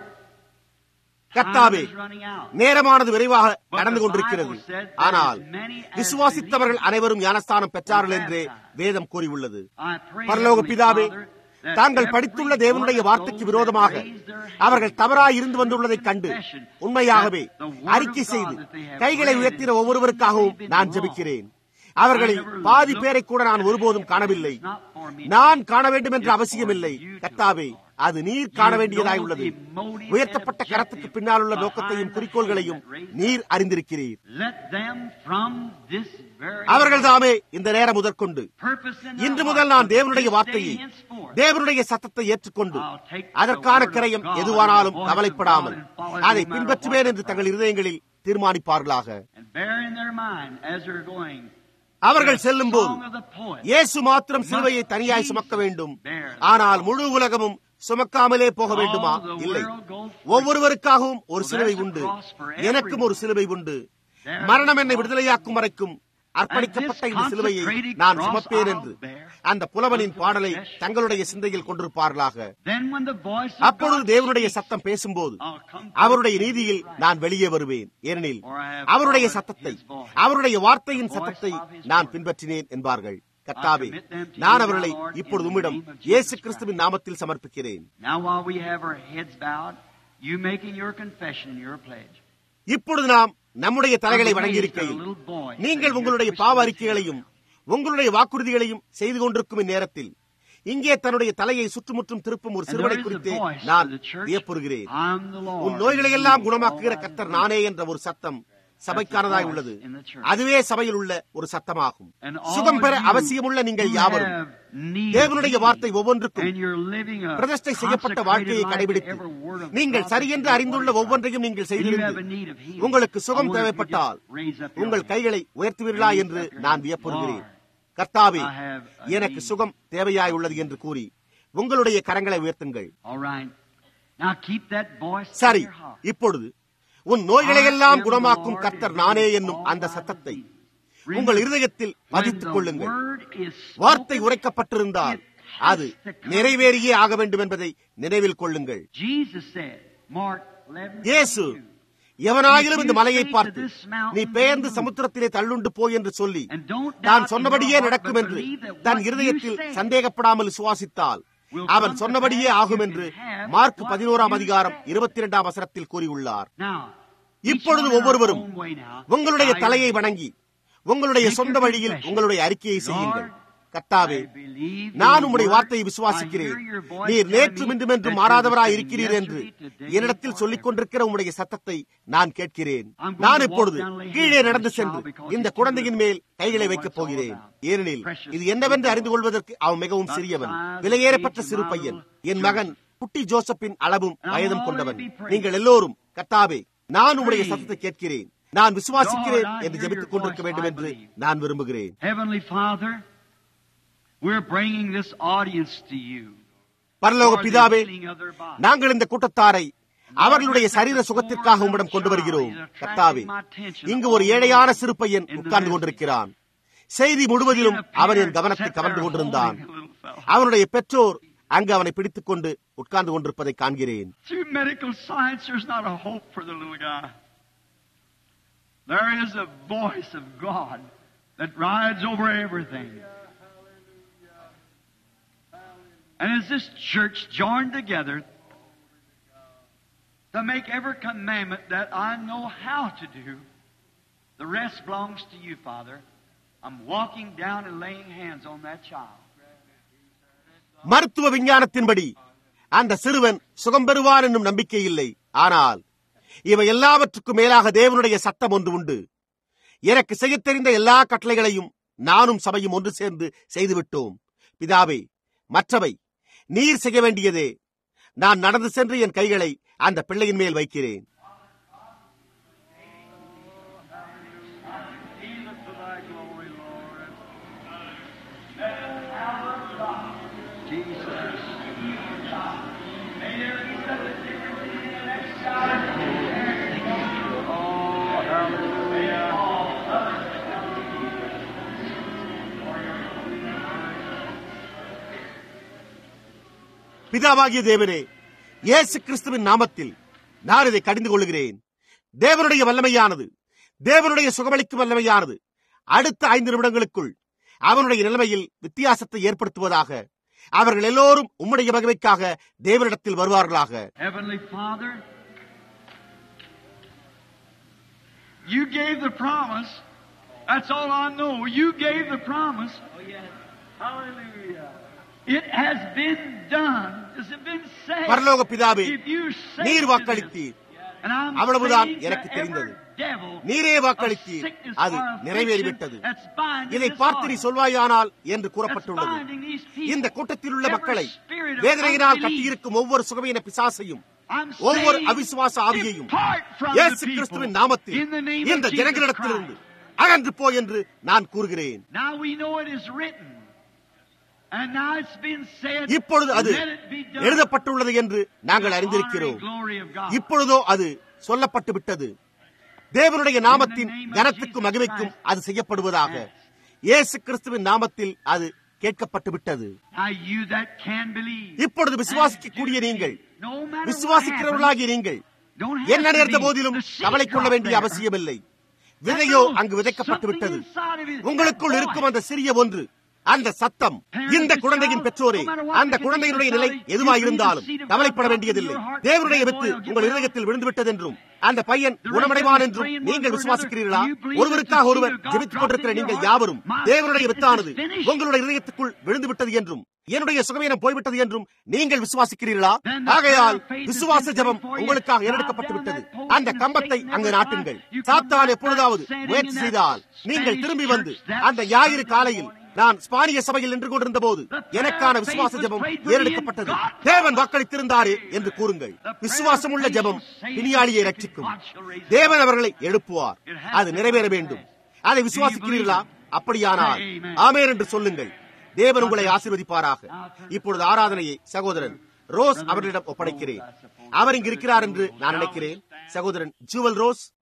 கர்த்தாவே time is running out. நேரமானது விரைவாக கடந்து கொண்டிருக்கிறது ஆனால் விசுவாசித்தவர்கள் அனைவரும் ஞானஸ்தானம் பெற்றார்கள் என்றே வேதம் கூறியுள்ளது I pray, பரலோக Heavenly பிதாவே Father, that தாங்கள் every படித்துள்ள one தேவனுடைய of வார்த்தைக்கு those விரோதமாக that raised their hand அவர்கள் தவறாய் இருந்து வந்துள்ளதைக் கண்டு confession உண்மையாகவே that the word of அறிக்கை God செய்து that they have கைகளை read உயர்த்தின and ஒவ்வொருவருக்காகவும் been நான் wrong. ஜெபிக்கிறேன் அவர்களில் பாதி பேரை கூட நான் ஒருபோதும் காணவில்லை நான் காண வேண்டும் என்ற அவசியமில்லை கர்த்தாவே அது நீர் காண வேண்டியதாய் உள்ளது உயர்த்தப்பட்ட கரத்துக்கு பின்னால் உள்ள நோக்கத்தையும் குறிக்கோள்களையும் நீர் அறிந்திருக்கிறீர் Let them from this very அவர்கள் தாமே இந்த நேரம் முதற்கொண்டு purpose in their இன்று heart முதல் நான் from தேவனுடைய this வார்த்தையை day henceforth. தேவனுடைய சத்தத்தை ஏற்றுக்கொண்டு அதற்கான கிரயம் எதுவானாலும் கவலைப்படாமல் அதை பின்பற்றுவேன் என்று தங்கள் இருதயங்களில் தீர்மானிப்பார்களாக And bear in their mind as they're going அவர்கள் செல்லும் போது Song of the poet. இயேசு மாத்திரம் சிலுவையை தனியாய் சுமக்க வேண்டும் ஆனால் முழு உலகமும் சுமக்காமலே போக வேண்டுமா இல்லை ஒவ்வொருவருக்காகவும் ஒரு சிலுவை உண்டு எனக்கும் ஒரு சிலுவை உண்டு மரணம் என்னை விடுதலையாக்கும் வரைக்கும் அர்ப்பணிக்கப்பட்ட இந்த சிலுவையை நான் சுமப்பேன் என்று அந்த புலவனின் பாடலை தங்களுடைய சிந்தையில் கொண்டிருப்பார்களாக Then when the voice of அப்பொழுது God தேவனுடைய speaks, சத்தம் பேசும்போது I'll come அவருடைய நீதியில் நான் வெளியே வருவேன் ஏனெனில் அவருடைய சத்தத்தை அவருடைய வார்த்தையின் சத்தத்தை நான் பின்பற்றினேன் என்பார்கள் கர்த்தாவே நான் அவர்களை இப்பொழுது உம்மிடம் இயேசு கிறிஸ்துவின் நாமத்தில் சமர்ப்பிக்கிறேன் Now while we have our heads bowed, you making your confession and your pledge. இப்பொழுது நாம் நம்முடைய தலைகளை வணங்கியிருக்கையில் நீங்கள் உங்களுடைய பாவ அறிக்கைகளையும் உங்களுடைய வாக்குறுதிகளையும் செய்து கொண்டிருக்கும் இந்நேரத்தில் இங்கே தன்னுடைய தலையை சுற்றுமுற்றும் திருப்பும் ஒரு And சிறுவனை there is a குறித்து voice நான் to the church. வியப்புறுகிறேன் I'm the Lord. உன் நோய்களை எல்லாம் குணமாக்குகிற கர்த்தர் நானே என்ற ஒரு சத்தம் சபைக்கானதாய் உள்ளது அதுவே சபையில் உள்ள ஒரு சத்தமாகும் And all சுகம் பெற of you அவசியமுள்ள நீங்கள் who யாவரும் have need தேவனுடைய of வார்த்தை healing, ஒவ்வொன்றுக்கும் and you're living a பிரதிஷ்டை செய்யப்பட்ட consecrated வாழ்க்கையை life கடைபிடித்து to every word of நீங்கள் God சரியென்று that you அறிந்துள்ள want to ஒவ்வொன்றையும் நீங்கள் And you have a செய்திருந்து need of healing. உங்களுக்கு I சுகம் wonder if you தேவைப்பட்டால் just raise up your உங்கள் hand. கைகளை உயர்த்துவீர்களா Raise என்று up your நான் hand. வியப்புறுகிறேன் Lord, கர்த்தாவே I have a எனக்கு need. சுகம் தேவையாய் உள்ளது என்று கூறி உங்களுடைய கரங்களை உயர்த்துங்கள் All right. Now keep that voice in சரி your heart. இப்பொழுது உன் நோய்களை எல்லாம் குணமாக்கும் கர்த்தர் நானே என்னும் அந்த சத்தத்தை உங்கள் இருதயத்தில் பதித்துக் கொள்ளுங்கள் வார்த்தை உரைக்கப்பட்டிருந்தால் அது நிறைவேறியே ஆக வேண்டும் என்பதை நினைவில் கொள்ளுங்கள் Jesus said, Mark 11, இயேசு எவனாயிலும் இந்த மலையை பார்த்து நீ பெயர்ந்து சமுத்திரத்திலே தள்ளுண்டு போய் என்று சொல்லி And don't தான் doubt சொன்னபடியே in your heart, நடக்கும் but என்று believe that தன் what இருதயத்தில் you say சந்தேகப்படாமல் விசுவாசித்தால் will அவன் come to சொன்னபடியே pass. ஆகும் You என்று can have மார்க் what பதினோராம் you அதிகாரம் say. இருபத்தி இரண்டாம் வசனத்தில் கூறியுள்ளார் Now, இப்பொழுது each one in our ஒவ்வொருவரும் own way now. உங்களுடைய Bow தலையை your head. வணங்கி உங்களுடைய Make சொந்த your வழியில் confession. உங்களுடைய அறிக்கையை செய்யுங்கள் Lord, கர்த்தாவே I believe நான் your உம்முடைய word. வார்த்தையை I விசுவாசிக்கிறேன் hear your voice நீர் telling நேற்றும் me இன்றும் என்றும் that மாறாதவராய் you're the இருக்கிறீர் same என்று yesterday, today, என்னிடத்தில் and சொல்லிக் forever. கொண்டிருக்கிற உம்முடைய சத்தத்தை நான் கேட்கிறேன் I'm going நான் to இப்பொழுது walk down and lay கீழே hands on நடந்து this சென்று child because இந்த he's too குழந்தையின் little மேல் கைகளை to know வைக்கப் what it's all போகிறேன் about. ஏனெனில் Precious இது என்னவென்று little அறிந்து boy. கொள்வதற்கு அவன் மிகவும் Not சிறியவன் the size of விலையேறப்பட்ட age of சிறு my பையன் little என் Joseph. மகன் குட்டி ஜோசப்பின் அளவும் And I'm வயதும் already கொண்டவன் be praying. நீங்கள் எல்லோரும் கர்த்தாவே நான் உம்முடைய Pray. சத்தத்தை கேட்கிறேன் நான் விசுவாசிக்கிறேன் என்று ஜெபித்துக் கொண்டிருக்க வேண்டும் என்று நான் விரும்புகிறேன் Heavenly Father, we're bringing this audience to you. பரலோக for the பிதாவே healing of their body. நாங்கள் இந்த கூட்டத்தாரை அவர்களுடைய சரீர சுகத்திற்காக உம்மிடம் கொண்டு வருகிறோம் கர்த்தாவே இங்கு ஒரு ஏழையான சிறு பையன் உட்கார்ந்து கொண்டிருக்கிறான் செய்தி முழுவதிலும் அவன் என் கவனத்தை கவர்ந்து கொண்டிருந்தான் அவனுடைய பெற்றோர் அங்கு அவனை பிடித்துக் கொண்டு உட்கார்ந்து கொண்டிருப்பதை காண்கிறேன் Through medical science, there's not a hope for the little guy. There is a voice of God that rides over everything. And as this church joined together to make every commandment that I know how to do, the rest belongs to you, Father. I'm walking down and laying hands on that child. மருத்துவ விஞ்ஞானத்தின்படி அந்த சிறுவன் சுகம் பெறுவான் என்னும் நம்பிக்கை இல்லை ஆனால் இவை எல்லாவற்றுக்கும் மேலாக தேவனுடைய சட்டம் ஒன்று உண்டு எனக்கு செய்யத் தெரிந்த எல்லா கட்டளைகளையும் நானும் சபையும் ஒன்று சேர்ந்து செய்துவிட்டோம் பிதாவே மற்றவை நீர் செய்ய வேண்டியதே நான் நடந்து சென்று என் கைகளை அந்த பிள்ளையின் மேல் வைக்கிறேன் பிதாவாகிய தேவனே இயேசு கிறிஸ்துவின் நாமத்தில் நான் இதை கடிந்து கொள்கிறேன் தேவனுடைய வல்லமையானது தேவனுடைய சுகமளிக்கும் வல்லமையானது அடுத்த ஐந்து நிமிடங்களுக்குள் அவனுடைய நிலைமையில் வித்தியாசத்தை ஏற்படுத்துவதாக அவர்கள் எல்லோரும் உம்முடைய மகிமைக்காக தேவனிடத்தில் வருவார்களாக Heavenly Father, you gave the promise. That's all I know. You gave the promise. Oh, yes. Hallelujah. It has been done. Has it been said? பரலோக பிதாவே If you say நீர் to வாக்களித்தீர் this, and I'm அவ்வளவுதான் saying to எனக்கு every தெரிந்தது. devil நீரே of வாக்களித்தீர் sickness அது or affliction நிறைவேறிவிட்டது that's binding இதை this பார்த்து நீ heart, சொல்வாயானால் என்று that's கூறப்பட்டுள்ளது binding these people, இந்த கூட்டத்தில் உள்ள every மக்களை spirit of வேதனையினால் unbelief, கட்டியிருக்கும் ஒவ்வொரு சுகவீன பிசாசையும் I'm ஒவ்வொரு saying, அவிசுவாச ஆவியையும் depart from இயேசு the people கிறிஸ்துவின் நாமத்தில் in the name இந்த of Jesus ஜனங்களிடத்திலிருந்து Christ. அகன்று போ என்று நான் கூறுகிறேன் Now we know it is written. And now it's been said, இப்பொழுது அது let it be done. எழுதப்பட்டுள்ளது என்று நாங்கள் அறிந்திருக்கிறோம் Honor and glory of God. இப்பொழுதோ அது சொல்லப்பட்டு விட்டது தேவனுடைய நாமத்தின் கனத்துக்கும் மகிமைக்கும் அது செய்யப்படுவதாக இயேசு கிறிஸ்துவின் நாமத்தில் அது கேட்கப்பட்டு விட்டது Now you that can believe. இப்பொழுது விசுவாசிக்கக்கூடிய நீங்கள் No matter what விசுவாசிக்கிறவர்களாகிய நீங்கள் happens, don't have என்ன to நேர்ந்த be. போதிலும் The seed கவலை கொள்ள dropped வேண்டிய there. அவசியமில்லை விதையோ அங்கு விதைக்கப்பட்டு விட்டது உங்களுக்குள் இருக்கும் அந்த சிறிய ஒன்று அந்த சத்தம் இந்த குழந்தையின் பெற்றோரே அந்த குழந்தையினுடைய நிலை எதுவாயிருந்தாலும் கவலைப்பட வேண்டியதில்லை தேவனுடைய வித்து உங்கள் இருதயத்தில் விழுந்துவிட்டது என்றும் அந்த பையன் குணமடைவான் என்றும் நீங்கள் விசுவாசிக்கிறீர்களா ஒருவருக்காக ஒருவர் ஜெபித்துக் கொண்டிருக்கிற நீங்கள் யாவரும் தேவனுடைய வித்தானது உங்களுடைய இதயத்துக்குள் விழுந்து விட்டது என்றும் என்னுடைய சுகவீனம் போய்விட்டது என்றும் நீங்கள் விசுவாசிக்கிறீர்களா ஆகையால் விசுவாச ஜெபம் உங்களுக்காக ஏறெடுக்கப்பட்டு விட்டது அந்த கம்பத்தை அங்கு நாட்டுங்கள் சாத்தான் எப்பொழுதாவது முயற்சி செய்தால் நீங்கள் திரும்பி வந்து அந்த ஞாயிறு காலையில் நான் ஸ்பானிய சபையில் நின்று கொண்டிருந்த போது எனக்கான விசுவாச ஜெபம் ஏறெடுக்கப்பட்டது தேவன் வாக்களித்திருந்தாரே என்று கூறுங்கள் விசுவாசம் உள்ள ஜெபம் பிணியாளியை ரட்சிக்கும் தேவன் அவர்களை எழுப்புவார் அது நிறைவேற வேண்டும் அதை விசுவாசிக்கிறீர்களா அப்படியானால் ஆமேன் என்று சொல்லுங்கள் தேவன் உங்களை ஆசீர்வதிப்பாராக இப்பொழுது ஆராதனையை சகோதரன் ரோஸ் அவர்களிடம் ஒப்படைக்கிறேன் அவர் இங்கு இருக்கிறார் என்று நான் நினைக்கிறேன் சகோதரன் ஜூவல் ரோஸ்